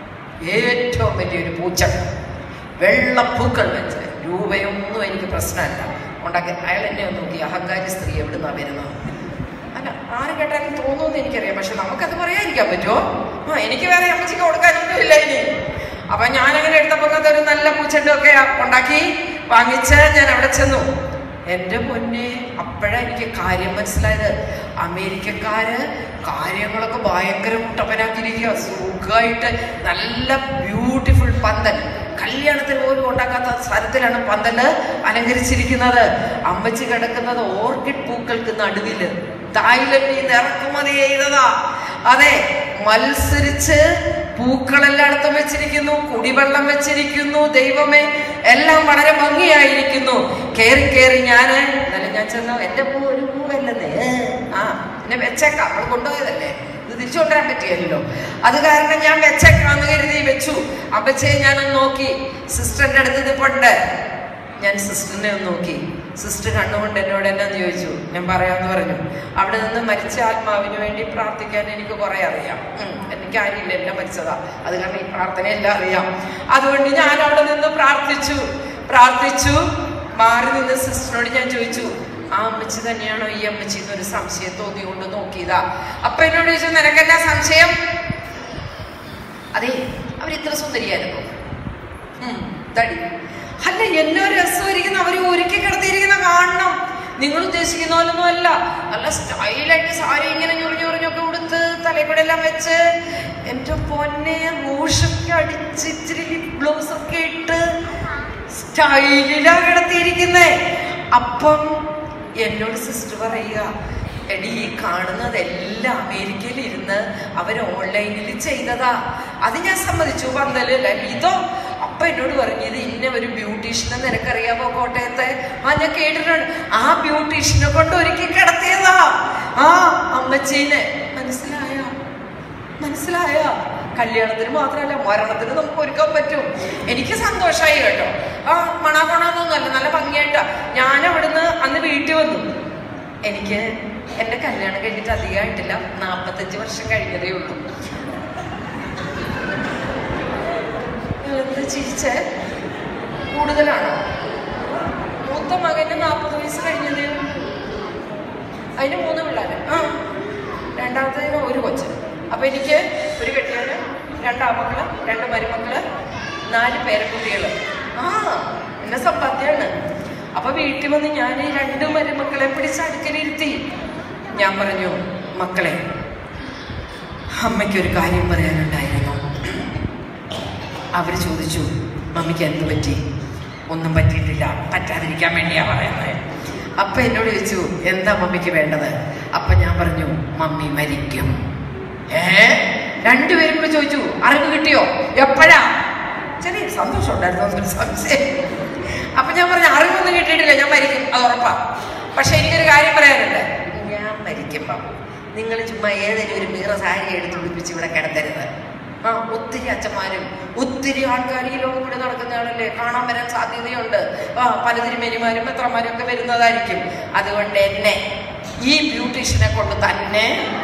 ഏറ്റവും വലിയൊരു പൂച്ച വെള്ളപ്പൂക്കൾ വെച്ച് രൂപയൊന്നും എനിക്ക് പ്രശ്നമല്ല ഉണ്ടാക്കി അയാൾ എന്നെ ഒന്ന് നോക്കി അഹങ്കാരി സ്ത്രീ എവിടുന്നാ വരുന്നത് അല്ല ആര് കേട്ടാലും തോന്നുമെന്ന് എനിക്കറിയാം പക്ഷെ നമുക്കത് പറയാതിരിക്കാൻ പറ്റുമോ ആ എനിക്ക് വേറെ അമ്മച്ചിക്ക് കൊടുക്കാനൊന്നും ഇല്ല ഇനി അപ്പൊ ഞാനങ്ങനെ എടുത്തപ്പോൾ അതൊരു നല്ല പൂച്ചെണ്ടൊക്കെ ഉണ്ടാക്കി വാങ്ങിച്ച് ഞാൻ അവിടെ ചെന്നു എൻ്റെ പൊന്നെ അപ്പോഴാ എനിക്ക് കാര്യം മനസ്സിലായത് അമേരിക്കക്കാര് കാര്യങ്ങളൊക്കെ ഭയങ്കര മുട്ടപ്പനാക്കിയിരിക്കുക സുഖമായിട്ട് നല്ല ബ്യൂട്ടിഫുൾ പന്തൽ കല്യാണത്തിന് പോലും ഉണ്ടാക്കാത്ത സ്ഥലത്തിലാണ് പന്തല് അലങ്കരിച്ചിരിക്കുന്നത് അമ്മച്ചി കിടക്കുന്നത് ഓർക്കിഡ് പൂക്കൾക്ക് നടുവില് തായ്ലൻഡിൽ നിന്ന് ഇറക്കുമതി ചെയ്തതാ അതെ മത്സരിച്ച് പൂക്കളെല്ലായിടത്തും വെച്ചിരിക്കുന്നു കുടിവെള്ളം വെച്ചിരിക്കുന്നു ദൈവമേ എല്ലാം വളരെ ഭംഗിയായിരിക്കുന്നു കേറി കേറി ഞാൻ എന്നാലും ഞാൻ ചെന്നു എന്റെ പൂ ഒരു പൂവല്ലെന്നേ ഏ, ആ എന്നെ വെച്ചേക്കാം അവൾ കൊണ്ടുപോയതല്ലേ ഇത് തിരിച്ചു കൊണ്ടുവരാൻ പറ്റിയല്ലോ അത് കാരണം ഞാൻ വെച്ചേക്കാന്ന് കരുതി വെച്ചു അപ്പച്ചേ ഞാനൊന്ന് നോക്കി സിസ്റ്ററിന്റെ അടുത്ത് ഇതിപ്പുണ്ട് ഞാൻ സിസ്റ്ററിനെ ഒന്ന് നോക്കി സിസ്റ്റർ കണ്ണുകൊണ്ട് എന്നോട് എന്നാന്ന് ചോദിച്ചു ഞാൻ പറയാമെന്ന് പറഞ്ഞു അവിടെ നിന്ന് മരിച്ച ആത്മാവിന് വേണ്ടി പ്രാർത്ഥിക്കാൻ എനിക്ക് കുറെ അറിയാം ഉം, എനിക്ക് ആരില്ല എല്ലാം മരിച്ചതാ അത് കാരണം ഈ പ്രാർത്ഥനയെല്ലാം അറിയാം അതുകൊണ്ട് ഞാൻ അവിടെ നിന്ന് പ്രാർത്ഥിച്ചു പ്രാർത്ഥിച്ചു മാറി നിന്ന് സിസ്റ്ററിനോട് ഞാൻ ചോദിച്ചു ആ അമ്മച്ചി തന്നെയാണോ ഈ അമ്മച്ചി എന്നൊരു സംശയം തോന്നിക്കൊണ്ട് നോക്കിയതാ അപ്പൊ എന്നോട് ചോദിച്ചു നിനക്കെന്നാ സംശയം അതെ അവരിത്ര സുന്ദരിയായിരുന്നു ഉം, തടി അല്ല എന്നോ രസമായിരിക്കുന്ന അവര് ഒരുക്കി കിടത്തിയിരിക്കുന്ന കാണണം നിങ്ങൾ ഉദ്ദേശിക്കുന്ന പോലൊന്നും അല്ല നല്ല സ്റ്റൈലായിട്ട് സാരി ഇങ്ങനെ ഞൊറിഞ്ഞു ഞൊറിഞ്ഞൊക്കെ ഉടുത്ത് തലയിൽ എല്ലാം വെച്ച് എന്റെ പൊന്നെ റൂഷൊക്കെ അടിച്ച് ഇച്ചിരി ലിപ് ഗ്ലോസ് ഒക്കെ ഇട്ട് സ്റ്റൈലിലാ കിടത്തിയിരിക്കുന്നേ അപ്പം എന്നോട് സിസ്റ്റർ പറയുക എടി ഈ കാണുന്നതെല്ലാം അമേരിക്കയിൽ ഇരുന്ന് അവർ ഓൺലൈനിൽ ചെയ്തതാ അത് ഞാൻ സമ്മതിച്ചു പന്തലല്ല ഇതോ അപ്പൊ എന്നോട് പറഞ്ഞത് ഇന്ന ഒരു ബ്യൂട്ടീഷ്യനെ നിനക്കറിയാമോ കോട്ടയത്തെ ആ ഞാൻ കേട്ടിട്ടുണ്ട് ആ ബ്യൂട്ടീഷ്യനെ കൊണ്ട് ഒരുക്കി കിടത്തിയതാ ആ അമ്മച്ചീനെ മനസ്സിലായ മനസ്സിലായ കല്യാണത്തിന് മാത്രമല്ല മരണത്തിന് നമുക്ക് ഒരുക്കാൻ പറ്റും എനിക്ക് സന്തോഷമായി കേട്ടോ ആ മണാകൊണാന്നൊന്നുമല്ല നല്ല ഭംഗിയായിട്ടാ ഞാൻ അവിടുന്ന് അന്ന് വീട്ടിൽ വന്നു എനിക്ക് എൻ്റെ കല്യാണം കഴിഞ്ഞിട്ട് അധികമായിട്ടില്ല നാൽപ്പത്തഞ്ച് വർഷം കഴിഞ്ഞതേ ഉള്ളൂ ചിരിച്ച് കൂടുതലാണ് മൂത്ത മകന് നാൽപ്പത് വയസ്സ് കഴിഞ്ഞതേ ഉള്ളൂ അതിന് മൂന്ന് പിള്ളേർ ആ രണ്ടാമത്തേന് ഒരു കൊച്ച് അപ്പൊ എനിക്ക് ഒരു കെട്ടിയവന് രണ്ടാമക്കള് രണ്ട് മരുമക്കള് നാല് പേരക്കുട്ടികള് ആ എന്നെ സമ്പാദ്യമാണ് അപ്പൊ വീട്ടിൽ വന്ന് ഞാൻ ഈ രണ്ട് മരുമക്കളെ പിടിച്ച് അടുക്കലിരുത്തി ഞാൻ പറഞ്ഞു മക്കളെ അമ്മയ്ക്കൊരു കാര്യം പറയാനുണ്ടായിരുന്നു അവർ ചോദിച്ചു മമ്മിക്ക് എന്ത് പറ്റി ഒന്നും പറ്റിയിട്ടില്ല പറ്റാതിരിക്കാൻ വേണ്ടിയാ പറയുന്നത് അപ്പൊ എന്നോട് ചോദിച്ചു എന്താ മമ്മിക്ക് വേണ്ടത് അപ്പൊ ഞാൻ പറഞ്ഞു മമ്മി മരിക്കും ഏ രണ്ടുപേരും കൂടെ ചോദിച്ചു അറിവ് കിട്ടിയോ എപ്പോഴാ ചെറിയ സന്തോഷം ഉണ്ടായിരുന്നു എന്നൊരു സംശയം അപ്പൊ ഞാൻ പറഞ്ഞു അറിവൊന്നും കിട്ടിയിട്ടില്ല ഞാൻ മരിക്കും അത് ഉറപ്പാ പക്ഷെ എനിക്കൊരു കാര്യം പറയാനുണ്ട് ഞാൻ മരിക്കുമ്പം നിങ്ങൾ ചുമ്മാ ഏതെങ്കിലും ഒരു മീറ സാരി എടുത്ത് ഉടുപ്പിച്ച് ഇവിടെ കിടത്തരുത് ആ ഒത്തിരി അച്ഛന്മാരും ഒത്തിരി ആൾക്കാർ ഈ ലോകം കൂടെ നടക്കുന്നതാണല്ലേ കാണാൻ വരാൻ സാധ്യതയുണ്ട് ആ പല തിരുമേനിമാരും എത്രമാരും ഒക്കെ വരുന്നതായിരിക്കും അതുകൊണ്ട് എന്നെ ഈ ബ്യൂട്ടീഷ്യനെ കൊണ്ട് തന്നെ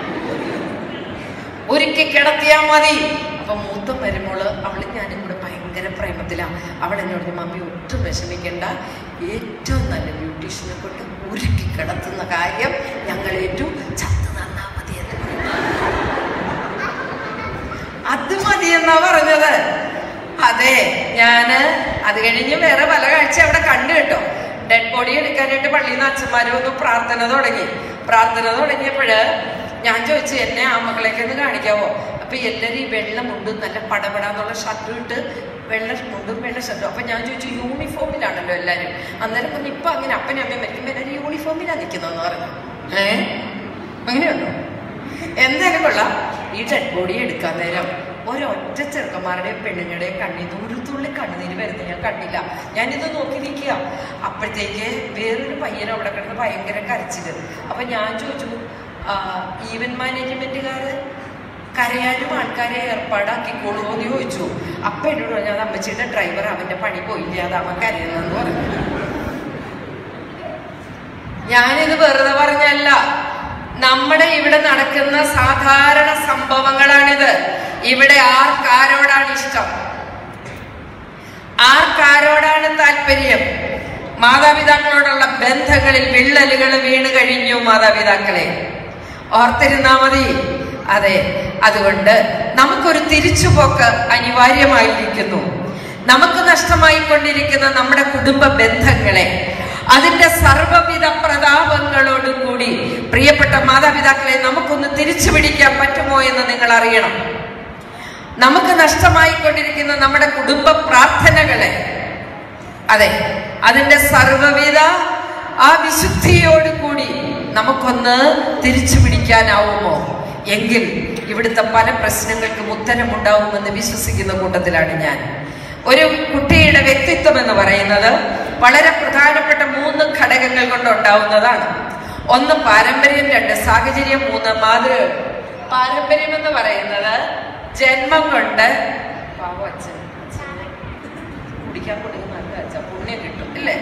ഒരുക്കി കിടത്തിയാ മതി അപ്പൊ മൂത്ത മരുമോള് അവള് ഞാനും കൂടെ ഭയങ്കര പ്രേമത്തിലാണ് അവൾ എന്നോട് പറഞ്ഞു, മമ്മി ഒട്ടും വിഷമിക്കണ്ട ഏറ്റവും നല്ല ബ്യൂട്ടീഷ്യനെ കൊണ്ട് ഒരുക്കി കിടത്തുന്ന കാര്യം ഞങ്ങൾ ഏറ്റു ചത്തു തന്നാ മതി എന്ന് അത് മതി എന്നാ പറഞ്ഞത് അതെ ഞാന് അത് കഴിഞ്ഞ് വേറെ പല കാഴ്ച അവിടെ കണ്ടു കേട്ടോ ഡെഡ് ബോഡി എടുക്കാനായിട്ട് പള്ളിയിൽ നിന്ന് അച്ഛന്മാരും ഒന്ന് പ്രാർത്ഥന തുടങ്ങി പ്രാർത്ഥന തുടങ്ങിയപ്പോഴ് ഞാൻ ചോദിച്ചു എന്നെ ആ മക്കളെയൊക്കെ ഒന്ന് കാണിക്കാവോ അപ്പൊ എല്ലാരും ഈ വെള്ള മുണ്ടും നല്ല പടപടാന്നുള്ള ഷർട്ടും ഇട്ട് വെള്ള മുണ്ടും വെള്ള ഷർട്ടും അപ്പൊ ഞാൻ ചോദിച്ചു യൂണിഫോമിലാണല്ലോ എല്ലാരും അന്നേരം പറഞ്ഞു ഇപ്പൊ അങ്ങനെ അപ്പനും അമ്മയും മരിക്കുമ്പോ എല്ലാവരും യൂണിഫോമിലാ നിൽക്കുന്നതെന്ന് പറഞ്ഞു ഏ അങ്ങനെയുണ്ടോ എന്തായാലും കൊള്ളാം ഈ ഡെഡ് ബോഡി എടുക്കാൻ നേരം ഒരൊറ്റ ചെറുക്കന്മാരുടെയും പെണ്ണുങ്ങളുടെയും കണ്ണിൽ നിന്ന് ഒരു തുള്ളി കണ്ണുനീര് വരുന്നത് ഞാൻ കണ്ടില്ല ഞാനിത് നോക്കി നിൽക്കുക അപ്പോഴത്തേക്ക് വേറൊരു പയ്യൻ അവിടെ കിടന്ന് ഭയങ്കര കരച്ചില് അപ്പൊ ഞാൻ ചോദിച്ചു ഈവന്റ് മാനേജ്മെന്റുകാര് കരയാനും ആൾക്കാരെ ഏർപ്പാടാക്കിക്കോളുമോ എന്ന് ചോദിച്ചു അപ്പൊ എന്നോട് പറഞ്ഞു അത് അമ്മച്ചിയുടെ ഡ്രൈവർ അവന്റെ പണി പോയില്ല അത് അവൻ കരയുന്നെന്ന് പറഞ്ഞു ഞാനിത് വെറുതെ പറഞ്ഞല്ല നമ്മുടെ ഇവിടെ നടക്കുന്ന സാധാരണ സംഭവങ്ങളാണിത് ഇവിടെ ആർക്കാരോടാണ് ഇഷ്ടം ആർക്കാരോടാണ് താല്പര്യം മാതാപിതാക്കളോടുള്ള ബന്ധങ്ങളിൽ വിള്ളലുകൾ വീണ് കഴിഞ്ഞു മാതാപിതാക്കളെ ഓർത്തിരുന്നാ മതി അതെ അതുകൊണ്ട് നമുക്കൊരു തിരിച്ചുപോക്ക് അനിവാര്യമായിരിക്കുന്നു നമുക്ക് നഷ്ടമായിക്കൊണ്ടിരിക്കുന്ന നമ്മുടെ കുടുംബ ബന്ധങ്ങളെ അതിന്റെ സർവവിധ പ്രതാപങ്ങളോടും കൂടി പ്രിയപ്പെട്ട മാതാപിതാക്കളെ നമുക്കൊന്ന് തിരിച്ചു പിടിക്കാൻ പറ്റുമോ എന്ന് നിങ്ങൾ അറിയണം നമുക്ക് നഷ്ടമായിക്കൊണ്ടിരിക്കുന്ന നമ്മുടെ കുടുംബ പ്രാർത്ഥനകളെ അതെ അതിന്റെ സർവവിധ ആ വിശുദ്ധിയോട് കൂടി നമുക്കൊന്ന് തിരിച്ചു പിടിക്കാനാവുമോ എങ്കിൽ ഇവിടുത്തെ പല പ്രശ്നങ്ങൾക്കും ഉത്തരമുണ്ടാവുമെന്ന് വിശ്വസിക്കുന്ന കൂട്ടത്തിലാണ് ഞാൻ ഒരു കുട്ടിയുടെ വ്യക്തിത്വം എന്ന് പറയുന്നത് വളരെ പ്രധാനപ്പെട്ട മൂന്ന് ഘടകങ്ങൾ കൊണ്ട് ഉണ്ടാവുന്നതാണ് ഒന്ന് പാരമ്പര്യം രണ്ട് സാഹചര്യം മൂന്ന് മാതൃ പാരമ്പര്യം എന്ന് പറയുന്നത് ജന്മം കൊണ്ട് പാവം അച്ഛൻ അച്ഛന് കുടിക്കാൻ കൊടുക്കുന്ന നല്ല അച്ഛൻ പുണ്യം കിട്ടും അല്ലേ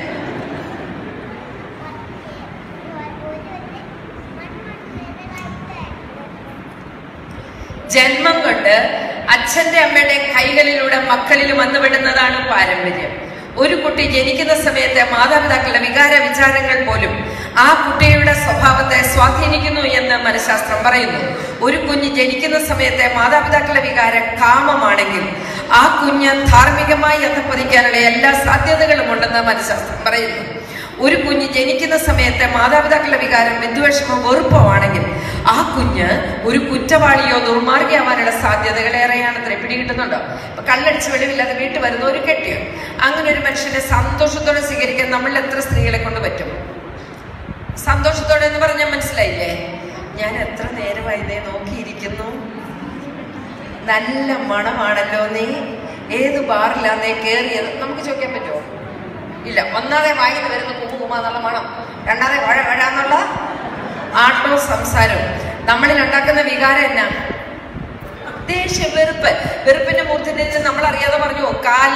ജന്മം കൊണ്ട് അച്ഛന്റെ അമ്മയുടെ കൈകളിലൂടെ മക്കളിൽ വന്നുവിടുന്നതാണ് പാരമ്പര്യം ഒരു കുട്ടി ജനിക്കുന്ന സമയത്തെ മാതാപിതാക്കളുടെ വികാര വിചാരങ്ങൾ പോലും ആ കുട്ടിയുടെ സ്വഭാവത്തെ സ്വാധീനിക്കുന്നു എന്ന് മനഃശാസ്ത്രം പറയുന്നു ഒരു കുഞ്ഞ് ജനിക്കുന്ന സമയത്തെ മാതാപിതാക്കളുടെ വികാരം കാമമാണെങ്കിൽ ആ കുഞ്ഞ് ധാർമ്മികമായി അധപ്പതിക്കാനുള്ള എല്ലാ സാധ്യതകളും ഉണ്ടെന്ന് മനഃശാസ്ത്രം പറയുന്നു ഒരു കുഞ്ഞ് ജനിക്കുന്ന സമയത്തെ മാതാപിതാക്കളുടെ വികാരം വിദ്വേഷമോ വെറുപ്പോ ആണെങ്കിൽ ആ കുഞ്ഞ് ഒരു കുറ്റവാളിയോ ദുർമാർഗിയാവാനുള്ള സാധ്യതകൾ ഏറെയാണത്രേ പിടികിട്ടുന്നുണ്ടോ ഇപ്പൊ കള്ളടിച്ച് വെളിവില്ലാതെ വീട്ടിൽ വരുന്ന ഒരു കെട്ടിയോ അങ്ങനെ ഒരു മനുഷ്യനെ സന്തോഷത്തോടെ സ്വീകരിക്കാൻ നമ്മളിൽ എത്ര സ്ത്രീകളെ കൊണ്ട് പറ്റും സന്തോഷത്തോടെ എന്ന് പറഞ്ഞാൽ മനസ്സിലായില്ലേ ഞാൻ എത്ര നേരമായി ഇതേ നോക്കിയിരിക്കുന്നു നല്ല മണമാണല്ലോ നീ ഏത് ബാറിലാന്നേ കേറിയത് നമുക്ക് ചോദിക്കാൻ പറ്റുമോ ഇല്ല ഒന്നാതെ വായിന്ന് വരുന്ന കുമ്പു കുമ്പ എന്നുള്ള മണം രണ്ടാമതെ വഴ വഴ എന്നുള്ള ആട്ടോ സംസാരവും നമ്മളിൽ ഉണ്ടാക്കുന്ന വികാരം എന്നാ ദേഷ്യം വെറുപ്പ് വെറുപ്പിന്റെ മൂർത്തിന്റെ നമ്മൾ അറിയാതെ പറഞ്ഞു കാല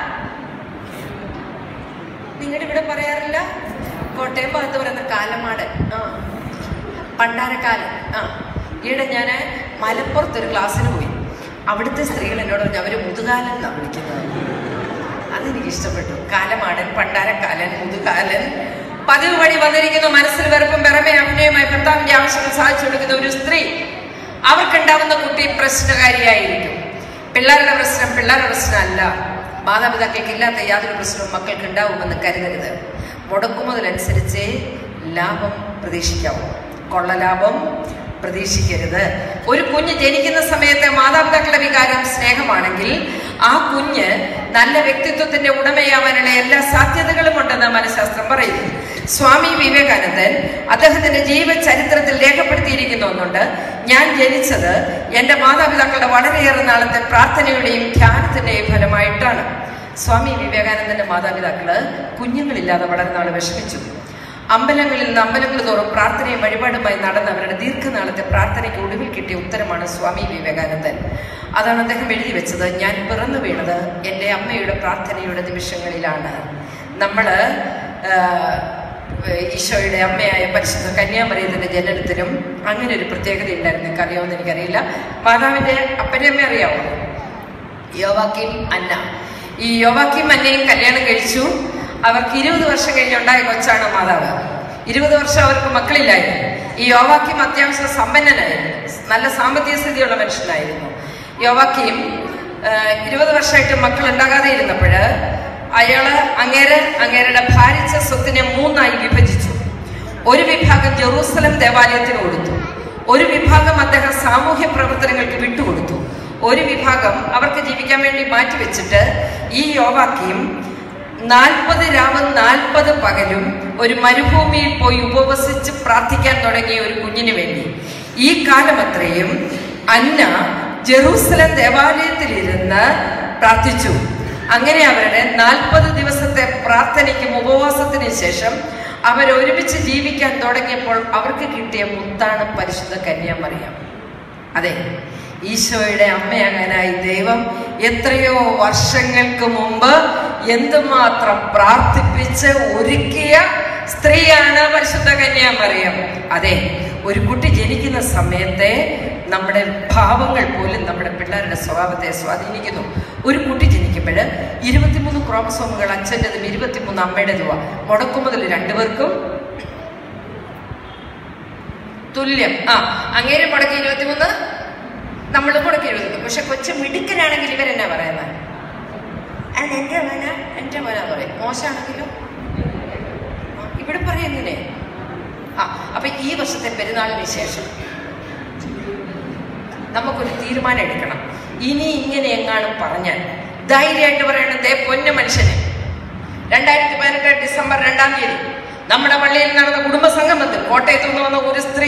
നിങ്ങളുടെ ഇവിടെ പറയാറില്ല കോട്ടയം ഭാഗത്ത് പറയുന്ന കാലമാട് ആ പണ്ടാരക്കാലം ആ ഈയിടെ ഞാൻ മലപ്പുറത്ത് ഒരു ക്ലാസ്സിന് പോയി അവിടുത്തെ സ്ത്രീകൾ എന്നോട് പറഞ്ഞു അവര് മുതുകാലം എന്നാണ് വിളിക്കുന്നത് അതെനിക്ക് ഇഷ്ടപ്പെട്ടു കാലമാടൻ പണ്ടാരക്കാലൻ മുതുകാലൻ പതിവ് വഴി വന്നിരിക്കുന്നു മനസ്സിൽ വെറുപ്പും പിറമെ അഭിനയമായി ഭർത്താവിന്റെ ആവശ്യങ്ങൾ സാധിച്ചു കൊടുക്കുന്ന ഒരു സ്ത്രീ അവർക്കുണ്ടാവുന്ന കുട്ടി പ്രശ്നകാരിയായിരിക്കും പിള്ളേരുടെ പ്രശ്നം പിള്ളേരുടെ പ്രശ്നമല്ല മാതാപിതാക്കൾക്ക് ഇല്ലാത്ത യാതൊരു പ്രശ്നവും മക്കൾക്ക് ഉണ്ടാവുമെന്ന് കരുതരുത് മുടക്കുമുതലനുസരിച്ച് ലാഭം പ്രതീക്ഷിക്കാവൂ കൊള്ളലാഭം പ്രതീക്ഷിക്കരുത് ഒരു കുഞ്ഞ് ജനിക്കുന്ന സമയത്തെ മാതാപിതാക്കളുടെ വികാരം സ്നേഹമാണെങ്കിൽ ആ കുഞ്ഞ് നല്ല വ്യക്തിത്വത്തിന്റെ ഉടമയാവാനുള്ള എല്ലാ സാധ്യതകളും ഉണ്ടെന്ന് മനഃശാസ്ത്രം പറയുന്നു സ്വാമി വിവേകാനന്ദൻ അദ്ദേഹത്തിന്റെ ജീവചരിത്രത്തിൽ രേഖപ്പെടുത്തിയിരിക്കുന്ന ഒന്നുണ്ട് ഞാൻ ജനിച്ചത് എൻ്റെ മാതാപിതാക്കളുടെ വളരെയേറെ നാളത്തെ പ്രാർത്ഥനയുടെയും ധ്യാനത്തിന്റെയും ഫലമായിട്ടാണ് സ്വാമി വിവേകാനന്ദന്റെ മാതാപിതാക്കള് കുഞ്ഞുങ്ങളില്ലാതെ വളരെ നാൾ വിഷമിച്ചു അമ്പലങ്ങളിൽ നിന്ന് അമ്പലങ്ങൾ തോറും പ്രാർത്ഥനയും വഴിപാടുമായി നടന്ന അവരുടെ ദീർഘനാളത്തെ പ്രാർത്ഥനയ്ക്ക് ഒടുവിൽ കിട്ടിയ ഉത്തരമാണ് സ്വാമി വിവേകാനന്ദൻ അതാണ് അദ്ദേഹം എഴുതി വെച്ചത് ഞാൻ പിറന്നു വീണത് എൻ്റെ അമ്മയുടെ പ്രാർത്ഥനയുടെ നിമിഷങ്ങളിലാണ് നമ്മള് ആഹ്, ഈശോയുടെ അമ്മയായ പരിശുദ്ധ കന്യാമറിയത്തിന്റെ ജനനത്തിനും അങ്ങനെ ഒരു പ്രത്യേകത ഉണ്ടായിരുന്നു നിങ്ങൾക്ക് അറിയാമെന്ന് എനിക്കറിയില്ല മാതാവിന്റെ അപ്പനെ അമ്മ അറിയാമോ യോവാക്കിം അന്ന ഈ യോവാക്കിം അന്നയും കല്യാണം കഴിച്ചു അവർക്ക് ഇരുപത് വർഷം കഴിഞ്ഞുണ്ടായ കൊച്ചാണ് മാതാവ് ഇരുപത് വർഷം അവർക്ക് മക്കളില്ലായിരുന്നു ഈ യോവാക്കിം അത്യാവശ്യം സമ്പന്നനായിരുന്നു നല്ല സാമ്പത്തിക സ്ഥിതിയുള്ള മനുഷ്യനായിരുന്നു യോവാക്കിം ഇരുപത് വർഷമായിട്ട് മക്കൾ ഉണ്ടാകാതെ ഇരുന്നപ്പോൾ അയാള് അങ്ങേര് അങ്ങേരുടെ ഭാരിച്ച സ്വത്തിനെ മൂന്നായി വിഭജിച്ചു ഒരു വിഭാഗം ജെറൂസലം ദേവാലയത്തിന് കൊടുത്തു ഒരു വിഭാഗം അദ്ദേഹം സാമൂഹ്യ പ്രവർത്തനങ്ങൾക്ക് വിട്ടുകൊടുത്തു ഒരു വിഭാഗം അവർക്ക് ജീവിക്കാൻ വേണ്ടി മാറ്റിവെച്ചിട്ട് ഈ യോവാക്കിയും നാൽപ്പത് രാവും നാൽപ്പത് പകലും ഒരു മരുഭൂമിയിൽ പോയി ഉപവസിച്ച് പ്രാർത്ഥിക്കാൻ തുടങ്ങിയ ഒരു കുഞ്ഞിന് വേണ്ടി ഈ കാലമത്രയും അന്ന ജെറൂസലം ദേവാലയത്തിലിരുന്ന് പ്രാർത്ഥിച്ചു അങ്ങനെ അവരുടെ നാൽപ്പത് ദിവസത്തെ പ്രാർത്ഥനയ്ക്കും ഉപവാസത്തിനും ശേഷം അവർ ഒരുമിച്ച് ജീവിക്കാൻ തുടങ്ങിയപ്പോൾ അവർക്ക് കിട്ടിയ മുത്താണ് പരിശുദ്ധ കന്യാമറിയാം അതെ ഈശോയുടെ അമ്മയാകാനായി ദൈവം എത്രയോ വർഷങ്ങൾക്ക് മുമ്പ് എന്തുമാത്രം പ്രാർത്ഥിപ്പിച്ച് ഒരുക്കിയ സ്ത്രീയാണ് പരിശുദ്ധ കന്യാമറിയം അതെ ഒരു കുട്ടി ജനിക്കുന്ന സമയത്തെ നമ്മുടെ ഭാവങ്ങൾ പോലും നമ്മുടെ പിള്ളേരുടെ സ്വഭാവത്തെ സ്വാധീനിക്കുന്നു ഒരു കുട്ടി ജനിക്കുമ്പോൾ ഇരുപത്തിമൂന്ന് ക്രോമസോമുകൾ അച്ഛൻ്റെതും ഇരുപത്തിമൂന്ന് അമ്മയുടേതുവാ മുടക്കുമുതൽ രണ്ടുപേർക്കും തുല്യം ആ അങ്ങേര് മുടക്കി ഇരുപത്തിമൂന്ന് നമ്മൾ മുടക്കി ഇരുപത്തിമൂന്ന് പക്ഷെ കൊച്ചു മിടുക്കനാണെങ്കിൽ ഇവരെന്നാ പറയുന്നത് അത് എന്റെ മോന എന്റെ മോന പറയും മോശമാണെങ്കിലോ ആ, ഇവിടെ പറയുന്നില്ലേ ആ അപ്പൊ ഈ വർഷത്തെ പെരുന്നാളിന് ശേഷം നമുക്കൊരു തീരുമാനം എടുക്കണം ഇനി ഇങ്ങനെ എങ്ങാനും പറഞ്ഞാൽ ധൈര്യമായിട്ട് പറയണം ദേ പൊന്ന മനുഷ്യനെ രണ്ടായിരത്തി പതിനെട്ട് ഡിസംബർ രണ്ടാം തീയതി നമ്മുടെ പള്ളിയിൽ നടന്ന കുടുംബ സംഗമത്തിൽ കോട്ടയത്ത് നിന്ന് വന്ന ഒരു സ്ത്രീ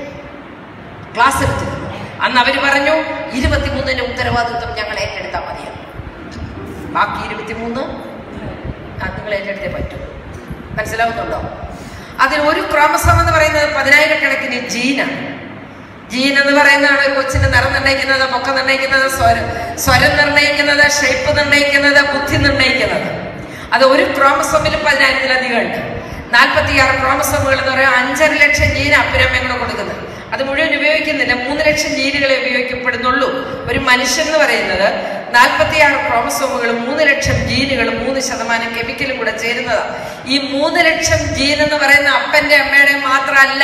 ക്ലാസ് എടുത്തിരുന്നു അന്ന് അവര് പറഞ്ഞു ഇരുപത്തിമൂന്നിന്റെ ഉത്തരവാദിത്വം ഞങ്ങൾ ഏറ്റെടുത്താൽ മതിയാണ് ബാക്കി ഇരുപത്തിമൂന്ന് ആ, നിങ്ങൾ ഏറ്റെടുത്തേ പറ്റൂ മനസ്സിലാവുന്നുണ്ടോ അതിൽ ഒരു ക്രോമസോം എന്ന് പറയുന്നത് പതിനായിരക്കണക്കിന് ജീനാണ് ജീൻ എന്ന് പറയുന്നതാണ് ഒരു കൊച്ചിന്റെ നിറം നിർണ്ണയിക്കുന്നത് പൊക്കം നിർണ്ണയിക്കുന്നത് സ്വരം സ്വരം നിർണ്ണയിക്കുന്നത് ഷേപ്പ് നിർണ്ണയിക്കുന്നത് ബുദ്ധി നിർണ്ണയിക്കുന്നത് അത് ഒരു ക്രോമസോമിൽ പതിനായിരത്തിലധികം ഉണ്ട് നാൽപ്പത്തിയാറ് ക്രോമസോമുകൾ എന്ന് പറയുമ്പോൾ അഞ്ചര ലക്ഷം ജീൻ അപ്പുരമ്മങ്ങൾ കൊടുക്കുന്നത് അത് മുഴുവൻ ഉപയോഗിക്കുന്നില്ല മൂന്ന് ലക്ഷം ജീനുകളെ ഉപയോഗിക്കപ്പെടുന്നുള്ളൂ ഒരു മനുഷ്യൻ എന്ന് പറയുന്നത് നാൽപ്പത്തിയാറ് ക്രോമസോമുകളും മൂന്ന് ലക്ഷം ജീനുകളും മൂന്ന് ശതമാനം കെമിക്കലും കൂടെ ചേരുന്നതാണ് ഈ മൂന്ന് ലക്ഷം ജീൻ എന്ന് പറയുന്ന അപ്പന്റെ അമ്മയുടെ മാത്രമല്ല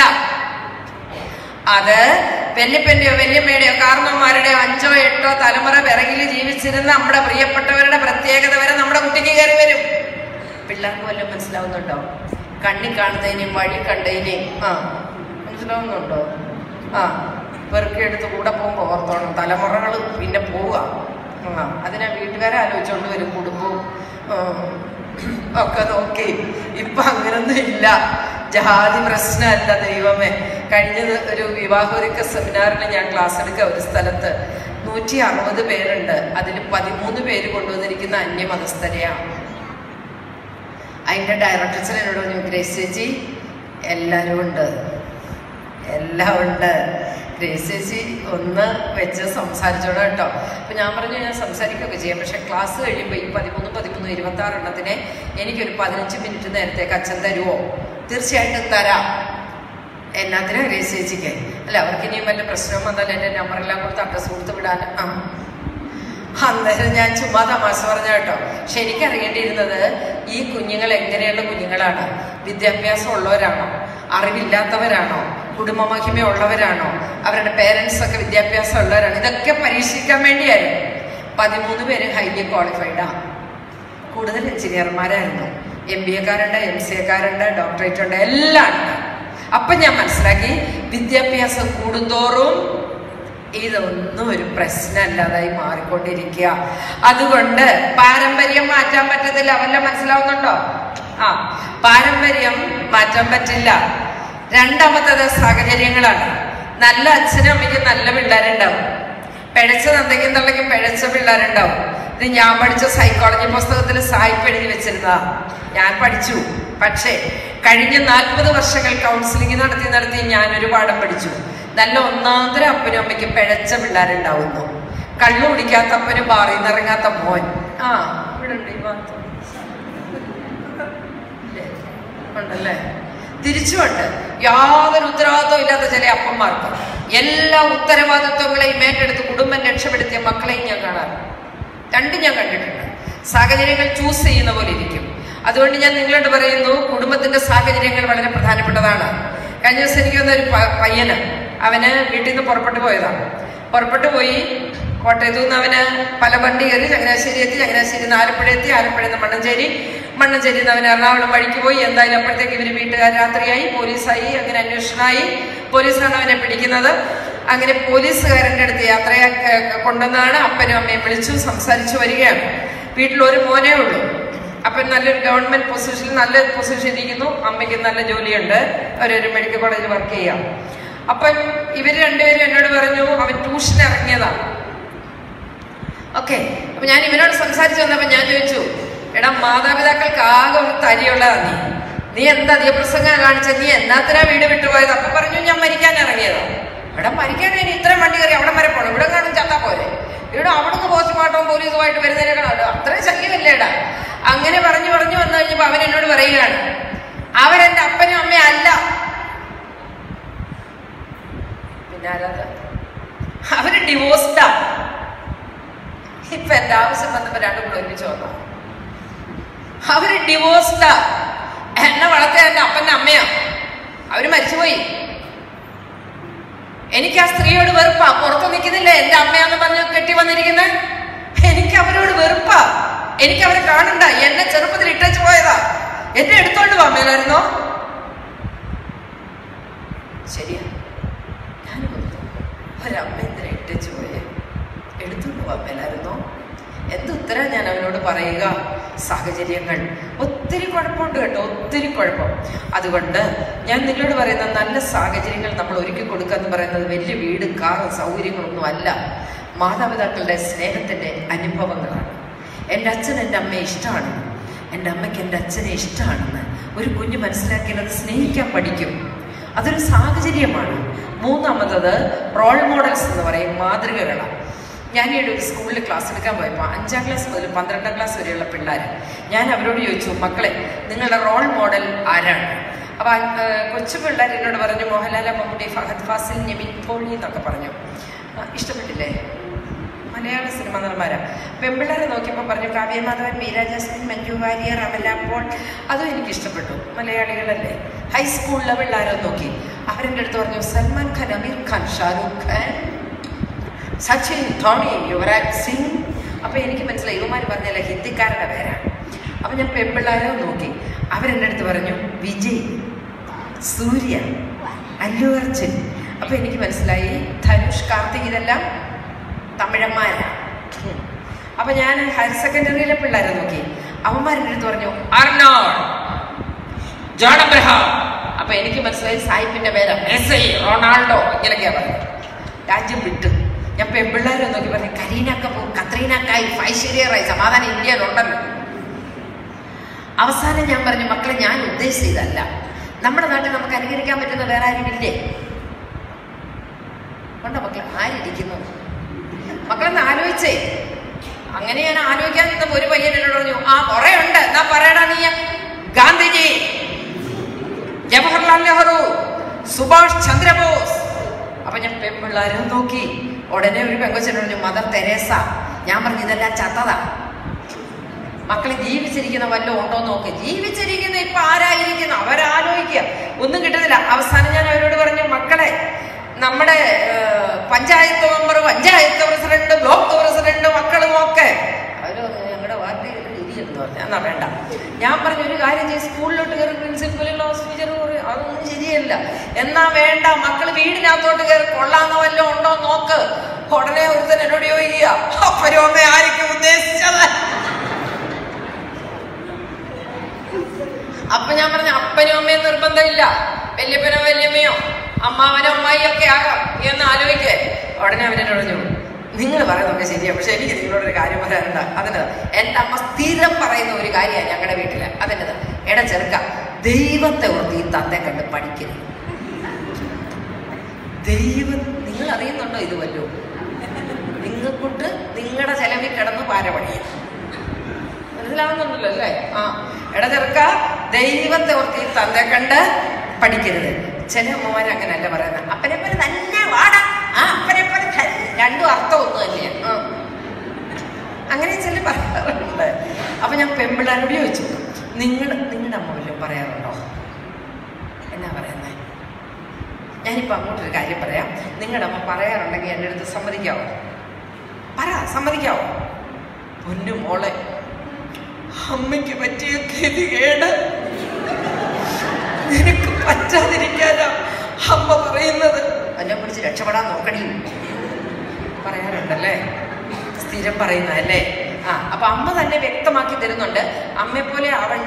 അത് വല്യപ്പന്റെയോ വല്യമ്മയുടെയോ കാരണവന്മാരുടെയോ അഞ്ചോ എട്ടോ തലമുറ പിറകിൽ ജീവിച്ചിരുന്ന നമ്മുടെ പ്രിയപ്പെട്ടവരുടെ പ്രത്യേകത വരെ നമ്മുടെ കുട്ടിക്ക് കയറി വരും പിള്ളേർക്ക് വല്ലതും മനസ്സിലാവുന്നുണ്ടോ കണ്ണി കാണുന്നതിനെയും വഴി കണ്ടതിനെയും ആ മനസ്സിലാവുന്നുണ്ടോ ആ പെറുക്കിയെടുത്ത് കൂടെ പോകുമ്പോൾ ഓർത്തോണം തലമുറകൾ പിന്നെ പോവുക ആ അതിനാ വീട്ടുകാരെ ആലോചിച്ചുകൊണ്ട് വരും കുടുംബവും ആ, ഒക്കെ നോക്കി ഇപ്പൊ അങ്ങനൊന്നും ഇല്ല ജാതി പ്രശ്നമല്ല ദൈവമേ കഴിഞ്ഞത് ഒരു വിവാഹോരുക്ക സെമിനാറിന് ഞാൻ ക്ലാസ് എടുക്കുക ഒരു സ്ഥലത്ത് നൂറ്റി അറുപത് പേരുണ്ട് അതിൽ പതിമൂന്ന് പേര് കൊണ്ടുവന്നിരിക്കുന്ന അന്യമതസ്ഥരെയാണ് അതിൻ്റെ ഡയറക്ടർ എന്നോട് പറഞ്ഞു ഗ്രേസ് ചേച്ചി എല്ലാവരും ഉണ്ട് എല്ലാം ഉണ്ട് ഗ്രേസ് ചേച്ചി ഒന്ന് വെച്ച് സംസാരിച്ചോളാം കേട്ടോ അപ്പം ഞാൻ പറഞ്ഞു ഞാൻ സംസാരിക്കുകയൊക്കെ ചെയ്യാം പക്ഷെ ക്ലാസ് കഴിയുമ്പോൾ ഈ പതിമൂന്ന് പതിമൂന്ന് ഇരുപത്തി ആറ് എണ്ണത്തിന് എനിക്കൊരു പതിനഞ്ച് മിനിറ്റ് നേരത്തേക്ക് അച്ഛൻ തരുമോ തീർച്ചയായിട്ടും തരാം എന്നാത്തിനാ ഗ്രേസ് ചേച്ചിക്ക് അല്ല അവർക്ക് ഇനിയും വല്ല പ്രശ്നം വന്നാൽ എൻ്റെ നമ്പറെല്ലാം കൊടുത്ത് അഡ്രസ് കൊടുത്ത് വിടാൻ ആ അന്നേരം ഞാൻ ചുമ്മാ തമാശ പറഞ്ഞ കേട്ടോ പക്ഷെ എനിക്കറിയേണ്ടിയിരുന്നത് ഈ കുഞ്ഞുങ്ങൾ എങ്ങനെയുള്ള കുഞ്ഞുങ്ങളാണ് വിദ്യാഭ്യാസം ഉള്ളവരാണോ അറിവില്ലാത്തവരാണോ കുടുംബമഹിമ ഉള്ളവരാണോ അവരുടെ പേരൻസ് ഒക്കെ വിദ്യാഭ്യാസം ഉള്ളവരാണ് ഇതൊക്കെ പരീക്ഷിക്കാൻ വേണ്ടിയായിരുന്നു പതിമൂന്ന് പേര് ഹൈലി ക്വാളിഫൈഡാ കൂടുതൽ എഞ്ചിനീയർമാരായിരുന്നു എം ബി എക്കാരുണ്ട് എം സി എക്കാരുണ്ട് ഡോക്ടറേറ്റ് ഉണ്ട് എല്ലാം ഉണ്ട് അപ്പം ഞാൻ മനസ്സിലാക്കി വിദ്യാഭ്യാസം കൂടുന്തോറും ഇതൊന്നും ഒരു പ്രശ്നമല്ലാതായി മാറിക്കൊണ്ടിരിക്കുക അതുകൊണ്ട് പാരമ്പര്യം മാറ്റാൻ പറ്റത്തില്ല വല്ല മനസ്സിലാവുന്നുണ്ടോ ആ പാരമ്പര്യം മാറ്റാൻ പറ്റില്ല രണ്ടാമത്തത് സാഹചര്യങ്ങളാണ് നല്ല അച്ഛനും അമ്മയ്ക്കും നല്ല പിള്ളേരുണ്ടാവും പിഴച്ച തന്തയ്ക്കും തള്ളയ്ക്കും പിഴച്ച പിള്ളേരുണ്ടാവും ഇത് ഞാൻ പഠിച്ച സൈക്കോളജി പുസ്തകത്തിൽ സായിപ്പ് എഴുതി വെച്ചിരുന്നതാ ഞാൻ പഠിച്ചു പക്ഷേ കഴിഞ്ഞ നാൽപ്പത് വർഷങ്ങൾ കൗൺസിലിംഗ് നടത്തി നടത്തി ഞാൻ ഒരു പാഠം പഠിച്ചു നല്ല ഒന്നാന്തര അപ്പനും അമ്മയ്ക്കും പിഴച്ച പിള്ളേരുണ്ടാവുന്നു കള്ളു കുടിക്കാത്ത അപ്പനും ബാറിൽ നിന്ന് ഇറങ്ങാത്ത മോൻ ആ ഇവിടെ ഉണ്ട് ഈ ഭാഗത്ത് ഇല്ലേ? ഉണ്ടല്ലേ തിരിച്ചുമുണ്ട് യാതൊരു ഉത്തരവാദിത്വം ഇല്ലാത്ത ചില അപ്പന്മാർക്ക് എല്ലാ ഉത്തരവാദിത്വങ്ങളെയും ഏറ്റെടുത്ത് കുടുംബം രക്ഷപ്പെടുത്തിയ മക്കളെയും ഞാൻ കാണാറുണ്ട് രണ്ടും ഞാൻ കണ്ടിട്ടുണ്ട് സാഹചര്യങ്ങൾ ചൂസ് ചെയ്യുന്ന പോലെ ഇരിക്കും അതുകൊണ്ട് ഞാൻ നിങ്ങളോട് പറയുന്നു കുടുംബത്തിന്റെ സാഹചര്യങ്ങൾ വളരെ പ്രധാനപ്പെട്ടതാണ് കഴിഞ്ഞ ദിവസം എനിക്ക് വന്ന ഒരു പ- പയ്യന് അവന് വീട്ടിൽ നിന്ന് പുറപ്പെട്ടു പോയതാണ് പുറപ്പെട്ടു പോയി കോട്ടയത്തു നിന്ന് അവന് പല വണ്ടി കയറി ചങ്ങനാശ്ശേരി എത്തി ചങ്ങനാശ്ശേരി നിന്ന് ആലപ്പുഴ എത്തി ആലപ്പുഴ നിന്ന് മണ്ണഞ്ചേരി മണ്ണഞ്ചേരി നിന്ന് അവൻ എറണാകുളം വഴിക്ക് പോയി എന്തായാലും അപ്പോഴത്തേക്ക് ഇവര് വീട്ടുകാർ രാത്രിയായി പോലീസായി അങ്ങനെ അന്വേഷണമായി പോലീസാണ് അവനെ പിടിക്കുന്നത് അങ്ങനെ പോലീസുകാരൻ്റെ അടുത്ത് യാത്രയാ കൊണ്ടുവന്നാണ് അപ്പനും അമ്മയും വിളിച്ചു സംസാരിച്ചു വരികയാണ് വീട്ടിൽ ഒരു മോനേ ഉള്ളൂ അപ്പൻ നല്ലൊരു ഗവൺമെന്റ് പൊസിഷനിൽ നല്ല പൊസിഷനിൽ ഇരിക്കുന്നു അമ്മയ്ക്ക് നല്ല ജോലിയുണ്ട് അവരൊരു മെഡിക്കൽ കോളേജിൽ വർക്ക് ചെയ്യാം അപ്പം ഇവര് രണ്ടുപേരും എന്നോട് പറഞ്ഞു അവൻ ട്യൂഷൻ ഇറങ്ങിയതാണ് ഓക്കെ അപ്പൊ ഞാൻ ഇവനോട് സംസാരിച്ചു വന്നപ്പോ ഞാൻ ചോദിച്ചു എടാ മാതാപിതാക്കൾക്ക് ആകെ ഒരു തരിയുള്ളതാ നീ നീ എന്താ ദീപ്രസംഗം കാണിച്ച നീ എന്നാത്തിനാ വീട് വിട്ടുപോയത് അപ്പൊ പറഞ്ഞു ഞാൻ മരിക്കാൻ ഇറങ്ങിയതാ എടാ മരിക്കാൻ ഇനി ഇത്രയും വണ്ടി കയറി അവിടെ വരെ പോണം ഇവിടെ കാണും ചത്താ പോരെ ഇവിടെ അവിടുന്ന് പോസ്റ്റ്മോർട്ടവും പോലീസുമായിട്ട് വരുന്നതിനേക്കാൾ അത്രയും ശല്യമല്ലേടാ അങ്ങനെ പറഞ്ഞു പറഞ്ഞു വന്നു കഴിഞ്ഞപ്പോ അവൻ എന്നോട് പറയുകയാണ് അവരെന്റെ അപ്പനും അമ്മയും അല്ല പിന്നെ ആരാത് അവര് ഡിവോഴ്സ്ഡാ ഇപ്പൊ എന്റെ ആവശ്യം വന്നപ്പോ രണ്ടും കൂടെ ഒരുമിച്ച് വന്നു അവര് ഡിവോഴ്സ്ഡാ എന്നെ വളർത്തിയ എന്റെ അപ്പന്റെ അമ്മയാ അവര് മരിച്ചുപോയി എനിക്ക് ആ സ്ത്രീയോട് വെറുപ്പാ പുറത്തു നിൽക്കുന്നില്ല എന്റെ അമ്മയാന്ന് പറഞ്ഞ് കെട്ടി വന്നിരിക്കുന്നത് എനിക്ക് അവരോട് വെറുപ്പാ എനിക്ക് അവരെ കാണണ്ട എന്നെ ചെറുപ്പത്തിൽ ഇട്ടച്ചു പോയതാ എന്നെ എടുത്തോണ്ട് പോകാമേലായിരുന്നോ ശരിയാ ഞാൻ ഓർത്തു, ഒരമ്മ എന്തിനാ ഇട്ടച്ചു പോയേ എടുത്തോണ്ട് പോകാമേലായിരുന്നോ എന്ത് ഉത്തരം ഞാൻ അവനോട് പറയുക സാഹചര്യങ്ങൾ ഒത്തിരി കുഴപ്പമുണ്ട് കേട്ടോ ഒത്തിരി കുഴപ്പം അതുകൊണ്ട് ഞാൻ നിങ്ങളോട് പറയുന്ന നല്ല സാഹചര്യങ്ങൾ നമ്മൾ ഒരുക്കി കൊടുക്കുക എന്ന് പറയുന്നത് വലിയ വീട് കാറ് സൗകര്യങ്ങളൊന്നും അല്ല മാതാപിതാക്കളുടെ സ്നേഹത്തിൻ്റെ അനുഭവങ്ങളാണ് എൻ്റെ അച്ഛൻ എൻ്റെ അമ്മയെ ഇഷ്ടമാണ് എൻ്റെ അമ്മയ്ക്ക് എൻ്റെ അച്ഛനെ ഇഷ്ടമാണെന്ന് ഒരു കുഞ്ഞ് മനസ്സിലാക്കിയാൽ അത് സ്നേഹിക്കാൻ പഠിക്കും അതൊരു സാഹചര്യമാണ് മൂന്നാമത്തത് റോൾ മോഡൽസ് എന്ന് പറയും മാതൃകകളാണ് ഞാൻ ഈ ഒരു സ്കൂളിൽ ക്ലാസ് എടുക്കാൻ പോയപ്പോൾ അഞ്ചാം ക്ലാസ് മുതൽ പന്ത്രണ്ടാം ക്ലാസ് വരെയുള്ള പിള്ളേർ ഞാൻ അവരോട് ചോദിച്ചു മക്കളെ നിങ്ങളുടെ റോൾ മോഡൽ ആരാണ് അപ്പോൾ കൊച്ചു പിള്ളേർ എന്നോട് പറഞ്ഞു മോഹൻലാൽ മമ്മൂട്ടി ഫഹദ് ഫാസിൽ നിവിൻ പോളി എന്നൊക്കെ പറഞ്ഞു ആ, ഇഷ്ടപ്പെട്ടില്ലേ മലയാള സിനിമ നടന്മാരാ പെൺപിള്ളേരെ നോക്കിയപ്പോൾ പറഞ്ഞു കാവ്യമാധവൻ മീര ജാസ്മിൻ മഞ്ജു വാര്യർ അമല പോൾ അതും എനിക്ക് ഇഷ്ടപ്പെട്ടു മലയാളികളല്ലേ ഹൈസ്കൂളിലെ പിള്ളേരെ നോക്കി അവരെൻ്റെ അടുത്ത് പറഞ്ഞു സൽമാൻ ഖാൻ അമീർ ഖാൻ ഷാരൂഖ് ഖാൻ സച്ചിൻ ധോണി യുവരാജ് സിംഗ് അപ്പൊ എനിക്ക് മനസ്സിലായി ഇവന്മാർ പറഞ്ഞല്ല ഹിന്ദിക്കാരുടെ പേരാണ് അപ്പൊ ഞാൻ പെൺപിള്ളേരെ നോക്കി അവരെൻ്റെ അടുത്ത് പറഞ്ഞു വിജയ് സൂര്യ അല്ലു അർജുൻ അപ്പൊ എനിക്ക് മനസ്സിലായി ധനുഷ് കാർത്തിക് ഇതെല്ലാം തമിഴന്മാരാ ഉം. അപ്പൊ ഞാൻ ഹയർ സെക്കൻഡറിയിലെ പിള്ളേരെ നോക്കി അവന്മാരുടെ അടുത്ത് പറഞ്ഞു അർണോൾ ജോൺ അബ്രഹാം അപ്പൊ എനിക്ക് മനസ്സിലായി സായിപ്പിന്റെ പേര് മെസ്സി റൊണാൾഡോ ഇങ്ങനെയൊക്കെയാ പറഞ്ഞത് രാജ്യം വിട്ടു ഞാൻ പെൺപിള്ളേരെ നോക്കി പറഞ്ഞു കരീന കപൂർ കത്രീന കൈഫ് ഐശ്വര്യ റായ് സമാധാനം ഇന്ത്യയിലുണ്ടല്ലോ അവസാനം ഞാൻ പറഞ്ഞു മക്കളെ ഞാൻ ഉദ്ദേശിച്ചതല്ല നമ്മുടെ നാട്ടിൽ നമുക്ക് അനുകരിക്കാൻ പറ്റുന്ന വേറെ ആരും ഇല്ലേ ഉണ്ടോ മക്കളെ ആരിയ്ക്കുന്നു മക്കളെന്ന് ആലോചിച്ചേ അങ്ങനെ ഞാൻ ആലോചിക്കാൻ നിന്നപ്പോ ഒരു പയ്യൻ എന്നോട് പറഞ്ഞു ആ കുറെ ഉണ്ട് എന്നാ പറയടാ നീ ഗാന്ധിജി ജവഹർലാൽ നെഹ്റു സുഭാഷ് ചന്ദ്രബോസ് അപ്പൊ ഞാൻ പെൺപിള്ളേരെ നോക്കി ഉടനെ ഒരു പെങ്കൊച്ചൻ പറഞ്ഞു മദർ തെരേസ ഞാൻ പറഞ്ഞു ഇതെല്ലാം ചത്തതാ മക്കളെ ജീവിച്ചിരിക്കുന്ന വല്ലതും ഉണ്ടോ എന്ന് നോക്ക് ജീവിച്ചിരിക്കുന്ന ഇപ്പൊ ആരായിരിക്കുന്നു അവരാലോചിക്കുക ഒന്നും കിട്ടുന്നില്ല അവസാനം ഞാൻ അവരോട് പറഞ്ഞു മക്കളെ നമ്മുടെ ഏഹ്, panchayat member panchayat president block president മക്കളും ഒക്കെ അവര് പറഞ്ഞു, ഞങ്ങളുടെ വാർഡിൽ ഇരിക്കുന്നു പറഞ്ഞു എന്നാ വേണ്ട ഞാൻ പറഞ്ഞു ഒരു കാര്യം ചെയ്ത് സ്കൂളിലോട്ട് കയറി പ്രിൻസിപ്പൽ ക്ലാസ് ടീച്ചർ പറയും അതൊന്നും ശരിയല്ല എന്നാ വേണ്ട മക്കൾ വീടിനകത്തോട്ട് കയറി കൊള്ളാന്ന് വല്ലതും ഉണ്ടോ എന്ന് നോക്ക് ഉടനെ ഒരുത്തൻ എന്നോട് ചോദിക്കുക അപ്പനും അമ്മ ആയിരിക്കും ഉദ്ദേശിച്ചത് അപ്പൊ ഞാൻ പറഞ്ഞു അപ്പനും അമ്മയും നിർബന്ധമില്ല വല്യപ്പനോ വല്യമ്മയോ അമ്മാവനോ അമ്മായിയോ ഒക്കെ ആകാം എന്ന് ആലോചിക്കേ ഉടനെ അവനോട് പറഞ്ഞു നിങ്ങൾ പറയുന്നതൊക്കെ ശരിയാ പക്ഷെ എനിക്ക് നിങ്ങളോടൊരു കാര്യം പറയാനുണ്ട് അതിന് എൻ്റെ അമ്മ സ്ഥിരം പറയുന്ന ഒരു കാര്യമാണ് ഞങ്ങളുടെ വീട്ടില് അതിൻ്റെത് എട ചെറുക്ക ദൈവത്തെ ഓർത്ത് ഈ തത്തെ കണ്ട് പഠിക്കരുത് ദൈവം നിങ്ങൾ അറിയുന്നുണ്ടോ ഇത് വല്ലോ നിങ്ങൾക്കൊണ്ട് നിങ്ങളുടെ ചെലവിൽ കിടന്ന് പാര പണിയും മനസ്സിലാവുന്നുണ്ടല്ലോ അല്ലേ ആ എടാ ചെറുക്ക ദൈവത്തെ ഓർത്ത് ഈ തന്റെ കണ്ട് പഠിക്കരുത് ചില അമ്മമാർ അങ്ങനെയല്ല പറയുന്നത് അപ്പനെ പോലെ തന്നെ വാടാ ആ അപ്പനെ പോലെ തന്നെ. രണ്ടും അർത്ഥം ഒന്നും തന്നെയാണ് ആ. അങ്ങനെ ചില പറയാറുണ്ട് അപ്പൊ ഞാൻ പെമ്പിള്ളാരോട് ചോദിച്ചു നിങ്ങൾ നിങ്ങളുടെ അമ്മ വല്ലതും പറയാറുണ്ടോ എന്നാ പറയുന്നത് ഞാനിപ്പോ അങ്ങോട്ടൊരു കാര്യം പറയാം നിങ്ങളുടെ അമ്മ പറയാറുണ്ടെങ്കിൽ എൻ്റെ അടുത്ത് സമ്മതിക്കാവോ പറ സമ്മതിക്കാവോ പൊന്നു മോളെ അമ്മയ്ക്ക് പറ്റിയ ഗതികേട് നിനക്ക് പറ്റാതിരിക്കാനാ അമ്മ പറയുന്നത് എന്നെ പിടിച്ച് രക്ഷപ്പെടാൻ നോക്കണി പറയാറുണ്ടല്ലേ സ്ഥിരം പറയുന്നതല്ലേ ആ അപ്പൊ അമ്മ തന്നെ വ്യക്തമാക്കി തരുന്നുണ്ട് അമ്മയെ പോലെ ആവണ്ട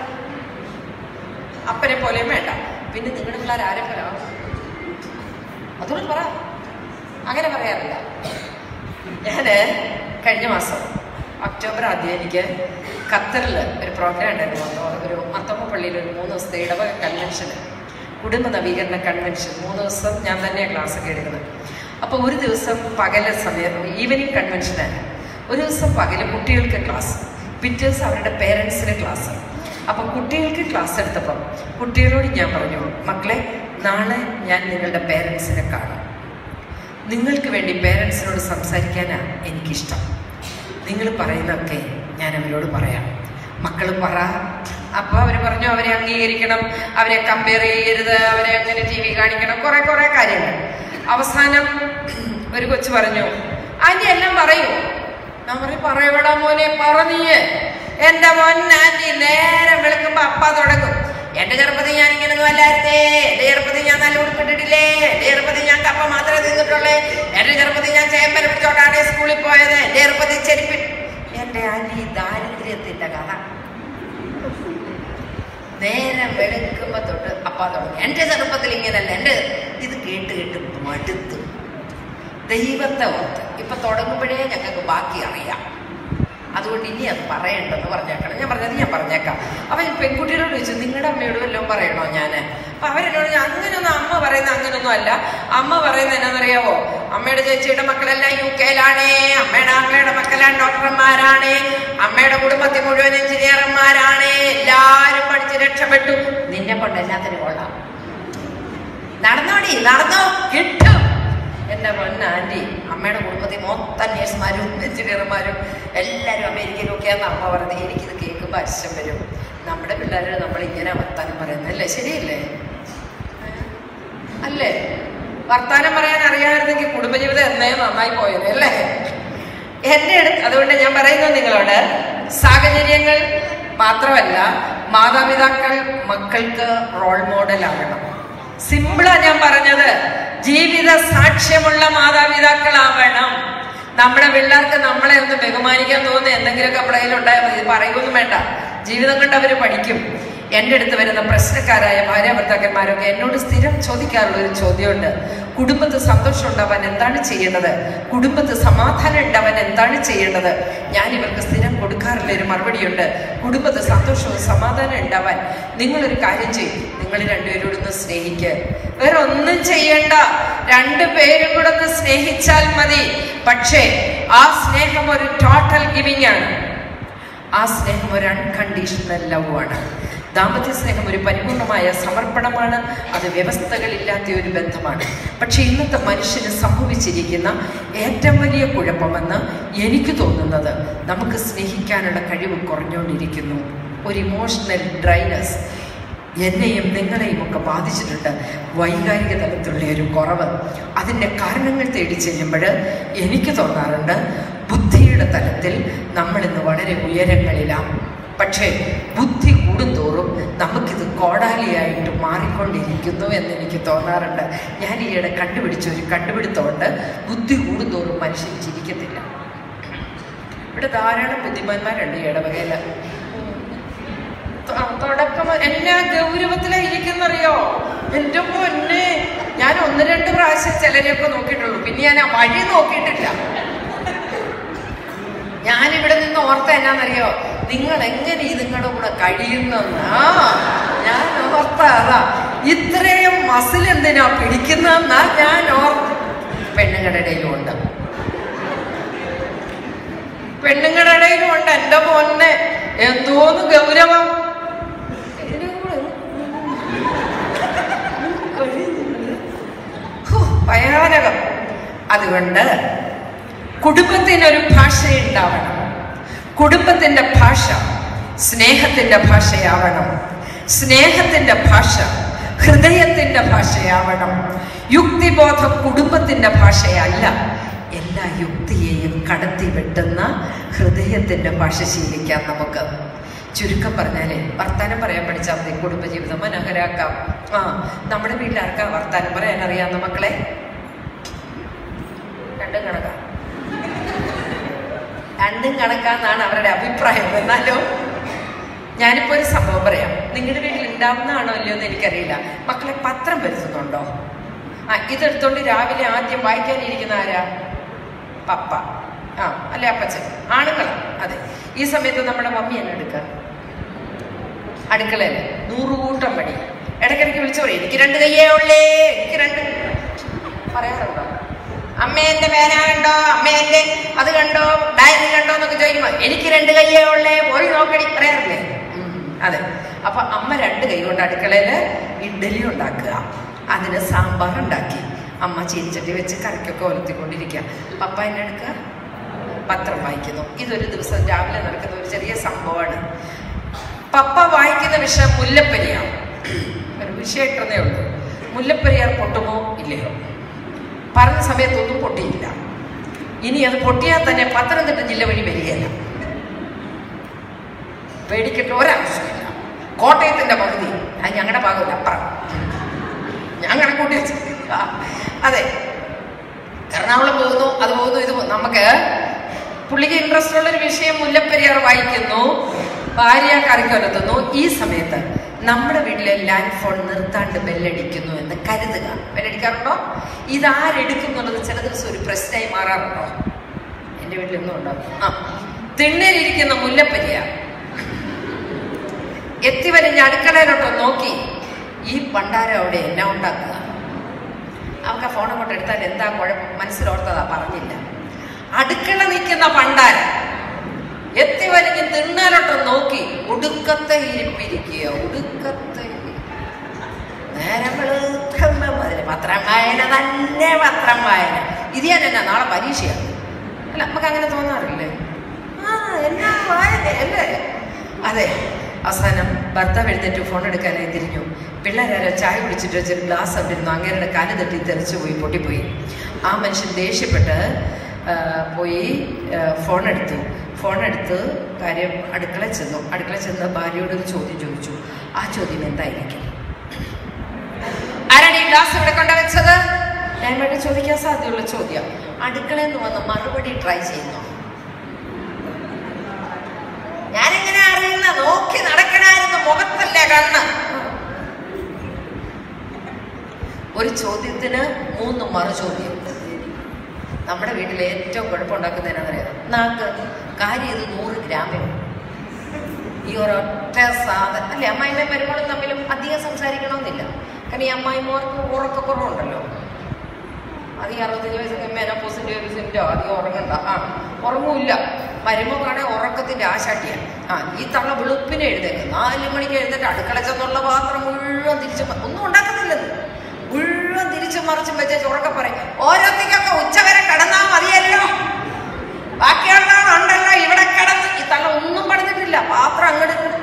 അപ്പനെ പോലെയും വേണ്ട പിന്നെ നിങ്ങളുടെ പിള്ളേർ ആരെ പോലെ ആവും അതുകൊണ്ട് പറ അങ്ങനെ പറയാറില്ല ഞാന് കഴിഞ്ഞ മാസം ഒക്ടോബർ ആദ്യം എനിക്ക് ഖത്തറിൽ ഒരു പ്രോഗ്രാം ഉണ്ടായിരുന്നു അപ്പൊ ഒരു മത്തമ്മ പള്ളിയിൽ ഒരു മൂന്ന് ദിവസത്തെ ഇടവക കൺവെൻഷന് കുടുംബ നവീകരണ കൺവെൻഷൻ മൂന്ന് ദിവസം ഞാൻ തന്നെയാണ് ക്ലാസ് ഒക്കെ എടുക്കുന്നത് അപ്പോൾ ഒരു ദിവസം പകല സമയം ഈവനിങ് കൺവെൻഷനാണ് ഒരു ദിവസം പകല് കുട്ടികൾക്ക് ക്ലാസ് പിറ്റേ ദിവസം അവരുടെ പേരൻസിന് ക്ലാസ് അപ്പോൾ കുട്ടികൾക്ക് ക്ലാസ് എടുത്തപ്പം കുട്ടികളോട് ഞാൻ പറഞ്ഞു മക്കളെ നാളെ ഞാൻ നിങ്ങളുടെ പേരൻസിനെ കാണും നിങ്ങൾക്ക് വേണ്ടി പേരൻസിനോട് സംസാരിക്കാനാണ് എനിക്കിഷ്ടം നിങ്ങൾ പറയുന്നതൊക്കെ ഞാൻ അവരോട് പറയാം മക്കൾ പറ അപ്പോൾ അവർ പറഞ്ഞു അവരെ അംഗീകരിക്കണം അവരെ കമ്പയർ ചെയ്യരുത് അവരെ അങ്ങനെ ടി വി കാണിക്കണം കുറെ കുറെ കാര്യങ്ങൾ അവസാനം ഒരു കൊച്ചു പറഞ്ഞു ആന്റി എല്ലാം പറയൂ ഞാൻ പറയും പറയപ്പെടാ മോനെ പറ നീയ് എന്റെ മോൻ ആന്റി നേരം വെളുക്കുമ്പോ അപ്പ തുടങ്ങും എന്റെ ചെറുപ്പത്തിൽ ഞാൻ ഇങ്ങനൊന്നും അല്ലായിരുന്നേ എന്റെ ചെറുപ്പത്തിൽ ഞാൻ നല്ല ഉടുപ്പിട്ടിട്ടില്ലേ എന്റെ ചെറുപ്പത്തിൽ ഞാൻ കപ്പ മാത്രമേ തിന്നിട്ടുള്ളേ എന്റെ ചെറുപ്പത്തിൽ ഞാൻ ചേമ്പല പിടിച്ചോട്ടാണ് സ്കൂളിൽ പോയത് എന്റെ ചെറുപ്പത്തിൽ ചെരുപ്പി എന്റെ ആന്റി ദാരിദ്ര്യത്തിന്റെ കഥ നേരം വെളുക്കുമ്പോ തൊട്ട് അപ്പ തുടങ്ങി എന്റെ ചെറുപ്പത്തിൽ ഇങ്ങനല്ല എന്റെ ഇത് കേട്ട് കേട്ട് മടുത്തു ദൈവത്തെ ഓർത്ത് ഇപ്പൊ തുടങ്ങുമ്പോഴേ ഞങ്ങൾക്ക് ബാക്കി അറിയാം അതുകൊണ്ട് ഇനി അത് പറയണ്ടെന്ന് പറഞ്ഞേക്കണം ഞാൻ പറഞ്ഞത് ഞാൻ പറഞ്ഞേക്കാം അപ്പൊ ഈ പെൺകുട്ടിയോട് ചോദിച്ചു നിങ്ങളുടെ അമ്മയോട് വല്ലതും പറയണോ ഞാൻ അപ്പൊ അവരെന്നോട് ഞാൻ അങ്ങനെയൊന്നും അമ്മ പറയുന്ന അങ്ങനെയൊന്നും അല്ല അമ്മ പറയുന്നത് എന്നാണെന്നറിയാവോ അമ്മയുടെ ചേച്ചിയുടെ മക്കളെല്ലാം യു കെയിലാണേ അമ്മയുടെ ആങ്ങളയുടെ മക്കളെല്ലാം ഡോക്ടർമാരാണ് അമ്മയുടെ കുടുംബത്തിൽ മുഴുവൻ എഞ്ചിനീയർമാരാണ് എല്ലാരും പഠിച്ച് രക്ഷപ്പെട്ടു നിന്നെ കൊണ്ട് എല്ലാത്തിനും കൊള്ളാം നടന്നോടി നടന്നോ കിട്ടും എന്റെ പൊന്ന ആന്റി അമ്മയുടെ കുടുംബത്തിൽ മൊത്തം നേഴ്സുമാരും എഞ്ചിനീയർമാരും എല്ലാവരും അമേരിക്കയിലും ഒക്കെയാന്ന് അമ്മ പറഞ്ഞത് എനിക്കിത് കേൾക്കുമ്പോൾ അശ്യം വരും നമ്മുടെ പിള്ളേർ നമ്മൾ ഇങ്ങനെ വർത്താനം പറയുന്നത് അല്ലേ ശരിയല്ലേ അല്ലേ വർത്താനം പറയാൻ അറിയാമായിരുന്നെങ്കിൽ കുടുംബജീവിതം എന്നേ നന്നായി പോയത് അല്ലേ എന്റെ അടുത്ത് അതുകൊണ്ട് ഞാൻ പറയുന്നത് നിങ്ങളോട് സാഹചര്യങ്ങൾ മാത്രമല്ല മാതാപിതാക്കൾ മക്കൾക്ക് റോൾ മോഡൽ ആകണം സിമ്പിളാ ഞാൻ പറഞ്ഞത് ജീവിത സാക്ഷ്യമുള്ള മാതാപിതാക്കളാവണം നമ്മുടെ പിള്ളേർക്ക് നമ്മളെ ഒന്ന് ബഹുമാനിക്കാൻ തോന്നുന്ന എന്തെങ്കിലുമൊക്കെ നമ്മുടെ കയ്യിലുണ്ടായാൽ മതി ഇത് പറയുമൊന്നും വേണ്ട ജീവിതം കൊണ്ട് അവർ പഠിക്കും എൻ്റെ അടുത്ത് വരുന്ന പ്രശ്നക്കാരായ ഭാര്യ ഭർത്താക്കന്മാരൊക്കെ എന്നോട് സ്ഥിരം ചോദിക്കാറുള്ള ഒരു ചോദ്യമുണ്ട് കുടുംബത്ത് സന്തോഷം ഉണ്ടാവാൻ എന്താണ് ചെയ്യേണ്ടത് കുടുംബത്ത് സമാധാനം ഉണ്ടാവാൻ എന്താണ് ചെയ്യേണ്ടത് ഞാൻ ഇവർക്ക് സ്ഥിരം കൊടുക്കാറുള്ള ഒരു മറുപടിയുണ്ട് കുടുംബത്ത് സന്തോഷവും സമാധാനം ഉണ്ടാവാൻ നിങ്ങളൊരു കാര്യം ചെയ്യും നിങ്ങൾ രണ്ടുപേരോടൊന്ന് സ്നേഹിക്കുക വേറെ ഒന്നും ചെയ്യണ്ട രണ്ടുപേരും കൂടെ ഒന്ന് സ്നേഹിച്ചാൽ മതി പക്ഷേ ആ സ്നേഹം ഒരു ടോട്ടൽ ഗിവിംഗ് ആണ് ആ സ്നേഹം ഒരു അൺകണ്ടീഷണൽ ലവ് ആണ് ദാമ്പത്യ സ്നേഹം ഒരു പരിപൂർണമായ സമർപ്പണമാണ് അത് വ്യവസ്ഥകളില്ലാത്ത ഒരു ബന്ധമാണ് പക്ഷെ ഇന്നത്തെ മനുഷ്യന് സംഭവിച്ചിരിക്കുന്ന ഏറ്റവും വലിയ കുഴപ്പമെന്ന് എനിക്ക് തോന്നുന്നത് നമുക്ക് സ്നേഹിക്കാനുള്ള കഴിവ് കുറഞ്ഞുകൊണ്ടിരിക്കുന്നു ഒരു ഇമോഷണൽ ഡ്രൈനസ് എന്നെയും നിങ്ങളെയും ഒക്കെ ബാധിച്ചിട്ടുണ്ട് വൈകാരിക തലത്തിലുള്ള ഒരു കുറവ് അതിൻ്റെ കാരണങ്ങൾ തേടി ചെല്ലുമ്പോൾ എനിക്ക് തോന്നാറുണ്ട് ബുദ്ധിയുടെ തലത്തിൽ നമ്മളിന്ന് വളരെ ഉയരങ്ങളിലാണ് പക്ഷേ ബുദ്ധി കൂടുന്തോറും നമുക്കിത് കോടാലിയായിട്ട് മാറിക്കൊണ്ടിരിക്കുന്നു എന്ന് എനിക്ക് തോന്നാറുണ്ട് ഞാൻ ഈയിടെ കണ്ടുപിടിച്ച ഒരു കണ്ടുപിടുത്തമുണ്ട് ബുദ്ധി കൂടുന്തോറും മനുഷ്യൻ ചിരിക്കത്തില്ല ഇവിടെ ധാരാളം ബുദ്ധിമാന്മാരുണ്ട് ഈ ഇടവകയിൽ ത- തുടക്കം എന്നാ ഗൗരവത്തിലാ ഇരിക്കുന്നറിയോ എന്റെ പൊന്നെ ഞാൻ ഒന്ന് രണ്ട് പ്രാവശ്യം ചിലരെയൊക്കെ നോക്കിയിട്ടുള്ളൂ പിന്നെ ഞാൻ ആ വഴി നോക്കിയിട്ടില്ല ഞാനിവിടെ നിന്ന് ഓർത്ത എന്നാന്നറിയോ നിങ്ങൾ എങ്ങനെ നിങ്ങളുടെ കൂടെ കഴിയുന്നെന്ന് ആ ഞാൻ ഓർത്ത അതാ ഇത്രയും മസിൽ എന്തിനാ പിടിക്കുന്നതെന്നാ ഞാൻ ഓർത്ത പെണ്ണുങ്ങളുടെ ഇടയിലും ഉണ്ട് പെണ്ണുങ്ങളുടെ ഇടയിലും ഉണ്ട് എന്റെ പൊന്നെ എന്തോന്ന് ഗൗരവം ഇതിനെ കൂടെ ഹോ, ഭയാനകം അതുകൊണ്ട് കുടുംബത്തിനൊരു ഭാഷയുണ്ടാവണം കുടുംബത്തിന്റെ ഭാഷ സ്നേഹത്തിന്റെ ഭാഷയാവണം സ്നേഹത്തിന്റെ ഭാഷ ഹൃദയത്തിന്റെ ഭാഷയാവണം യുക്തിബോധം കുടുംബത്തിന്റെ ഭാഷയല്ല എല്ലാ യുക്തിയെയും കടത്തി വെട്ടുന്ന ഹൃദയത്തിന്റെ ഭാഷ ശീലിക്കാം നമുക്ക് ചുരുക്കം പറഞ്ഞാലേ വർത്താനം പറയാൻ പഠിച്ചാൽ മതി കുടുംബജീവിതം മനോഹരാക്കാം ആ നമ്മുടെ വീട്ടിലാർക്കാ വർത്താനം പറയാൻ അറിയാവുന്ന മക്കളെ രണ്ടും കണക്കാ രണ്ടും കണക്കാന്നാണ് അവരുടെ അഭിപ്രായം എന്നാലോ ഞാനിപ്പോ ഒരു സംഭവം പറയാം നിങ്ങളുടെ വീട്ടിൽ ഉണ്ടാവുന്നതാണോ അല്ലയോ എന്ന് എനിക്കറിയില്ല മക്കളെ പത്രം വരുത്തുന്നുണ്ടോ ആ ഇതെടുത്തോണ്ട് രാവിലെ ആദ്യം വായിക്കാനിരിക്കുന്ന ആരാ പപ്പ ആ അല്ലെ അപ്പച്ചൻ ആണുങ്ങളാ അതെ ഈ സമയത്ത് നമ്മുടെ മമ്മി എന്നെ എടുക്കുക അടുക്കളയിൽ നൂറുകൂട്ടം പണി ഇടയ്ക്കിടയ്ക്ക് വിളിച്ചു പറയും എനിക്ക് രണ്ട് കയ്യേ ഉള്ളേ എനിക്ക് രണ്ട് പറയാറുണ്ടോ അമ്മ എന്റെ പേന കണ്ടോ അമ്മ എന്റെ അത് കണ്ടോ ഡയറി കണ്ടോ എന്നൊക്കെ ചോദിക്കുമ്പോ എനിക്ക് രണ്ട് കയ്യേ ഉള്ളേ പോയി നോക്കടി പറയാറില്ലേ ഉം, അതെ അപ്പൊ അമ്മ രണ്ട് കൈ കൊണ്ട് അടുക്കളയില് ഇഡ്ഡലി ഉണ്ടാക്കുക അതിന് സാമ്പാർ ഉണ്ടാക്കി അമ്മ ചീനിച്ചട്ടി വെച്ച് കറിക്കൊക്കെ ഒലത്തിക്കൊണ്ടിരിക്കുക പപ്പ എന്നെ എടുക്കുക പത്രം വായിക്കുന്നു ഇതൊരു ദിവസം രാവിലെ നടക്കുന്ന ഒരു ചെറിയ സംഭവമാണ് പപ്പ വായിക്കുന്ന വിഷയം മുല്ലപ്പെരിയാർ ഒരു വിഷയമായിട്ടേ ഉള്ളൂ മുല്ലപ്പെരിയാർ പൊട്ടുമോ ഇല്ലയോ പറഞ്ഞ സമയത്തൊന്നും പൊട്ടിയില്ല ഇനി അത് പൊട്ടിയാൽ തന്നെ പത്തനംതിട്ട ജില്ല വഴി വരികയില്ല പേടിക്കേണ്ട ഒരാവശ്യമില്ല കോട്ടയത്തിന്റെ പകുതി അത് ഞങ്ങളുടെ ഭാഗമില്ല അപ്പുറം ഞാൻ കണക്കൂട്ടി വെച്ചു ആ, അതെ എറണാകുളം പോകുന്നു അത് പോകുന്നു ഇത് പോകുന്നു നമുക്ക് പുള്ളിക്ക് ഇൻട്രസ്റ്റ് ഉള്ള ഒരു വിഷയം മുല്ലപ്പെരിയാർ വായിക്കുന്നു ഭാര്യ കറിക്കൊലത്തുന്നു ഈ സമയത്ത് നമ്മുടെ വീട്ടിലെ ലാൻഡ് ഫോൺ നിർത്താണ്ട് ബെല്ലടിക്കുന്നു എന്ന് കരുതുക ബെല്ലടിക്കാറുണ്ടോ ഇതാരെടുക്കും എന്നുള്ളത് ചില ദിവസം ഒരു പ്രശ്നമായി മാറാറുണ്ടോ എൻ്റെ വീട്ടിലൊന്നും ഉണ്ടാവും ആ തിണ്ണയിലിരിക്കുന്ന മുല്ലപ്പെരിയാർ എത്തി വലിഞ്ഞ അടുക്കളയിലോട്ട് നോക്കി ഈ പണ്ടാരം അവിടെ എന്നാ ഉണ്ടാക്കുക അവർക്ക് ആ ഫോൺ അങ്ങോട്ട് എടുത്താൽ എന്താ കുഴപ്പം മനസ്സിലോർത്തതാ പറഞ്ഞില്ല അടുക്കള നിൽക്കുന്ന പണ്ടാരം എത്തി വലിഞ്ഞ് തിണ്ണാലോട്ട് നോക്കി ഒടുക്കത്തെ ഇരിപ്പിരിക്കുക ഒടുക്കത്തെ നേരം വെളുക്കുമ്പോ മുതല് പത്രം വായന തന്നെ പത്രം വായന ഇത് ഞാൻ എന്നാ നാളെ പരീക്ഷയാണ് അല്ല നമുക്ക് അങ്ങനെ തോന്നാറില്ലേ ആ എന്നാ വായന അല്ലേ അതെ അവസാനം ഭർത്താവ് എഴുന്നേറ്റ് ഫോൺ എടുക്കാനായി തിരിഞ്ഞു പിള്ളേരാരോ ചായ കുടിച്ചിട്ട് വെച്ചൊരു ഗ്ലാസ് അവിടെ ഇരുന്നു അങ്ങേരുടെ കാല് തട്ടി തെറിച്ചു പോയി പൊട്ടിപ്പോയി ആ മനുഷ്യൻ ദേഷ്യപ്പെട്ട് ആ, പോയി ആ, ഫോൺ എടുത്തു ഫോൺ എടുത്ത് കാര്യം അടുക്കള ചെന്നു അടുക്കള ചെന്ന് ഭാര്യയോട് ഒരു ചോദ്യം ചോദിച്ചു ആ ചോദ്യം എന്തായിരിക്കും ആരാണ് ഈ ഗ്ലാസ് ഇവിടെ കൊണ്ടുവച്ചത് ഞാൻ വേണ്ടി ചോദിക്കാൻ സാധ്യതയുള്ള ചോദ്യം അടുക്കളയിൽ നിന്ന് വന്ന് മറുപടി ട്രൈ ചെയ്യുന്നു ഞാനെങ്ങനെ അറിയുന്ന നോക്കി നടക്കണായിരുന്നു മുഖത്തല്ലേ കണ്ണ് ഒരു ചോദ്യത്തിന് മൂന്ന് മറു ചോദ്യം നമ്മുടെ വീട്ടിൽ ഏറ്റവും കുഴപ്പമുണ്ടാക്കുന്ന എന്നാന്നറിയാം നാക്ക് കാര്യം ഇത് നൂറ് ഗ്രാമേ ഉള്ളൂ. ഈ ഒരൊറ്റ സാധനം അല്ലേ അമ്മായിമ്മയും മരുമകളും തമ്മിലും അധികം സംസാരിക്കണമെന്നില്ല കാരണം ഈ അമ്മായിമാർക്ക് ഉറക്കക്കുറവുണ്ടല്ലോ അധികം അറുപത്തഞ്ച് വയസ്സൊക്കെ മേനപ്പോസിൻ്റെ ഒരു സിൻ്റെ അധികം ഉറങ്ങണ്ട ആ ഉറങ്ങൂല്ല വരുമ്പോൾ കാണാൻ ഉറക്കത്തിൻ്റെ ആശാട്ടിയാണ് ആ ഈ തള്ള വെളുപ്പിനെ എഴുന്നേക്കും നാല് മണിക്ക് എഴുന്നേറ്റ് അടുക്കള ചെന്നുള്ള പാത്രം മുഴുവൻ തിരിച്ച് മ- ഒന്നും ഉണ്ടാക്കുന്നില്ലെന്ന് മുഴുവൻ തിരിച്ചു മറിച്ചും വെച്ച് ഉറക്കെ പറയും ഓരോത്തിക്കൊക്കെ ഉച്ചവരെ കിടന്നാൽ മതിയല്ലോ ബാക്കിയുള്ളവരുണ്ടല്ലോ ഇവിടെ കിടന്ന് ഈ തള്ള ഒന്നും പണിതിട്ടില്ല പാത്രം അങ്ങോട്ട് ഇങ്ങോട്ട്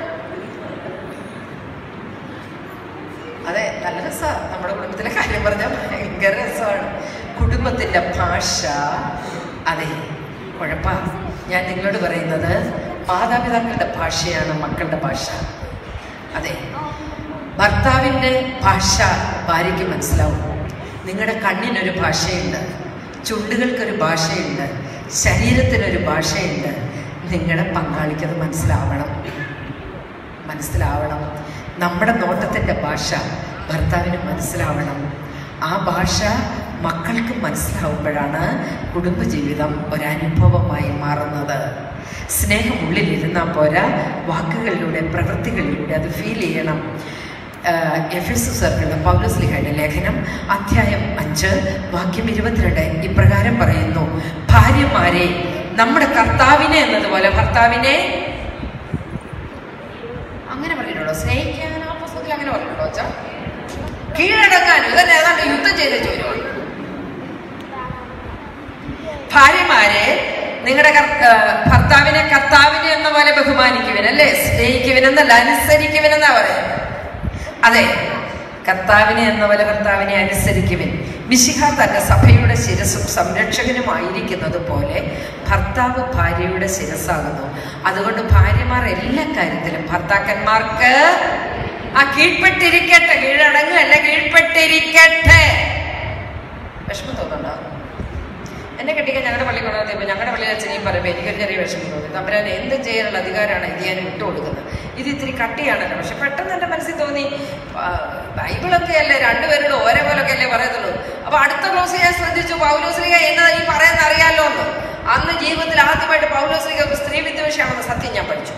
അതെ നല്ല രസമാണ് നമ്മുടെ കുടുംബത്തിലെ കാര്യം പറഞ്ഞാൽ ഭയങ്കര രസമാണ് കുടുംബത്തിൻ്റെ ഭാഷ അതെ കുഴപ്പ ഞാൻ നിങ്ങളോട് പറയുന്നത് മാതാപിതാക്കളുടെ ഭാഷയാണ് മക്കളുടെ ഭാഷ അതെ ഭർത്താവിൻ്റെ ഭാഷ ഭാര്യയ്ക്ക് മനസ്സിലാവും നിങ്ങളുടെ കണ്ണിനൊരു ഭാഷയുണ്ട് ചുണ്ടുകൾക്കൊരു ഭാഷയുണ്ട് ശരീരത്തിനൊരു ഭാഷയുണ്ട് നിങ്ങളുടെ പങ്കാളിക്കത് മനസ്സിലാവണം മനസ്സിലാവണം നമ്മുടെ നോട്ടത്തിൻ്റെ ഭാഷ ഭർത്താവിന് മനസ്സിലാവണം ആ ഭാഷ മക്കൾക്ക് മനസ്സിലാവുമ്പോഴാണ് കുടുംബജീവിതം ഒരനുഭവമായി മാറുന്നത് സ്നേഹം ഉള്ളിലിരുന്നാൽ പോരാ വാക്കുകളിലൂടെ പ്രവൃത്തികളിലൂടെ അത് ഫീൽ ചെയ്യണം എഫ് എസ് സർക്കിളിലെ പൗലസ്ലിഹയുടെ ലേഖനം അധ്യായം അഞ്ച് വാക്യം ഇരുപത്തിരണ്ട് ഇപ്രകാരം പറയുന്നു ഭാര്യമാരെ നമ്മുടെ കർത്താവിനെ എന്നതുപോലെ ഭർത്താവിനെ അങ്ങനെ പറഞ്ഞിട്ടുണ്ടോ സ്നേഹിക്കാൻ ആ പുസ്തകത്തിൽ അങ്ങനെ പറഞ്ഞിട്ടുണ്ടോ അച്ഛാ കീഴടങ്ങാനും ഇതന്നെ ഏതാണ്ട് യുദ്ധം ചെയ്ത ചോദ്യമാണ് ഭാര്യമാരെ നിങ്ങളുടെ ഭർത്താവിനെ കർത്താവിനെ എന്ന പോലെ ബഹുമാനിക്കുവിൻ അല്ലേ സ്നേഹിക്കുവിൻ എന്നല്ല അനുസരിക്കുവിൻ എന്നാ പറയുന്നത് അതെ കർത്താവിനെ എന്ന പോലെ കർത്താവിനെ അനുസരിക്കുവിൻ മിശിഹ തന്റെ സഭയുടെ ശിരസും സംരക്ഷകനുമായിരിക്കുന്നത് പോലെ ഭർത്താവ് ഭാര്യയുടെ ശിരസാകുന്നു അതുകൊണ്ട് ഭാര്യമാർ എല്ലാ കാര്യത്തിലും ഭർത്താക്കന്മാർക്ക് ആ കീഴ്പ്പെട്ടിരിക്കട്ടെ കീഴടങ്ങല്ല കീഴ്പ്പെട്ടിരിക്കട്ടെ വിഷമം തോന്നുന്നുണ്ടോ എന്നെ കെട്ടിക്കാൻ ഞങ്ങളുടെ പള്ളി കൊണ്ടുവന്നപ്പോൾ ഞങ്ങളുടെ പള്ളിയിൽ അച്ഛനെയും പറയുമ്പോൾ എനിക്കൊരു ചെറിയ വിഷമം തോന്നി തമ്പുരാൻ എന്ത് ചെയ്യാനുള്ള അധികാരമാണ് ഇത് ഞാൻ വിട്ടുകൊടുക്കുന്നത് ഇത് ഇത്തിരി കട്ടിയാണല്ലോ പക്ഷെ പെട്ടെന്ന് എൻ്റെ മനസ്സിൽ തോന്നി ആ, ബൈബിളൊക്കെ അല്ലേ രണ്ടുപേരോട് ഓരോ പോലൊക്കെ അല്ലേ പറയത്തുള്ളൂ അപ്പൊ അടുത്ത ക്ലോസ് ഞാൻ ശ്രദ്ധിച്ചു പൗലോസ്ലിക എന്നതാ ഈ പറയുന്ന അറിയാലോ എന്ന് അന്ന് ജീവിതത്തിൽ ആദ്യമായിട്ട് പൗലോസ്ലിക ഒരു സ്ത്രീ വിദ്വേഷമാണെന്ന് സത്യം ഞാൻ പഠിച്ചു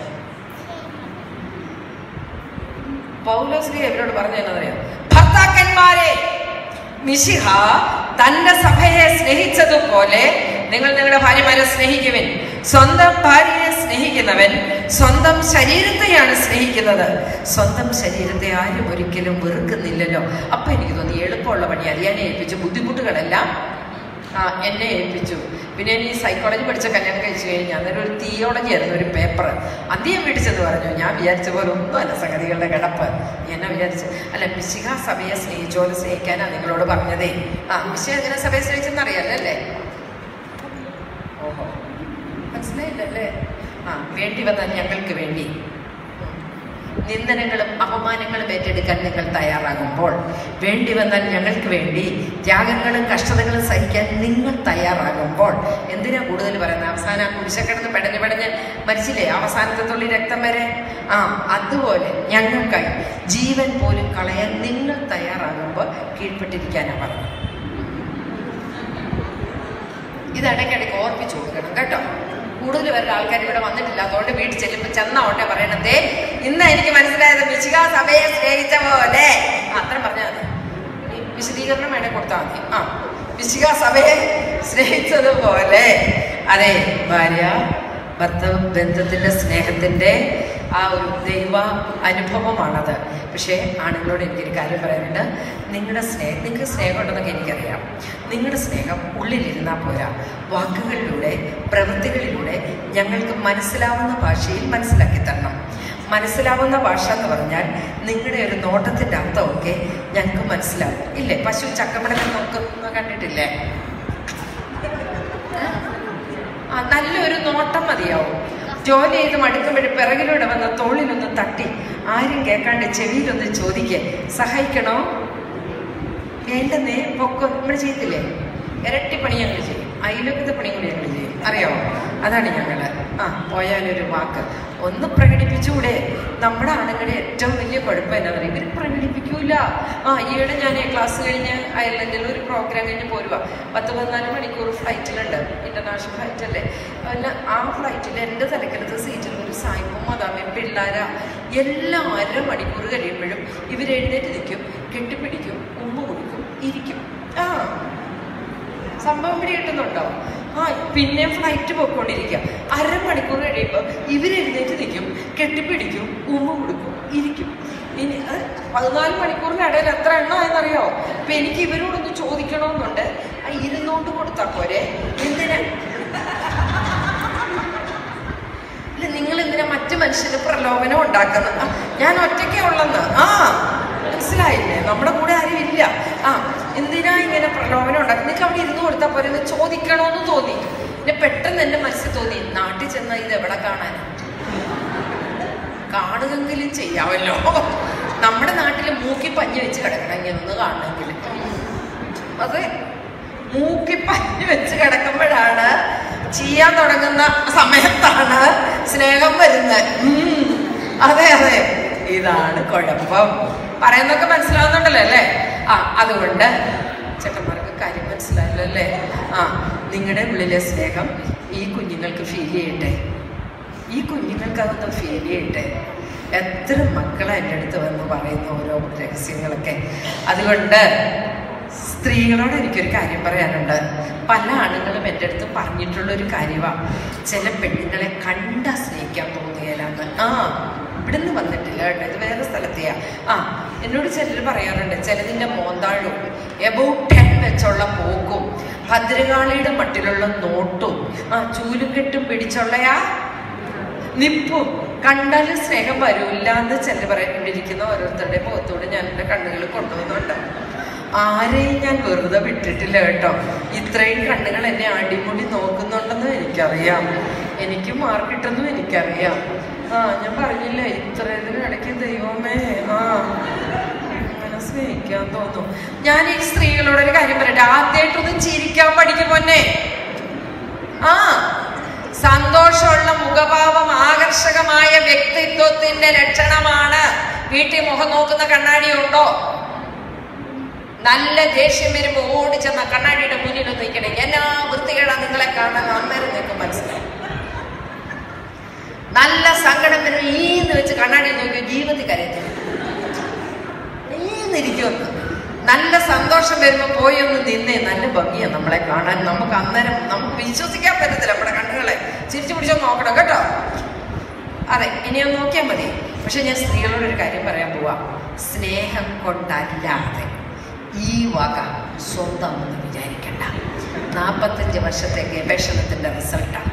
പൗലോസ്ലിക ഇവരോട് പറഞ്ഞു എന്നറിയാം ഭർത്താക്കന്മാരെ മിശിഹ തന്റെ സഭയെ സ്നേഹിച്ചതുപോലെ നിങ്ങൾ നിങ്ങളുടെ ഭാര്യമാരെ സ്നേഹിക്കുവിൻ സ്വന്തം ഭാര്യയെ സ്നേഹിക്കുന്നവൻ സ്വന്തം ശരീരത്തെയാണ് സ്നേഹിക്കുന്നത് സ്വന്തം ശരീരത്തെ ആരും ഒരിക്കലും വെറുക്കുന്നില്ലല്ലോ അപ്പൊ എനിക്ക് തോന്നി എളുപ്പമുള്ള പണി അറിയാനെ ഏൽപ്പിച്ചു ബുദ്ധിമുട്ടുകളെല്ലാം ആ എന്നെ ഏൽപ്പിച്ചു പിന്നെ ഞാൻ ഈ സൈക്കോളജി പഠിച്ച കല്യാണം കഴിച്ചു കഴിഞ്ഞാൽ അന്നേരം ഒരു തിയോളജി ആയിരുന്നു ഒരു പേപ്പർ അന്ത്യം പിടിച്ചെന്ന് പറഞ്ഞു ഞാൻ വിചാരിച്ച പോലെ ഒന്നുമല്ല സംഗതികളുടെ കിടപ്പ് എന്നെ വിചാരിച്ചു അല്ല മിശിക സഭയെ സ്നേഹിച്ചോലെ സ്നേഹിക്കാനാ നിങ്ങളോട് പറഞ്ഞതേ ആ മിശിക എങ്ങനെ സഭയെ സ്നേഹിച്ചെന്ന് അറിയാലല്ലേ ഓഹോ മനസ്സിലായില്ലല്ലേ ആ വേണ്ടി വന്നാൽ ഞങ്ങൾക്ക് വേണ്ടി നിന്ദനങ്ങളും അപമാനങ്ങളും ഏറ്റെടുക്കാൻ നിങ്ങൾ തയ്യാറാകുമ്പോൾ വേണ്ടി വന്നാൽ ഞങ്ങൾക്ക് വേണ്ടി ത്യാഗങ്ങളും കഷ്ടതകളും സഹിക്കാൻ നിങ്ങൾ തയ്യാറാകുമ്പോൾ എന്തിനാ കൂടുതൽ പറയുന്നത് അവസാനം ആ കുരിശക്കിടന്ന് പെടഞ്ഞ് പെടഞ്ഞ് മരിച്ചില്ലേ അവസാനത്തെ തുള്ളി രക്തം വരെ ആ അതുപോലെ ഞങ്ങൾക്കായി ജീവൻ പോലും കളയാൻ നിങ്ങൾ തയ്യാറാകുമ്പോൾ കീഴ്പ്പെട്ടിരിക്കാനാണ് പറഞ്ഞത് ഇത് ഇടയ്ക്കിടയ്ക്ക് ഓർപ്പിച്ചു കൊടുക്കണം കേട്ടോ കൂടുതൽ പേരുടെ ആൾക്കാർ ഇവിടെ വന്നിട്ടില്ല അതുകൊണ്ട് വീട്ടിൽ ചെല്ലുമ്പോൾ ചെന്ന ഉടനെ പറയണതേ ഇന്ന് എനിക്ക് മനസ്സിലായത് മിശിക സഭയെ സ്നേഹിച്ച പോലെ ആ, അത്രയും പറഞ്ഞാൽ മതി ഈ വിശദീകരണം വേണേ കൊടുത്താൽ മതി ആ മിശിക സഭയെ സ്നേഹിച്ചതുപോലെ അതെ ഭാര്യ ഭർത്തവ് ബന്ധത്തിന്റെ സ്നേഹത്തിന്റെ ആ ഒരു ദൈവ അനുഭവമാണത് പക്ഷേ ആണുങ്ങളോട് എനിക്കൊരു കാര്യം പറയാനുണ്ട് നിങ്ങളുടെ സ്നേഹം നിങ്ങൾക്ക് സ്നേഹം ഉണ്ടെന്നൊക്കെ എനിക്കറിയാം നിങ്ങളുടെ സ്നേഹം ഉള്ളിലിരുന്നാൽ പോരാ വാക്കുകളിലൂടെ പ്രവൃത്തികളിലൂടെ ഞങ്ങൾക്ക് മനസ്സിലാവുന്ന ഭാഷയിൽ മനസ്സിലാക്കി തരണം മനസ്സിലാവുന്ന ഭാഷ എന്ന് പറഞ്ഞാൽ നിങ്ങളുടെ ഒരു നോട്ടത്തിൻ്റെ അർത്ഥമൊക്കെ ഞങ്ങൾക്ക് മനസ്സിലാവും ഇല്ലേ പശു ചക്കമടക്കം നോക്കുന്ന കണ്ടിട്ടില്ലേ ആ നല്ലൊരു നോട്ടം മതിയാവും ജോലി ചെയ്ത് മടുക്കുമ്പോഴും പിറകിലൂടെ വന്ന് തോളിലൊന്ന് തട്ടി ആരും കേൾക്കാണ്ട് ചെവിയിലൊന്ന് ചോദിക്കേ സഹായിക്കണോ വേണ്ടെന്നേ പൊക്കം നമ്മൾ ചെയ്യത്തില്ലേ ഇരട്ടി പണി ഞങ്ങൾ ചെയ്യും അയലൊക്കത്തെ പണി കൂടി ഞങ്ങൾ ചെയ്യും അറിയാമോ അതാണ് ഞങ്ങൾ ആ പോയാലൊരു വാക്ക് ഒന്ന് പ്രകടിപ്പിച്ചുകൂടെ നമ്മുടെ ആണുങ്ങളുടെ ഏറ്റവും വലിയ കുഴപ്പം എന്നാ പറയുക ഇവർ പ്രകടിപ്പിക്കൂല ആ ഈയിടെ ഞാൻ ക്ലാസ് കഴിഞ്ഞ് അയർലൻഡിൽ ഒരു പ്രോഗ്രാം കഴിഞ്ഞ് പോരുക പത്ത് പതിനാല് മണിക്കൂർ ഫ്ലൈറ്റിലുണ്ട് ഇന്റർനാഷണൽ ഫ്ലൈറ്റ് അല്ലേ അല്ല ആ ഫ്ലൈറ്റിൽ എൻ്റെ തലക്കലത്തെ സീറ്റിൽ ഒരു സായിപ്പും മദാമയും പിള്ളാര എല്ലാം അര മണിക്കൂർ കഴിയുമ്പോഴും ഇവർ എഴുന്നേറ്റ് നിൽക്കും കെട്ടിപ്പിടിക്കും ഉമ്മ കൊടുക്കും ഇരിക്കും ആ സംഭവം പിടി കിട്ടുന്നുണ്ടോ ആ പിന്നെയും ഫ്ലൈറ്റ് പോയിക്കൊണ്ടിരിക്കുക അരമണിക്കൂർ കഴിയുമ്പോൾ ഇവരെഴുന്നേറ്റ് നിൽക്കും കെട്ടിപ്പിടിക്കും ഉമ്മ കൊടുക്കും ഇരിക്കും ഇനി അത് പതിനാല് മണിക്കൂറിനിടയിൽ എത്ര എണ്ണമായെന്നറിയോ അപ്പൊ എനിക്ക് ഇവരോടൊന്ന് ചോദിക്കണമെന്നുണ്ട് ആ ഇരുന്നോണ്ട് കൊടുത്താ പോരെ എന്തിനാ ഇല്ല നിങ്ങൾ എന്തിനാ മറ്റു മനുഷ്യന് പ്രലോഭനം ഉണ്ടാക്കുന്നത് ആ, ഞാൻ ഒറ്റയ്ക്കേ ഉള്ളെന്ന് ആ മനസ്സിലായില്ലേ നമ്മുടെ കൂടെ ആരും ഇല്ല ആ എന്തിനാ ഇങ്ങനെ പ്രലോഭനം ഉണ്ടാക്കുന്നത് നിങ്ങൾക്ക് അവിടെ ഇരുന്ന് കൊടുത്താൽ പോരെ എന്ന് ചോദിക്കണമെന്ന് തോന്നി പിന്നെ പെട്ടെന്ന് എൻ്റെ മനസ്സിൽ തോന്നി നാട്ടിൽ ചെന്നാൽ ഇത് എവിടെ കാണാൻ കാണുകെങ്കിലും ചെയ്യാമല്ലോ നമ്മുടെ നാട്ടിൽ മൂക്കി പഞ്ഞി വെച്ച് കിടക്കണം ഇങ്ങനെ ഒന്ന് കാണണമെങ്കിൽ അത് മൂക്കി പഞ്ഞി വെച്ച് കിടക്കുമ്പോഴാണ് ചെയ്യാൻ തുടങ്ങുന്ന സമയത്താണ് സ്നേഹം വരുന്നത് ഉം. അതെ അതെ ഇതാണ് കുഴപ്പം പറയുന്നൊക്കെ മനസ്സിലാവുന്നുണ്ടല്ലോ അല്ലേ ആ അതുകൊണ്ട് ചേട്ടന്മാർക്ക് കാര്യം മനസ്സിലായല്ലോ അല്ലേ ആ നിങ്ങളുടെ ഉള്ളിലെ സ്നേഹം ഈ കുഞ്ഞുങ്ങൾക്ക് ഫീൽ ചെയ്യട്ടെ ഈ കുഞ്ഞുങ്ങൾക്ക് അതൊന്ന് ഫീൽ ചെയ്യട്ടെ എത്ര മക്കളെ എൻ്റെ അടുത്ത് വന്ന് പറയുന്ന ഓരോ രഹസ്യങ്ങളൊക്കെ അതുകൊണ്ട് സ്ത്രീകളോട് എനിക്കൊരു കാര്യം പറയാനുണ്ട് പല ആണുങ്ങളും എൻ്റെ അടുത്ത് പറഞ്ഞിട്ടുള്ള ഒരു കാര്യമാണ് ചില പെണ്ണുങ്ങളെ കണ്ടാ സ്നേഹിക്കാൻ തോന്നിയാലാന്ന് ആ ഇവിടുന്ന് വന്നിട്ടില്ല കേട്ടോ ഇത് വേറെ സ്ഥലത്തെയാ ആ എന്നോട് ചിലർ പറയാറുണ്ട് ചിലതിൻ്റെ മോന്താഴും എബൌട്ട് ടെൻ വെച്ചുള്ള പോക്കും ഭദ്രകാളിയുടെ മട്ടിലുള്ള നോട്ടും ആ ചൂലും കെട്ടും പിടിച്ചുള്ളയാ നിപ്പും കണ്ടാലും സ്നേഹം വരൂല്ല എന്ന് ചില പറഞ്ഞിരിക്കുന്ന ഓരോരുത്തരുടെ മുഖത്തോട് ഞാൻ എൻ്റെ കണ്ണുകൾ കൊണ്ടുവന്നുണ്ട് ആരെയും ഞാൻ വെറുതെ വിട്ടിട്ടില്ല കേട്ടോ ഇത്രയും കണ്ണുകൾ എന്നെ അടിമുടി നോക്കുന്നുണ്ടെന്നും എനിക്കറിയാം എനിക്ക് മാർക്ക് കിട്ടുമെന്നും എനിക്കറിയാം ആ ഞാൻ പറഞ്ഞില്ലേ ഇത്രയതിനും ഇടയ്ക്ക് ദൈവമേ ആ അങ്ങനെ സ്നേഹിക്കാൻ തോന്നും ഞാൻ ഈ സ്ത്രീകളോടൊരു കാര്യം പറയട്ടെ ആദ്യമായിട്ടൊന്ന് ചിരിക്കാൻ പഠിക്കും പൊന്നെ ആ സന്തോഷമുള്ള മുഖഭാവം ആകർഷകമായ വ്യക്തിത്വത്തിന്റെ ലക്ഷണമാണ് വീട്ടിൽ മുഖം നോക്കുന്ന കണ്ണാടി ഉണ്ടോ നല്ല ദേഷ്യം വരുമ്പോ ഓടിച്ചെന്ന കണ്ണാടിയുടെ മുന്നിൽ ഒന്ന് നിൽക്കണേ എന്നാ വൃത്തികേടാ നിങ്ങളെ കാണാൻ അന്നേരം നിങ്ങൾക്ക് മനസ്സിലായി നല്ല സങ്കടം വരും ഈന്ന് വെച്ച് കണ്ണാടി നോക്കി ജീവിതത്തിൽ കരയത്തില്ല ഈന്നിരിക്കുമെന്ന് നല്ല സന്തോഷം വരുമ്പോൾ പോയി ഒന്ന് നിന്നേ നല്ല ഭംഗിയാണ് നമ്മളെ കാണാൻ നമുക്ക് അന്നേരം നമുക്ക് വിശ്വസിക്കാൻ പറ്റത്തില്ല നമ്മുടെ കണ്ണുകളെ ചിരിച്ചു പിടിച്ചോ നോക്കണം കേട്ടോ അതെ ഇനി ഒന്ന് നോക്കിയാൽ മതി പക്ഷെ ഞാൻ സ്ത്രീകളോട് ഒരു കാര്യം പറയാൻ പോവാ സ്നേഹം കൊണ്ടല്ലാതെ ഈ വക സ്വന്തമെന്ന് വിചാരിക്കണ്ട നാൽപ്പത്തഞ്ച് വർഷത്തെ ഗവേഷണത്തിന്റെ റിസൾട്ടാണ്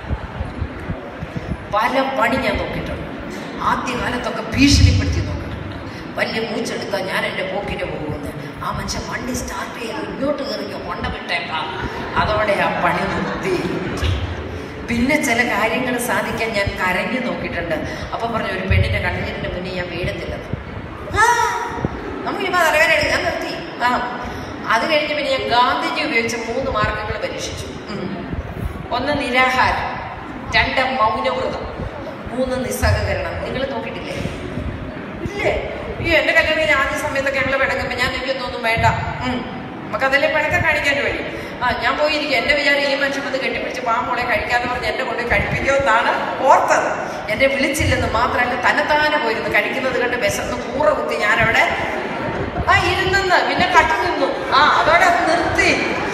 പല പണി ഞാൻ നോക്കിയിട്ടുണ്ട് ആദ്യകാലത്തൊക്കെ ഭീഷണിപ്പെടുത്തി നോക്കിയിട്ടുണ്ട് വലിയ മൂച്ചെടുക്കാൻ ഞാൻ എൻ്റെ പോക്കിന് പോകുമെന്ന് ആ മനുഷ്യൻ വണ്ടി സ്റ്റാർട്ട് ചെയ്ത് ഇങ്ങോട്ട് കയറിക്കോ കൊണ്ട വിട്ടേക്കാം അതോടെ ആ പണി നിർത്തി പിന്നെ ചില കാര്യങ്ങൾ സാധിക്കാൻ ഞാൻ കരഞ്ഞു നോക്കിയിട്ടുണ്ട് അപ്പൊ പറഞ്ഞു ഒരു പെണ്ണിന്റെ കണ്ണീരിന്റെ മുന്നേ ഞാൻ വീഴത്തില്ലെന്ന് ആ, നമുക്ക് ഇപ്പൊ തലവേന എടുക്കാം ഞാൻ നിർത്തി ആ അത് കഴിഞ്ഞ് പിന്നെ ഞാൻ ഗാന്ധിജി ഉപയോഗിച്ച മൂന്ന് മാർഗങ്ങൾ പരീക്ഷിച്ചു ഉം. ഒന്ന് നിരാഹാരം രണ്ട് മൗനവ്രതം മൂന്ന് നിസ്സഹകരണം നിങ്ങൾ നോക്കിയിട്ടില്ലേ ഇല്ലേ ഈ എന്റെ കല്യാണം കഴിഞ്ഞ ആദ്യ സമയത്തൊക്കെ ഞങ്ങൾ പിണങ്ങുമ്പോ ഞാൻ എനിക്കൊന്നും വേണ്ട ഉം. നമുക്കതല്ലേ പിണക്കം കാണിക്കാൻ വഴി ആ ഞാൻ പോയിരിക്കും എന്റെ വിചാരം ഈ മനുഷ്യൻ വന്ന് കെട്ടിപ്പിടിച്ച് പാമ്പോളെ കഴിക്കാന്ന് പറഞ്ഞ് എന്നെ കൊണ്ട് കഴിപ്പിക്കുമെന്നാണ് ഓർത്തത് എന്നെ വിളിച്ചില്ലെന്ന് മാത്രമല്ല തന്നെത്താനെ പോയിരുന്നു കഴിക്കുന്നത് കണ്ട് വിശന്ന് കൂറ കുത്തി ഞാനവിടെ ആ ഇരുന്നെന്ന് പിന്നെ കട്ടു നിന്നു ആ അതോടെ അത് നിർത്തി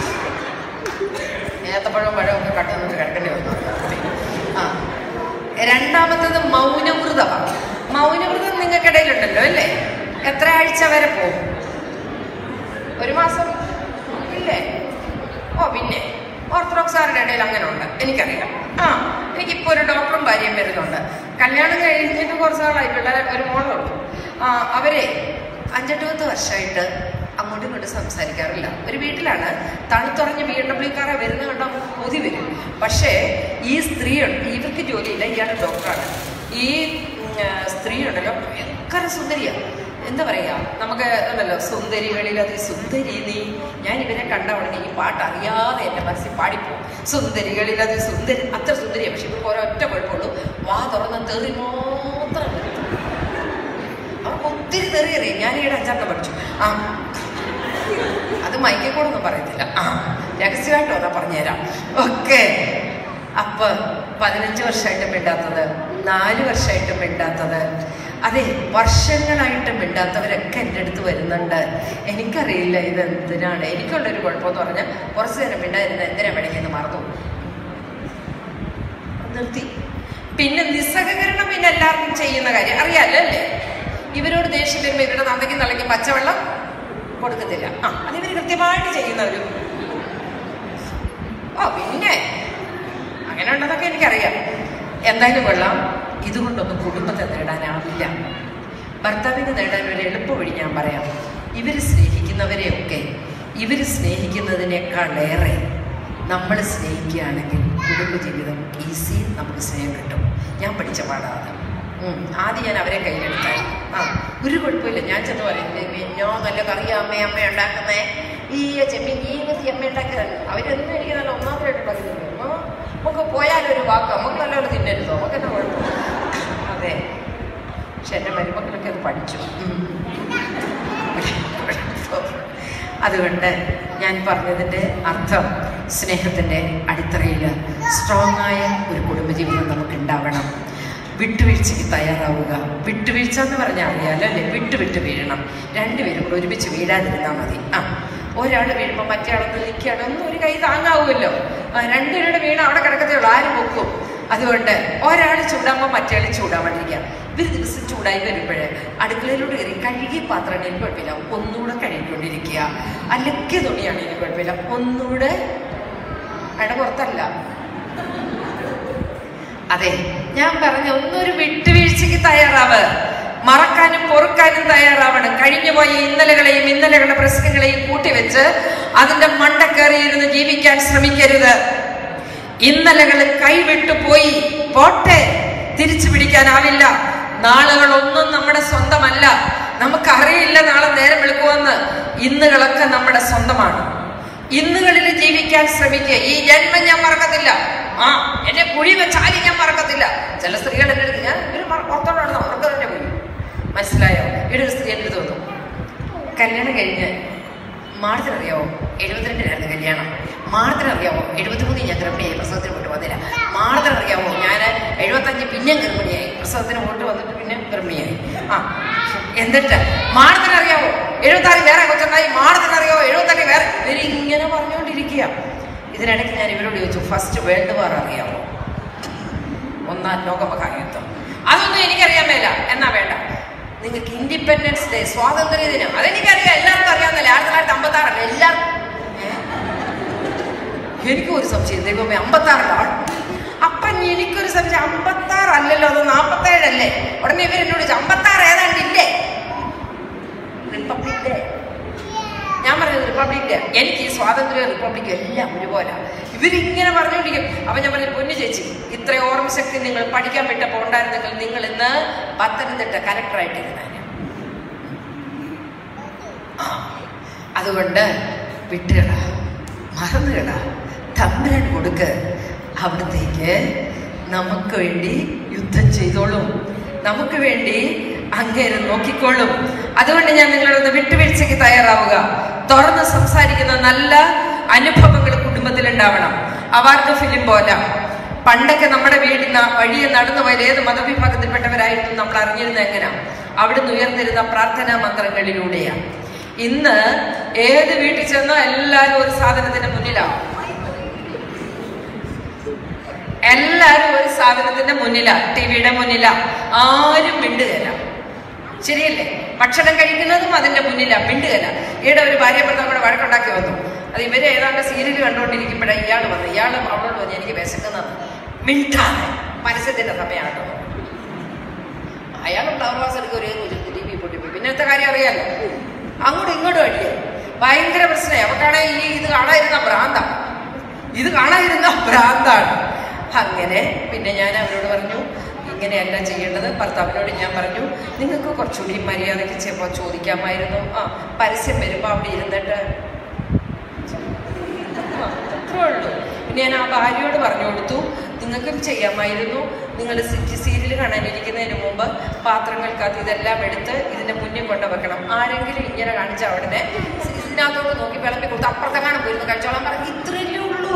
ഏത്തപ്പഴവും പഴമൊക്കെ കട്ടു നിന്നിട്ട് കിടക്കേണ്ടി വന്നു ആ രണ്ടാമത്തത് മൗനവ്രതമാണ് മൗനവ്രതം നിങ്ങൾക്കിടയിലുണ്ടല്ലോ അല്ലേ എത്ര ആഴ്ച വരെ പോകും ഒരു മാസം ഇല്ലേ ഓ പിന്നെ ഓർത്തഡോക്സാരുടെ ഇടയിൽ അങ്ങനെ ഉണ്ട് എനിക്കറിയാം ആ എനിക്കിപ്പോൾ ഒരു ഡോക്ടറും ഭാര്യയും വരുന്നുണ്ട് കല്യാണം കഴിഞ്ഞിട്ട് കുറച്ച് നാളായിട്ടുള്ള ഒരു മോളുള്ളൂ ആ അവരെ അഞ്ചെട്ട് പത്ത് വർഷമായിട്ട് അങ്ങോട്ടും ഇങ്ങോട്ടും സംസാരിക്കാറില്ല ഒരു വീട്ടിലാണ് തണുത്തുറഞ്ഞ് ബി എം ഡബ്ല്യു കാറെ വരുന്ന കണ്ട കൊതി വരും പക്ഷേ ഈ സ്ത്രീ ഇവർക്ക് ജോലിയില്ല ഇയാൾ ഡോക്ടറാണ് ഈ ഉം, ആ, സ്ത്രീ ഉണ്ടല്ലോ ഭയങ്കര സുന്ദരിയാണ് എന്താ പറയാ നമുക്ക് ഉണ്ടല്ലോ സുന്ദരികളിൽ അതി സുന്ദരി നീ ഞാൻ ഇവരെ കണ്ട ഉടനെ ഈ പാട്ട് അറിയാതെ എൻ്റെ മനസ്സിൽ പാടിപ്പോകും സുന്ദരികളിൽ അതി സുന്ദരി അത്ര സുന്ദരിയാണ് പക്ഷെ ഇവർക്ക് ഒരൊറ്റ കുഴപ്പമുള്ളൂ വാ തുറന്ന് തെറി മാത്രം വരും. അവർക്ക് ഒത്തിരി തെറി അറിയാം ഞാൻ ഈയിടെ അഞ്ചാക്കം പഠിച്ചു ആ അത് മൈക്കിൽ കൂടെ ഒന്നും പറയത്തില്ല ആ രഹസ്യമായിട്ട് അതാ പറഞ്ഞുതരാം ഓക്കെ അപ്പൊ പതിനഞ്ച് വർഷമായിട്ട് മിണ്ടാത്തത് നാല് വർഷമായിട്ട് മിണ്ടാത്തത് അതെ വർഷങ്ങളായിട്ട് മിണ്ടാത്തവരൊക്കെ എൻ്റെ അടുത്ത് വരുന്നുണ്ട് എനിക്കറിയില്ല ഇത് എന്തിനാണ് എനിക്കുള്ളൊരു കുഴപ്പമെന്ന് പറഞ്ഞാൽ കുറച്ച് നേരം മിണ്ടായിരുന്ന എന്തിനാ വിളിക്കുന്നത് മറന്നു നിർത്തി പിന്നെ നിസ്സഹകരണം പിന്നെ എല്ലാവർക്കും ചെയ്യുന്ന കാര്യം അറിയാലോ അല്ലേ ഇവരോട് ദേഷ്യം വരുമ്പോൾ ഇവരുടെ നന്ദയ്ക്ക് തളയ്ക്ക് പച്ചവെള്ളം കൊടുക്കത്തില്ല ആ അത് ഇവർ കൃത്യമായിട്ട് ചെയ്യുന്ന ഒരു ഓ പിന്നെ അങ്ങനെ ഉണ്ടെന്നൊക്കെ എനിക്കറിയാം എന്തായാലും കൊള്ളാം ഇതുകൊണ്ടൊന്നും കുടുംബത്തെ നേടാനാവില്ല ഭർത്താവിനെ നേടാൻ ഒരു എളുപ്പ വഴി ഞാൻ പറയാം ഇവർ സ്നേഹിക്കുന്നവരെയൊക്കെ ഇവർ സ്നേഹിക്കുന്നതിനേക്കാളേറെ നമ്മൾ സ്നേഹിക്കുകയാണെങ്കിൽ കുടുംബജീവിതം ഈസി നമുക്ക് സ്നേഹം കിട്ടും ഞാൻ പഠിച്ച പാടാണ് ഉം. ആദ്യം ഞാൻ അവരെ കയ്യിലെടുത്താൽ ആ ഒരു കുഴപ്പമില്ല ഞാൻ ചെന്ന് പറയും "ദൈവമേ, ഞാൻ നല്ല കറിയാ അമ്മ അമ്മ ഉണ്ടാക്കുന്നേ ഈ ചെമ്മീൻ ഈ കത്തി അമ്മ ഉണ്ടാക്കാൻ അവരെന്നും എനിക്ക് നല്ല ഒന്നാമതായിട്ട് പറയുന്നു ആ, നമുക്ക് പോയാലൊരു വാക്ക് നമുക്ക് നല്ലപോലെ തിന്നരുതോ നമുക്ക് എന്നാ കുഴപ്പം അതെ പക്ഷെ എൻ്റെ മരുമക്കളൊക്കെ അത് പഠിച്ചു ഉം. അതുകൊണ്ട് ഞാൻ പറഞ്ഞതിൻ്റെ അർത്ഥം സ്നേഹത്തിൻ്റെ അടിത്തറയിൽ സ്ട്രോങ് ആയ ഒരു കുടുംബജീവിതം നമുക്ക് ഉണ്ടാവണം വിട്ടുവീഴ്ചയ്ക്ക് തയ്യാറാവുക വിട്ടുവീഴ്ച എന്ന് പറഞ്ഞാൽ അറിയാലോ അല്ലേ വിട്ടു വിട്ട് വീഴണം രണ്ടുപേരും കൂടെ ഒരുമിച്ച് വീഴാതിരുന്നാൽ മതി ആ ഒരാൾ വീഴുമ്പോൾ മറ്റേ ആളൊന്ന് നിൽക്കുകയാണ് ഒന്നും ഒരു കൈ താങ്ങാവുമല്ലോ ആ രണ്ടുപേരുടെ വീണ് അവിടെ കിടക്കത്തേ ഉള്ളൂ ആരും പൊക്കും അതുകൊണ്ട് ഒരാൾ ചൂടാകുമ്പോൾ മറ്റേ ആൾ ചൂടാവാണ്ടിരിക്കുക ഇവർ ദിവസം ചൂടായി വരുമ്പോഴേ അടുക്കളയിലൂടെ കയറി കഴുകിയ പാത്രമാണെങ്കിൽ കുഴപ്പമില്ല ഒന്നുകൂടെ കഴുകിക്കൊണ്ടിരിക്കുക അലക്കിയ തുണിയാണെങ്കിൽ കുഴപ്പമില്ല ഒന്നുകൂടെ അട പുറത്തല്ല അതെ ഞാൻ പറഞ്ഞ ഒന്നൊരു വിട്ടുവീഴ്ചയ്ക്ക് തയ്യാറാവ് മറക്കാനും പൊറുക്കാനും തയ്യാറാവണം കഴിഞ്ഞുപോയ ഇന്നലകളെയും ഇന്നലകളുടെ പ്രശ്നങ്ങളെയും കൂട്ടിവെച്ച് അതിന്റെ മണ്ട കയറിയിരുന്ന് ജീവിക്കാൻ ശ്രമിക്കരുത് ഇന്നലകൾ കൈവിട്ടു പോയി പോട്ടെ തിരിച്ചു പിടിക്കാനാവില്ല നാളുകളൊന്നും നമ്മുടെ സ്വന്തമല്ല നമുക്കറിയില്ല നാളെ നേരം വെളുക്കുമെന്ന് ഇന്നുകളൊക്കെ നമ്മുടെ സ്വന്തമാണ് ഇന്നുകളിൽ ജീവിക്കാൻ ശ്രമിക്കുക ഈ ജന്മം ഞാൻ മറക്കത്തില്ല ആ എന്റെ കുഴി വെച്ചാലും ഞാൻ മറക്കത്തില്ല ചില സ്ത്രീകൾ എൻ്റെ അടുത്ത് ഞാൻ ഇവര് പുറത്തോട്ടാണ് അവർക്ക് തന്നെ പോയി മനസ്സിലായോ ഇവിടെ ഒരു സ്ത്രീ എൻ്റെ തോന്നും കല്യാണം കഴിഞ്ഞ് മാർച്ചിനറിയാവോ എഴുപത്തിരണ്ടിനായിരുന്നു കല്യാണം മാർച്ചിനറിയാവോ എഴുപത്തിമൂന്നിൽ ഞാൻ ഗർഭിണിയായി പ്രസവത്തിന് പോയിട്ട് വന്നില്ല മാർച്ചിനറിയാവോ ഞാൻ എഴുപത്തഞ്ച് പിന്നെ ഗർഭിണിയായി പ്രസവത്തിന് പോയിട്ട് വന്നിട്ട് പിന്നെ ഗർഭിണിയായി ആ എന്നിട്ട് മാർച്ചിനറിയാവോ എഴുപത്താറ് വേറെ കൊച്ചുണ്ടായി മാർച്ചിനറിയാവോ എഴുപത്തഞ്ച് വേറെ ഇവരിങ്ങനെ പറഞ്ഞുകൊണ്ടിരിക്കുക ഇതിനിടയ്ക്ക് ഞാൻ ഇവരോട് ചോദിച്ചു ഫസ്റ്റ് വേൾഡ് വാർ അറിയാമോ ഒന്നാം ലോകമഹായുദ്ധം അതൊന്നും എനിക്കറിയാൻ മേല എന്നാ വേണ്ട നിങ്ങൾക്ക് ഇൻഡിപെൻഡൻസ് ഡേ സ്വാതന്ത്ര്യ ദിനം അതെനിക്കറിയാം എല്ലാവർക്കും അറിയാവുന്നല്ലേ ആയിരത്തി തൊള്ളായിരത്തി അമ്പത്തി ആറല്ലേ എല്ലാവർക്കും എനിക്കും ഒരു സംശയം ദൈവമേ അമ്പത്താറിലാണ് അപ്പം എനിക്കൊരു സംശയം അമ്പത്താറ് അല്ലല്ലോ അത് നാൽപ്പത്തേഴല്ലേ ഉടനെ ഇവരെന്നോട് ചോദിച്ചു അമ്പത്താറ് ഏതാണ്ടില്ലേ റിപ്പബ്ലിക് ഡേ ഞാൻ പറഞ്ഞത് റിപ്പബ്ലിക് ഡേ എനിക്ക് ഈ സ്വാതന്ത്ര്യ റിപ്പബ്ലിക് എല്ലാം ഒരുപോലെ ഇവരിങ്ങനെ പറഞ്ഞുകൊണ്ടിരിക്കും അപ്പൊ ഞാൻ പറഞ്ഞു പൊന്നു ചേച്ചി ഇത്ര ഓർമ്മശക്തി നിങ്ങൾ പഠിക്കാൻ വിട്ടപ്പോൾ ഉണ്ടായിരുന്നെങ്കിൽ നിങ്ങൾ ഇന്ന് പത്തനംതിട്ട കലക്ടറായിട്ടിരുന്നേനെ ആ, അതുകൊണ്ട് വിട്ടുകള മറന്നുകള തമ്പുരാൻ കൊടുക്ക് അവിടത്തേക്ക് നമുക്ക് വേണ്ടി യുദ്ധം ചെയ്തോളും നമുക്ക് വേണ്ടി അങ്ങേര് നോക്കിക്കോളും അതുകൊണ്ട് ഞാൻ നിങ്ങളൊന്ന് വിട്ടുവീഴ്ചയ്ക്ക് തയ്യാറാവുക തുറന്ന് സംസാരിക്കുന്ന നല്ല അനുഭവങ്ങൾ കുടുംബത്തിൽ ഉണ്ടാവണം അവാർഡ് ഫിലിം പോലെ പണ്ടൊക്കെ നമ്മുടെ വീടിന് വഴിയെ നടന്നു പോയത് ഏത് മതവിഭാഗത്തിൽപ്പെട്ടവരായിരുന്നു നമ്മൾ അറിഞ്ഞിരുന്നത് എങ്ങനെയാ അവിടുന്ന് ഉയർന്നിരുന്ന പ്രാർത്ഥനാ മന്ത്രങ്ങളിലൂടെയാണ് ഇന്ന് ഏത് വീട്ടിൽ ചെന്നോ എല്ലാവരും ഒരു സാധനത്തിന്റെ മുന്നിലാണ് എല്ലാവരും ഒരു സാധനത്തിന്റെ മുന്നിലാ ടിവിയുടെ മുന്നിലാ ആരും മിണ്ടുകയില്ല ശരിയല്ലേ ഭക്ഷണം കഴിക്കുന്നതും അതിന്റെ മുന്നിലാ മിണ്ടുകയില്ല ഈടെ ഒരു ഭാര്യ ഭർത്താവ് കൂടെ വഴക്കുണ്ടാക്കി വന്നു അത് ഇവര് ഏതാണ്ട് സീരിയൽ കണ്ടുകൊണ്ടിരിക്കുമ്പോഴാണ് ഇയാൾ വന്നു ഇയാൾ അവളോട് പറഞ്ഞു എനിക്ക് വിശക്കുന്നത് മിണ്ടാതെ പരസ്യത്തിന്റെ സമയമാട്ടോ അയാൾ ഫ്ലവർ വാസ് എടുക്കുക ഒരു ടി വി പൊട്ടിപ്പോയി പിന്നത്തെ കാര്യം അറിയാലോ അങ്ങോട്ടും ഇങ്ങോട്ടും അടിയായി ഭയങ്കര പ്രശ്നമായി അവക്കാണെ ഈ ഇത് കാണാതിരുന്ന ഭ്രാന്ത ഇത് കാണാതിരുന്ന ഭ്രാന്താണ് അങ്ങനെ പിന്നെ ഞാൻ അവരോട് പറഞ്ഞു ഇങ്ങനെയല്ല ചെയ്യേണ്ടത് ഭർത്താവിനോട് ഞാൻ പറഞ്ഞു നിങ്ങൾക്ക് കുറച്ചുകൂടി മര്യാദയ്ക്ക് ചിലപ്പോൾ ചോദിക്കാമായിരുന്നു ആ പരസ്യം വരുമ്പോൾ അവിടെ ഇരുന്നിട്ട് ആ, അത്രേ ഉള്ളൂ പിന്നെ ഞാൻ ആ ഭാര്യയോട് പറഞ്ഞു കൊടുത്തു നിങ്ങൾക്കും ചെയ്യാമായിരുന്നു നിങ്ങൾ സിറ്റി സീരിയൽ കാണാനിരിക്കുന്നതിന് മുമ്പ് പാത്രങ്ങൾക്കകത്ത് ഇതെല്ലാം എടുത്ത് ഇതിന്റെ മുന്നിൽ കൊണ്ട് വെക്കണം ആരെങ്കിലും ഇങ്ങനെ കാണിച്ച ഉടനെ ഇതിനകത്തോട്ട് നോക്കി വിളമ്പി കൊടുത്ത് അപ്പുറത്തെങ്ങാനും പോയിരുന്നു കഴിച്ചോളാൻ പറഞ്ഞു ഇത്രയല്ലേ ഉള്ളൂ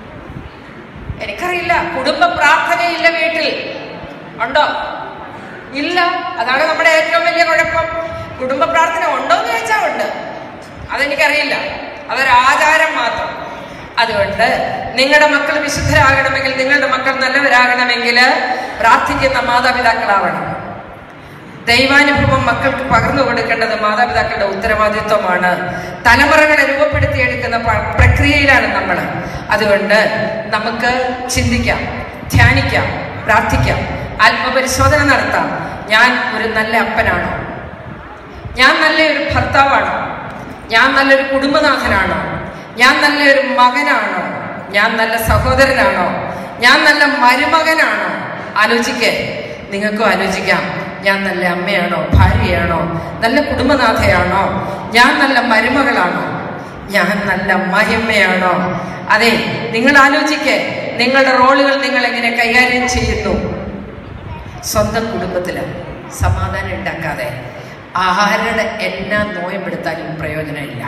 എനിക്കറിയില്ല കുടുംബ പ്രാർത്ഥനയില്ല വീട്ടിൽ ഉണ്ടോ ഇല്ല അതാണ് നമ്മുടെ ഏറ്റവും വലിയ കുഴപ്പം കുടുംബ പ്രാർത്ഥന ഉണ്ടോ എന്ന് ചോദിച്ചാൽ ഉണ്ട് അതെനിക്കറിയില്ല അതൊരു ആചാരം മാത്രം അതുകൊണ്ട് നിങ്ങളുടെ മക്കൾ വിശുദ്ധരാകണമെങ്കിൽ നിങ്ങളുടെ മക്കൾ നല്ലവരാകണമെങ്കിൽ പ്രാർത്ഥിക്കുന്ന മാതാപിതാക്കളാവണം ദൈവാനുഭവം മക്കൾക്ക് പകർന്നു കൊടുക്കേണ്ടത് മാതാപിതാക്കളുടെ ഉത്തരവാദിത്വമാണ് തലമുറകളെ രൂപപ്പെടുത്തിയെടുക്കുന്ന പ- പ്രക്രിയയിലാണ് നമ്മൾ അതുകൊണ്ട് നമുക്ക് ചിന്തിക്കാം ധ്യാനിക്കാം പ്രാർത്ഥിക്കാം ആത്മപരിശോധന നടത്താം ഞാൻ ഒരു നല്ല അപ്പനാണോ ഞാൻ നല്ലൊരു ഭർത്താവാണോ ഞാൻ നല്ലൊരു കുടുംബനാഥനാണോ ഞാൻ നല്ലൊരു മകനാണോ ഞാൻ നല്ല സഹോദരനാണോ ഞാൻ നല്ല മരുമകനാണോ ആലോചിക്കേ നിങ്ങൾക്കും ആലോചിക്കാം ഞാൻ നല്ല അമ്മയാണോ ഭാര്യയാണോ നല്ല കുടുംബനാഥയാണോ ഞാൻ നല്ല മരുമകളാണോ ഞാൻ നല്ല മഹിമയാണോ അതെ നിങ്ങൾ ആലോചിക്കേ നിങ്ങളുടെ റോളുകൾ നിങ്ങൾ എങ്ങനെ കൈകാര്യം ചെയ്യുന്നു സ്വന്തം കുടുംബത്തില് സമാധാനം ഉണ്ടാക്കാതെ ആരുടെ എന്നാ നോയപ്പെടുത്താനും പ്രയോജനമില്ല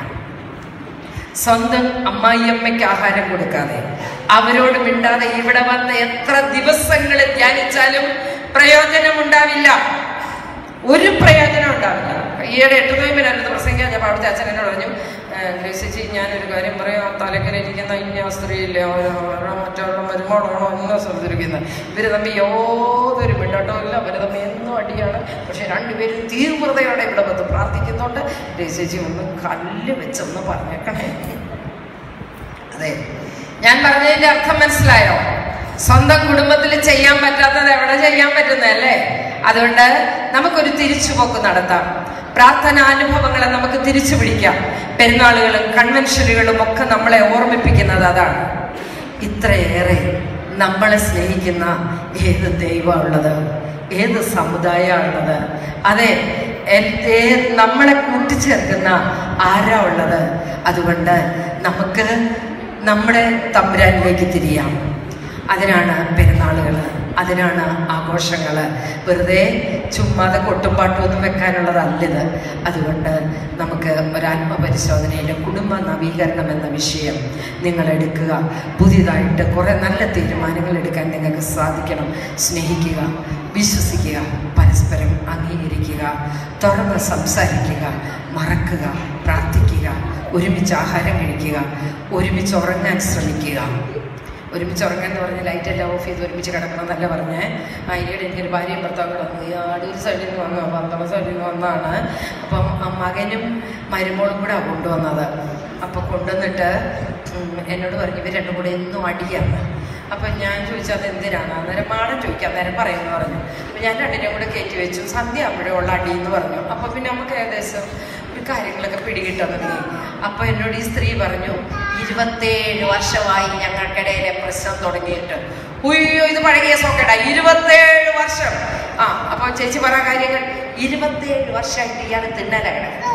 സ്വന്തം അമ്മായിയമ്മയ്ക്ക് ആഹാരം കൊടുക്കാതെ അവരോട് മിണ്ടാതെ ഇവിടെ വന്ന് എത്ര ദിവസങ്ങൾ ധ്യാനിച്ചാലും പ്രയോജനമുണ്ടാവില്ല ഒരു പ്രയോജനം ഉണ്ടാവില്ല ഈയിടെ എട്ട് നോയമ്പിനടുത്ത് പ്രസംഗിക്കാൻ ഞാൻ അവിടുത്തെ അച്ഛൻ എന്നോട് പറഞ്ഞു ഗ്രേസിച്ചി ഞാനൊരു കാര്യം പറയാം തലക്കലിരിക്കുന്ന ഇന്ന സ്ത്രീയില്ലേ മറ്റുള്ള മരുമോളാണോ ഇന്ന സ്ഥലത്തിരിക്കുന്നത് ഇവർ തമ്മിൽ യാതൊരു മിണ്ടാട്ടവും ഇല്ല അവർ തമ്മിൽ എന്നും അടിയാണ് പക്ഷെ രണ്ടുപേരും തീവ്രതയോടെ ഇവിടെ വന്ന് പ്രാർത്ഥിക്കുന്നുണ്ട് ഗ്രേസിച്ചി ഒന്ന് കല്ല് വെച്ചൊന്ന് പറഞ്ഞേക്കണേ അതെ ഞാൻ പറഞ്ഞതിന്റെ അർത്ഥം മനസ്സിലായോ സ്വന്തം കുടുംബത്തിൽ ചെയ്യാൻ പറ്റാത്തത് എവിടെ ചെയ്യാൻ പറ്റുന്നതല്ലേ അതുകൊണ്ട് നമുക്കൊരു തിരിച്ചുപോക്ക് നടത്താം പ്രാർത്ഥനാനുഭവങ്ങളെ നമുക്ക് തിരിച്ചു പിടിക്കാം പെരുന്നാളുകളും കൺവെൻഷനുകളും ഒക്കെ നമ്മളെ ഓർമ്മിപ്പിക്കുന്നത് അതാണ് ഇത്രയേറെ നമ്മളെ സ്നേഹിക്കുന്ന ഏത് ദൈവമുള്ളത് ഏത് സമുദായമുള്ളത് അതെ എ- ഏ- നമ്മളെ കൂട്ടിച്ചേർക്കുന്ന ആരാ ഉള്ളത് അതുകൊണ്ട് നമുക്ക് നമ്മുടെ തമ്പുരാനിലേക്ക് തിരിയാം അതിനാണ് പെരുന്നാളുകൾ അതിനാണ് ആഘോഷങ്ങൾ വെറുതെ ചുമ്മാതെ കൊട്ടും ഒന്നും വെക്കാനുള്ളതല്ലിത് അതുകൊണ്ട് നമുക്ക് ഒരാത്മപരിശോധനയിൽ കുടുംബ നവീകരണം എന്ന വിഷയം നിങ്ങൾ എടുക്കുക പുതിയതായിട്ട് കുറേ നല്ല തീരുമാനങ്ങൾ എടുക്കാൻ നിങ്ങൾക്ക് സാധിക്കണം സ്നേഹിക്കുക വിശ്വസിക്കുക പരസ്പരം അംഗീകരിക്കുക തുറന്ന് സംസാരിക്കുക മറക്കുക പ്രാർത്ഥിക്കുക ഒരുമിച്ച് ആഹാരം കഴിക്കുക ഒരുമിച്ച് ഉറങ്ങാൻ ശ്രമിക്കുക ഒരുമിച്ച് ഉറങ്ങാൻ എന്ന് പറഞ്ഞ് ലൈറ്റ് എല്ലാം ഓഫ് ചെയ്ത് ഒരുമിച്ച് കിടക്കണം എന്നല്ല പറഞ്ഞേ ആ ഈയിടെ എനിക്കൊരു ഭാര്യയും ഭർത്താവും കൂടെ വന്നു ഈ ആടൂർ സൈഡിൽ നിന്ന് വന്നു പന്തളം സൈഡിൽ നിന്ന് വന്നതാണ് അപ്പം ആ മകനും മരുമോളും കൂടെ കൊണ്ടുവന്നത് അപ്പോൾ കൊണ്ടുവന്നിട്ട് ഉം, എന്നോട് പറഞ്ഞു ഇവർ രണ്ടും കൂടെ എന്നും അടിയാണ് അപ്പം ഞാൻ ചോദിച്ചത് അത് എന്തിനാണ് അന്നേരം മാഡം ചോദിക്കാം അന്നേരം പറയുമെന്ന് പറഞ്ഞു അപ്പം ഞാൻ രണ്ടിനെയും കൂടെ കയറ്റി വെച്ചു സന്ധ്യ ആകുമ്പോഴേ ഉള്ള അടി എന്ന് പറഞ്ഞു അപ്പം പിന്നെ നമുക്ക് ഏകദേശം ഒരു കാര്യങ്ങളൊക്കെ പിടികിട്ടാൻ തുടങ്ങി അപ്പൊ എന്നോട് ഈ സ്ത്രീ പറഞ്ഞു ഇരുപത്തേഴ് വർഷമായി ഞങ്ങൾക്കിടയിലെ പ്രശ്നം തുടങ്ങിയിട്ട് ഉയ്യോ ഇത് പഴകിയ സോക്കേടാ ഇരുപത്തേഴ് വർഷം ആ അപ്പൊ ചേച്ചി പറ കാര്യങ്ങൾ ഇരുപത്തേഴ് വർഷമായിട്ട് ഇയാൾ തിന്നല കിടക്കുന്നത്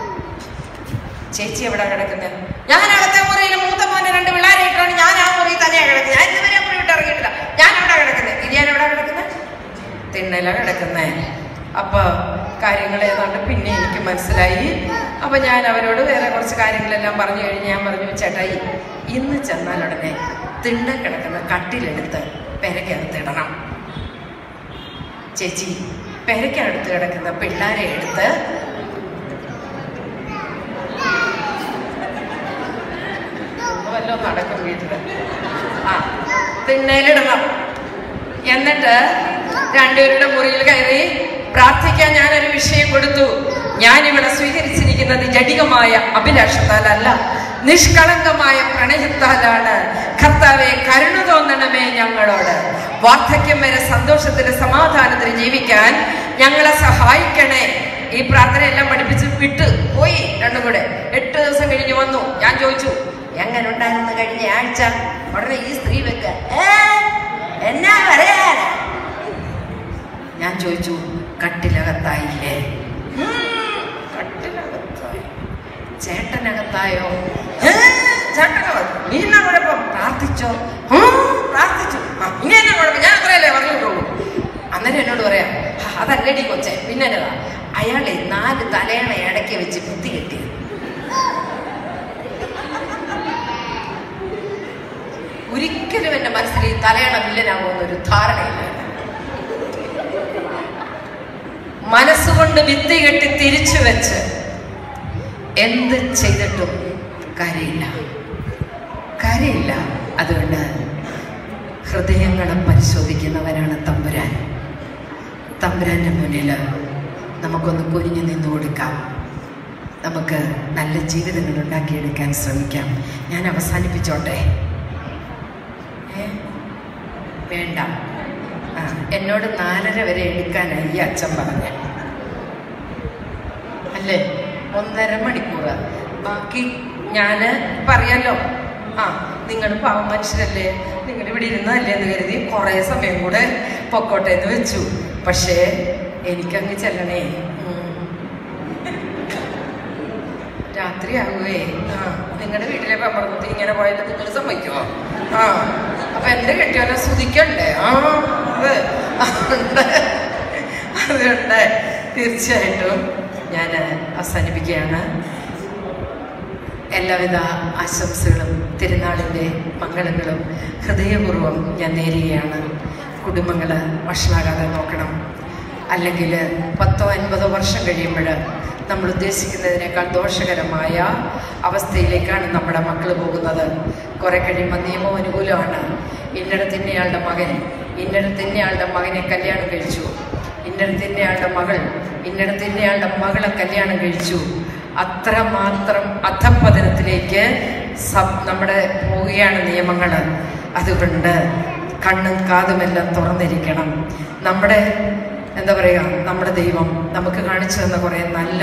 ചേച്ചി എവിടെ കിടക്കുന്നത് ഞാൻ അകത്തെ മുറിയിൽ മൂത്ത മോനെ രണ്ട് പിള്ളേരെ ഇട്ടാണ് ഞാൻ ആ മുറി തന്നെയാണ് കിടക്കുന്നത് ഞാൻ ഇതുവരെ ആ മുറി വിട്ട് ഇറങ്ങിയിട്ടില്ല ഞാൻ എവിടെ കിടക്കുന്നത് ഇത് ഞാൻ എവിടെ കിടക്കുന്നത് തിണ്ണല കിടക്കുന്നേ അപ്പൊ കാര്യങ്ങൾ ഏതാണ്ട് പിന്നെ എനിക്ക് മനസ്സിലായി അപ്പൊ ഞാൻ അവരോട് വേറെ കുറച്ച് കാര്യങ്ങളെല്ലാം പറഞ്ഞു കഴിഞ്ഞ് ഞാൻ പറഞ്ഞു ചേട്ടായി ഇന്ന് ചെന്നാൽ ഉടനെ തിണ്ണ കിടക്കുന്ന കട്ടിലെടുത്ത് പെരക്കകത്ത് ഇടണം ചേച്ചി പെരക്കകത്ത് കിടക്കുന്ന പിള്ളേരെ എടുത്ത് വല്ലതും നടക്കും വീട്ടില് ആ തിണ്ണയിലിടണം എന്നിട്ട് രണ്ടുപേരുടെ മുറിയിൽ കയറി പ്രാർത്ഥിക്കാൻ ഞാനൊരു വിഷയം കൊടുത്തു ഞാൻ ഇവിടെ സ്വീകരിച്ചിരിക്കുന്നത് ജടികമായ അഭിലാഷത്താലല്ല നിഷ്കളങ്കമായ പ്രണയത്താലാണ് കർത്താവെ കരുണ തോന്നണമേ ഞങ്ങളോട് വാർദ്ധക്യം വരെ സന്തോഷത്തിന് സമാധാനത്തിന് ജീവിക്കാൻ ഞങ്ങളെ സഹായിക്കണേ ഈ പ്രാർത്ഥന എല്ലാം പഠിപ്പിച്ച് വിട്ട് പോയി രണ്ടും കൂടെ എട്ട് ദിവസം കഴിഞ്ഞ് വന്നു ഞാൻ ചോദിച്ചു എങ്ങനെ ഉണ്ടായിരുന്നു കഴിഞ്ഞ ആഴ്ച ഉടനെ ഈ സ്ത്രീ വെക്ക "ഏ, എന്നാ പറയാനാ ഞാൻ ചോദിച്ചു കട്ടിലകത്തായില്ലേ "ഉം, കട്ടിലകത്തായി ചേട്ടനകത്തായോ "ഏ, ചേട്ടനകത്ത് നീ എന്നാ കുഴപ്പം പ്രാർത്ഥിച്ചോ "ഉം, പ്രാർത്ഥിച്ചു ആ ഇനി എന്നാ കുഴപ്പം ഞാൻ അത്രയല്ലേ പറഞ്ഞിട്ടുള്ളൂ അന്നേരം എന്നോട് പറയാം "ഹ, അതല്ലടി കൊച്ചെ പിന്നെ എന്നതാ അയാളെ നാല് തലയണ ഇടയ്ക്ക് വെച്ച് ബുദ്ധി കെട്ടി ഒരിക്കലും എന്റെ മനസ്സിൽ ഈ തലയണ വില്ലനാകുമെന്ന് ഒരു ധാരണയില്ല മനസ്സുകൊണ്ട് വിത്തി കെട്ടി തിരിച്ചു വെച്ച് എന്ത് ചെയ്തിട്ടും കാര്യമില്ല കാര്യമില്ല അതുകൊണ്ട് ഹൃദയങ്ങളെ പരിശോധിക്കുന്നവനാണ് തമ്പുരാൻ തമ്പുരാൻ്റെ മുന്നിൽ നമുക്കൊന്ന് കുനിഞ്ഞു നിന്നു കൊടുക്കാം നമുക്ക് നല്ല ജീവിതങ്ങൾ ഉണ്ടാക്കിയെടുക്കാൻ ശ്രമിക്കാം ഞാൻ അവസാനിപ്പിച്ചോട്ടെ ഏ? വേണ്ട ആ എന്നോട് നാലര വരെ എടുക്കാനായി ഈ അച്ഛൻ പറഞ്ഞ അല്ലേ ഒന്നര മണിക്കൂർ ബാക്കി ഞാൻ പറയാലോ ആ നിങ്ങൾ പാവം മനുഷ്യരല്ലേ നിങ്ങൾ ഇവിടെ ഇരുന്നല്ലേ എന്ന് കരുതി കുറേ സമയം കൂടെ പൊക്കോട്ടെ എന്ന് വെച്ചു പക്ഷേ എനിക്കങ്ങ് ചെല്ലണേ ഉം. രാത്രിയാകുവേ ആ നിങ്ങളുടെ വീട്ടിലെ പമ്പറത്ത് ഇങ്ങനെ പോയാൽ നിങ്ങൾ സമ്മതിക്കുമോ ആ അപ്പൊ എന്റെ കെട്ടിയോനെ സ്തുതിക്കണ്ടേ ആ അത് അതുകൊണ്ട് അതുകൊണ്ട് തീർച്ചയായിട്ടും ഞാൻ അവസാനിപ്പിക്കുകയാണ് എല്ലാവിധ ആശംസകളും തിരുനാളിൻ്റെ മംഗളങ്ങളും ഹൃദയപൂർവ്വം ഞാൻ നേരുകയാണ് കുടുംബങ്ങൾ വഷളാകാതെ നോക്കണം അല്ലെങ്കിൽ പത്തോ അൻപതോ വർഷം കഴിയുമ്പോൾ നമ്മൾ ഉദ്ദേശിക്കുന്നതിനേക്കാൾ ദോഷകരമായ അവസ്ഥയിലേക്കാണ് നമ്മുടെ മക്കൾ പോകുന്നത് കുറെ കഴിയുമ്പോൾ നിയമം അനുകൂലമാണ് ഇന്നിടത്ത് ഇന്നയാളുടെ മകൻ ഇന്നിടത്ത് ഇന്നയാളുടെ മകനെ കല്യാണം കഴിച്ചു ഇന്നിടത്ത് ഇന്നയാളുടെ മകൾ ഇന്നിടത്ത് ഇന്നയാളുടെ മകളെ കല്യാണം കഴിച്ചു അത്രമാത്രം അധപ്പതനത്തിലേക്ക് സബ് നമ്മുടെ പോവുകയാണ് നിയമങ്ങൾ അതുകൊണ്ട് കണ്ണും കാതുമെല്ലാം തുറന്നിരിക്കണം നമ്മുടെ എന്താ പറയുക നമ്മുടെ ദൈവം നമുക്ക് കാണിച്ചു തന്ന കുറേ നല്ല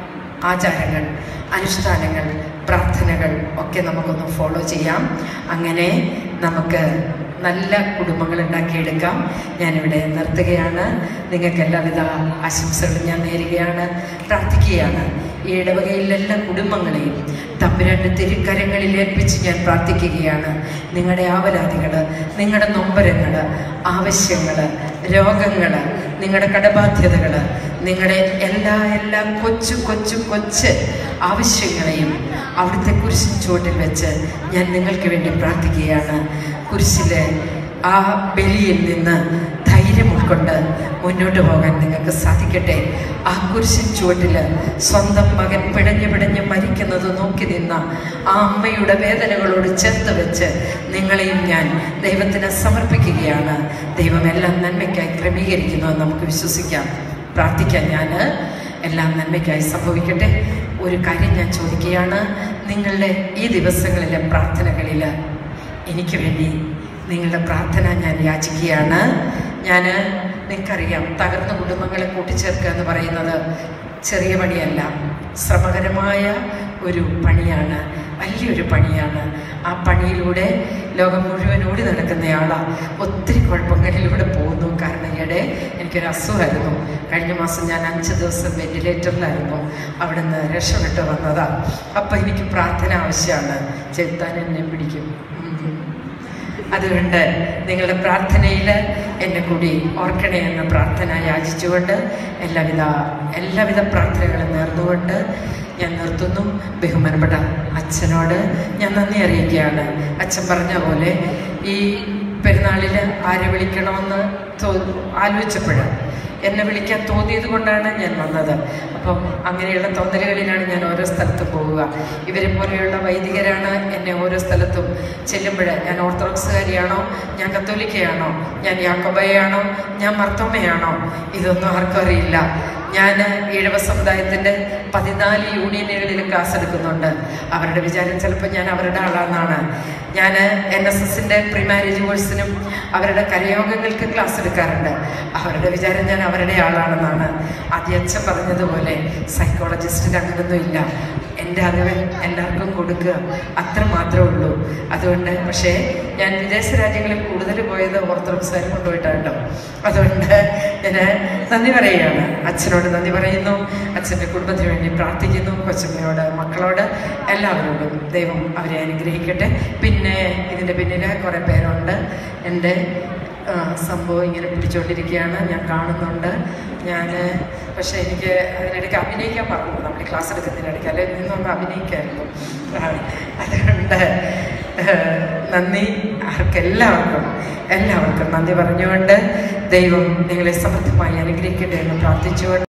ആചാരങ്ങൾ അനുഷ്ഠാനങ്ങൾ പ്രാർത്ഥനകൾ ഒക്കെ നമുക്കൊന്ന് ഫോളോ ചെയ്യാം അങ്ങനെ നമുക്ക് നല്ല കുടുംബങ്ങൾ ഉണ്ടാക്കിയെടുക്കാം ഞാനിവിടെ നിർത്തുകയാണ് നിങ്ങൾക്ക് എല്ലാവിധ ആശംസകളും ഞാൻ നേരുകയാണ് പ്രാർത്ഥിക്കുകയാണ് ഈ ഇടവകയിലെ എല്ലാ കുടുംബങ്ങളെയും തമ്പുരാൻ്റെ തിരുക്കരങ്ങളിൽ ഏൽപ്പിച്ച് ഞാൻ പ്രാർത്ഥിക്കുകയാണ് നിങ്ങളുടെ ആവലാതികൾ നിങ്ങളുടെ നൊമ്പരങ്ങൾ ആവശ്യങ്ങൾ രോഗങ്ങൾ നിങ്ങളുടെ കടബാധ്യതകൾ നിങ്ങളുടെ എല്ലാ എല്ലാ കൊച്ചു കൊച്ചു കൊച്ച് ആവശ്യങ്ങളെയും അവിടുത്തെ കുരിശിൻ ചുവട്ടിൽ വെച്ച് ഞാൻ നിങ്ങൾക്ക് വേണ്ടി പ്രാർത്ഥിക്കുകയാണ് കുരിശിലെ ആ ബലിയിൽ നിന്ന് ധൈര്യം ഉൾക്കൊണ്ട് മുന്നോട്ട് പോകാൻ നിങ്ങൾക്ക് സാധിക്കട്ടെ ആ കുരിശിൻ ചുവട്ടിൽ സ്വന്തം മകൻ പിടഞ്ഞു പിടഞ്ഞ് മരിക്കുന്നത് നോക്കി നിന്ന ആ അമ്മയുടെ വേദനകളോട് ചേർത്ത് വെച്ച് നിങ്ങളെയും ഞാൻ ദൈവത്തിന് സമർപ്പിക്കുകയാണ് ദൈവം എല്ലാം നന്മയ്ക്കായി ക്രമീകരിക്കുന്നുവെന്ന് നമുക്ക് വിശ്വസിക്കാം പ്രാർത്ഥിക്കാൻ ഞാൻ എല്ലാം നന്മയ്ക്കായി സംഭവിക്കട്ടെ ഒരു കാര്യം ഞാൻ ചോദിക്കുകയാണ് നിങ്ങളുടെ ഈ ദിവസങ്ങളിലെ പ്രാർത്ഥനകളിൽ എനിക്ക് വേണ്ടി നിങ്ങളുടെ പ്രാർത്ഥന ഞാൻ യാചിക്കുകയാണ് ഞാൻ നിങ്ങൾക്കറിയാം തകർന്ന കുടുംബങ്ങളെ കൂട്ടിച്ചേർക്കുക എന്ന് പറയുന്നത് ചെറിയ പണിയല്ല ശ്രമകരമായ ഒരു പണിയാണ് വലിയൊരു പണിയാണ് ആ പണിയിലൂടെ ലോകം മുഴുവൻ ഓടി നടക്കുന്നയാളാണ് ഒത്തിരി കുഴപ്പങ്ങളിലൂടെ പോകുന്നു കാരണം ഈയിടെ എനിക്കൊരു അസുഖമായിരുന്നു കഴിഞ്ഞ മാസം ഞാൻ അഞ്ച് ദിവസം വെന്റിലേറ്ററിലായിരുന്നു അവിടുന്ന് രക്ഷപ്പെട്ട് വന്നതാണ് അപ്പം എനിക്ക് പ്രാർത്ഥന ആവശ്യമാണ് ചെത്താൻ എന്നെ പിടിക്കും ഉം. അതുകൊണ്ട് നിങ്ങളുടെ പ്രാർത്ഥനയിൽ എന്നെ കൂടി ഓർക്കണേ എന്ന പ്രാർത്ഥന യാചിച്ചുകൊണ്ട് എല്ലാവിധ എല്ലാവിധ പ്രാർത്ഥനകളും നേർന്നുകൊണ്ട് ഞാൻ നിർത്തുന്നു ബഹുമാനപ്പെട്ട അച്ഛനോട് ഞാൻ നന്ദി അറിയിക്കുകയാണ് അച്ഛൻ പറഞ്ഞ പോലെ ഈ പെരുന്നാളിൽ ആരെ വിളിക്കണമെന്ന് തോ ആലോചിച്ചപ്പോഴാണ് എന്നെ വിളിക്കാൻ തോന്നിയത് കൊണ്ടാണ് ഞാൻ വന്നത് അപ്പം അങ്ങനെയുള്ള തോന്നലുകളിലാണ് ഞാൻ ഓരോ സ്ഥലത്തും പോവുക ഇവരെ പോലെയുള്ള വൈദികരാണ് എന്നെ ഓരോ സ്ഥലത്തും ചെല്ലുമ്പോൾ ഞാൻ ഓർത്തഡോക്സുകാരിയാണോ ഞാൻ കത്തോലിക്കയാണോ ഞാൻ യാക്കോബയാണോ ഞാൻ മർത്തോമയാണോ ഇതൊന്നും ആർക്കും അറിയില്ല ഞാൻ ഈഴവ സമുദായത്തിൻ്റെ പതിനാല് യൂണിയനുകളിൽ ക്ലാസ് എടുക്കുന്നുണ്ട് അവരുടെ വിചാരം ചിലപ്പോൾ ഞാൻ അവരുടെ ആളാണെന്നാണ് ഞാൻ എൻ എസ് എസിൻ്റെ പ്രീ മാരേജ് കോഴ്സിനും അവരുടെ കരയോഗങ്ങൾക്ക് ക്ലാസ് എടുക്കാറുണ്ട് അവരുടെ വിചാരം ഞാൻ അവരുടെ ആളാണെന്നാണ് ആദ്യം അച്ഛൻ പറഞ്ഞതുപോലെ സൈക്കോളജിസ്റ്റിന് അങ്ങനൊന്നും ഇല്ല എൻ്റെ അറിവ് എല്ലാവർക്കും കൊടുക്കുക അത്ര മാത്രമേ ഉള്ളൂ അതുകൊണ്ട് പക്ഷേ ഞാൻ വിദേശ രാജ്യങ്ങളിൽ കൂടുതൽ പോയത് ഓർത്തഡോക്സുകാർ കൊണ്ടുപോയിട്ടാണ് കേട്ടോ അതുകൊണ്ട് ഞാൻ നന്ദി പറയുകയാണ് അച്ഛനോട് നന്ദി പറയുന്നു അച്ഛൻ്റെ കുടുംബത്തിന് വേണ്ടി പ്രാർത്ഥിക്കുന്നു കൊച്ചമ്മയോട് മക്കളോട് എല്ലാവരോടും ദൈവം അവരെ അനുഗ്രഹിക്കട്ടെ പിന്നെ ഇതിൻ്റെ പിന്നിൽ കുറേ പേരുണ്ട് എൻ്റെ ആ, സംഭവം ഇങ്ങനെ പിടിച്ചുകൊണ്ടിരിക്കുകയാണ് ഞാൻ കാണുന്നുണ്ട് ഞാൻ പക്ഷേ എനിക്ക് അതിനിടയ്ക്ക് അഭിനയിക്കാൻ പറഞ്ഞു നമ്മൾ ക്ലാസ് എടുക്കുന്നതിനിടയ്ക്ക് അല്ലെങ്കിൽ നിന്നൊന്ന് അഭിനയിക്കായിരുന്നു ആ, അതുകൊണ്ട് ആ, നന്ദി ആർക്കെല്ലാവർക്കും എല്ലാവർക്കും നന്ദി പറഞ്ഞുകൊണ്ട് ദൈവം നിങ്ങളെ സമൃദ്ധമായി അനുഗ്രഹിക്കട്ടെ എന്ന് പ്രാർത്ഥിച്ചുകൊണ്ട്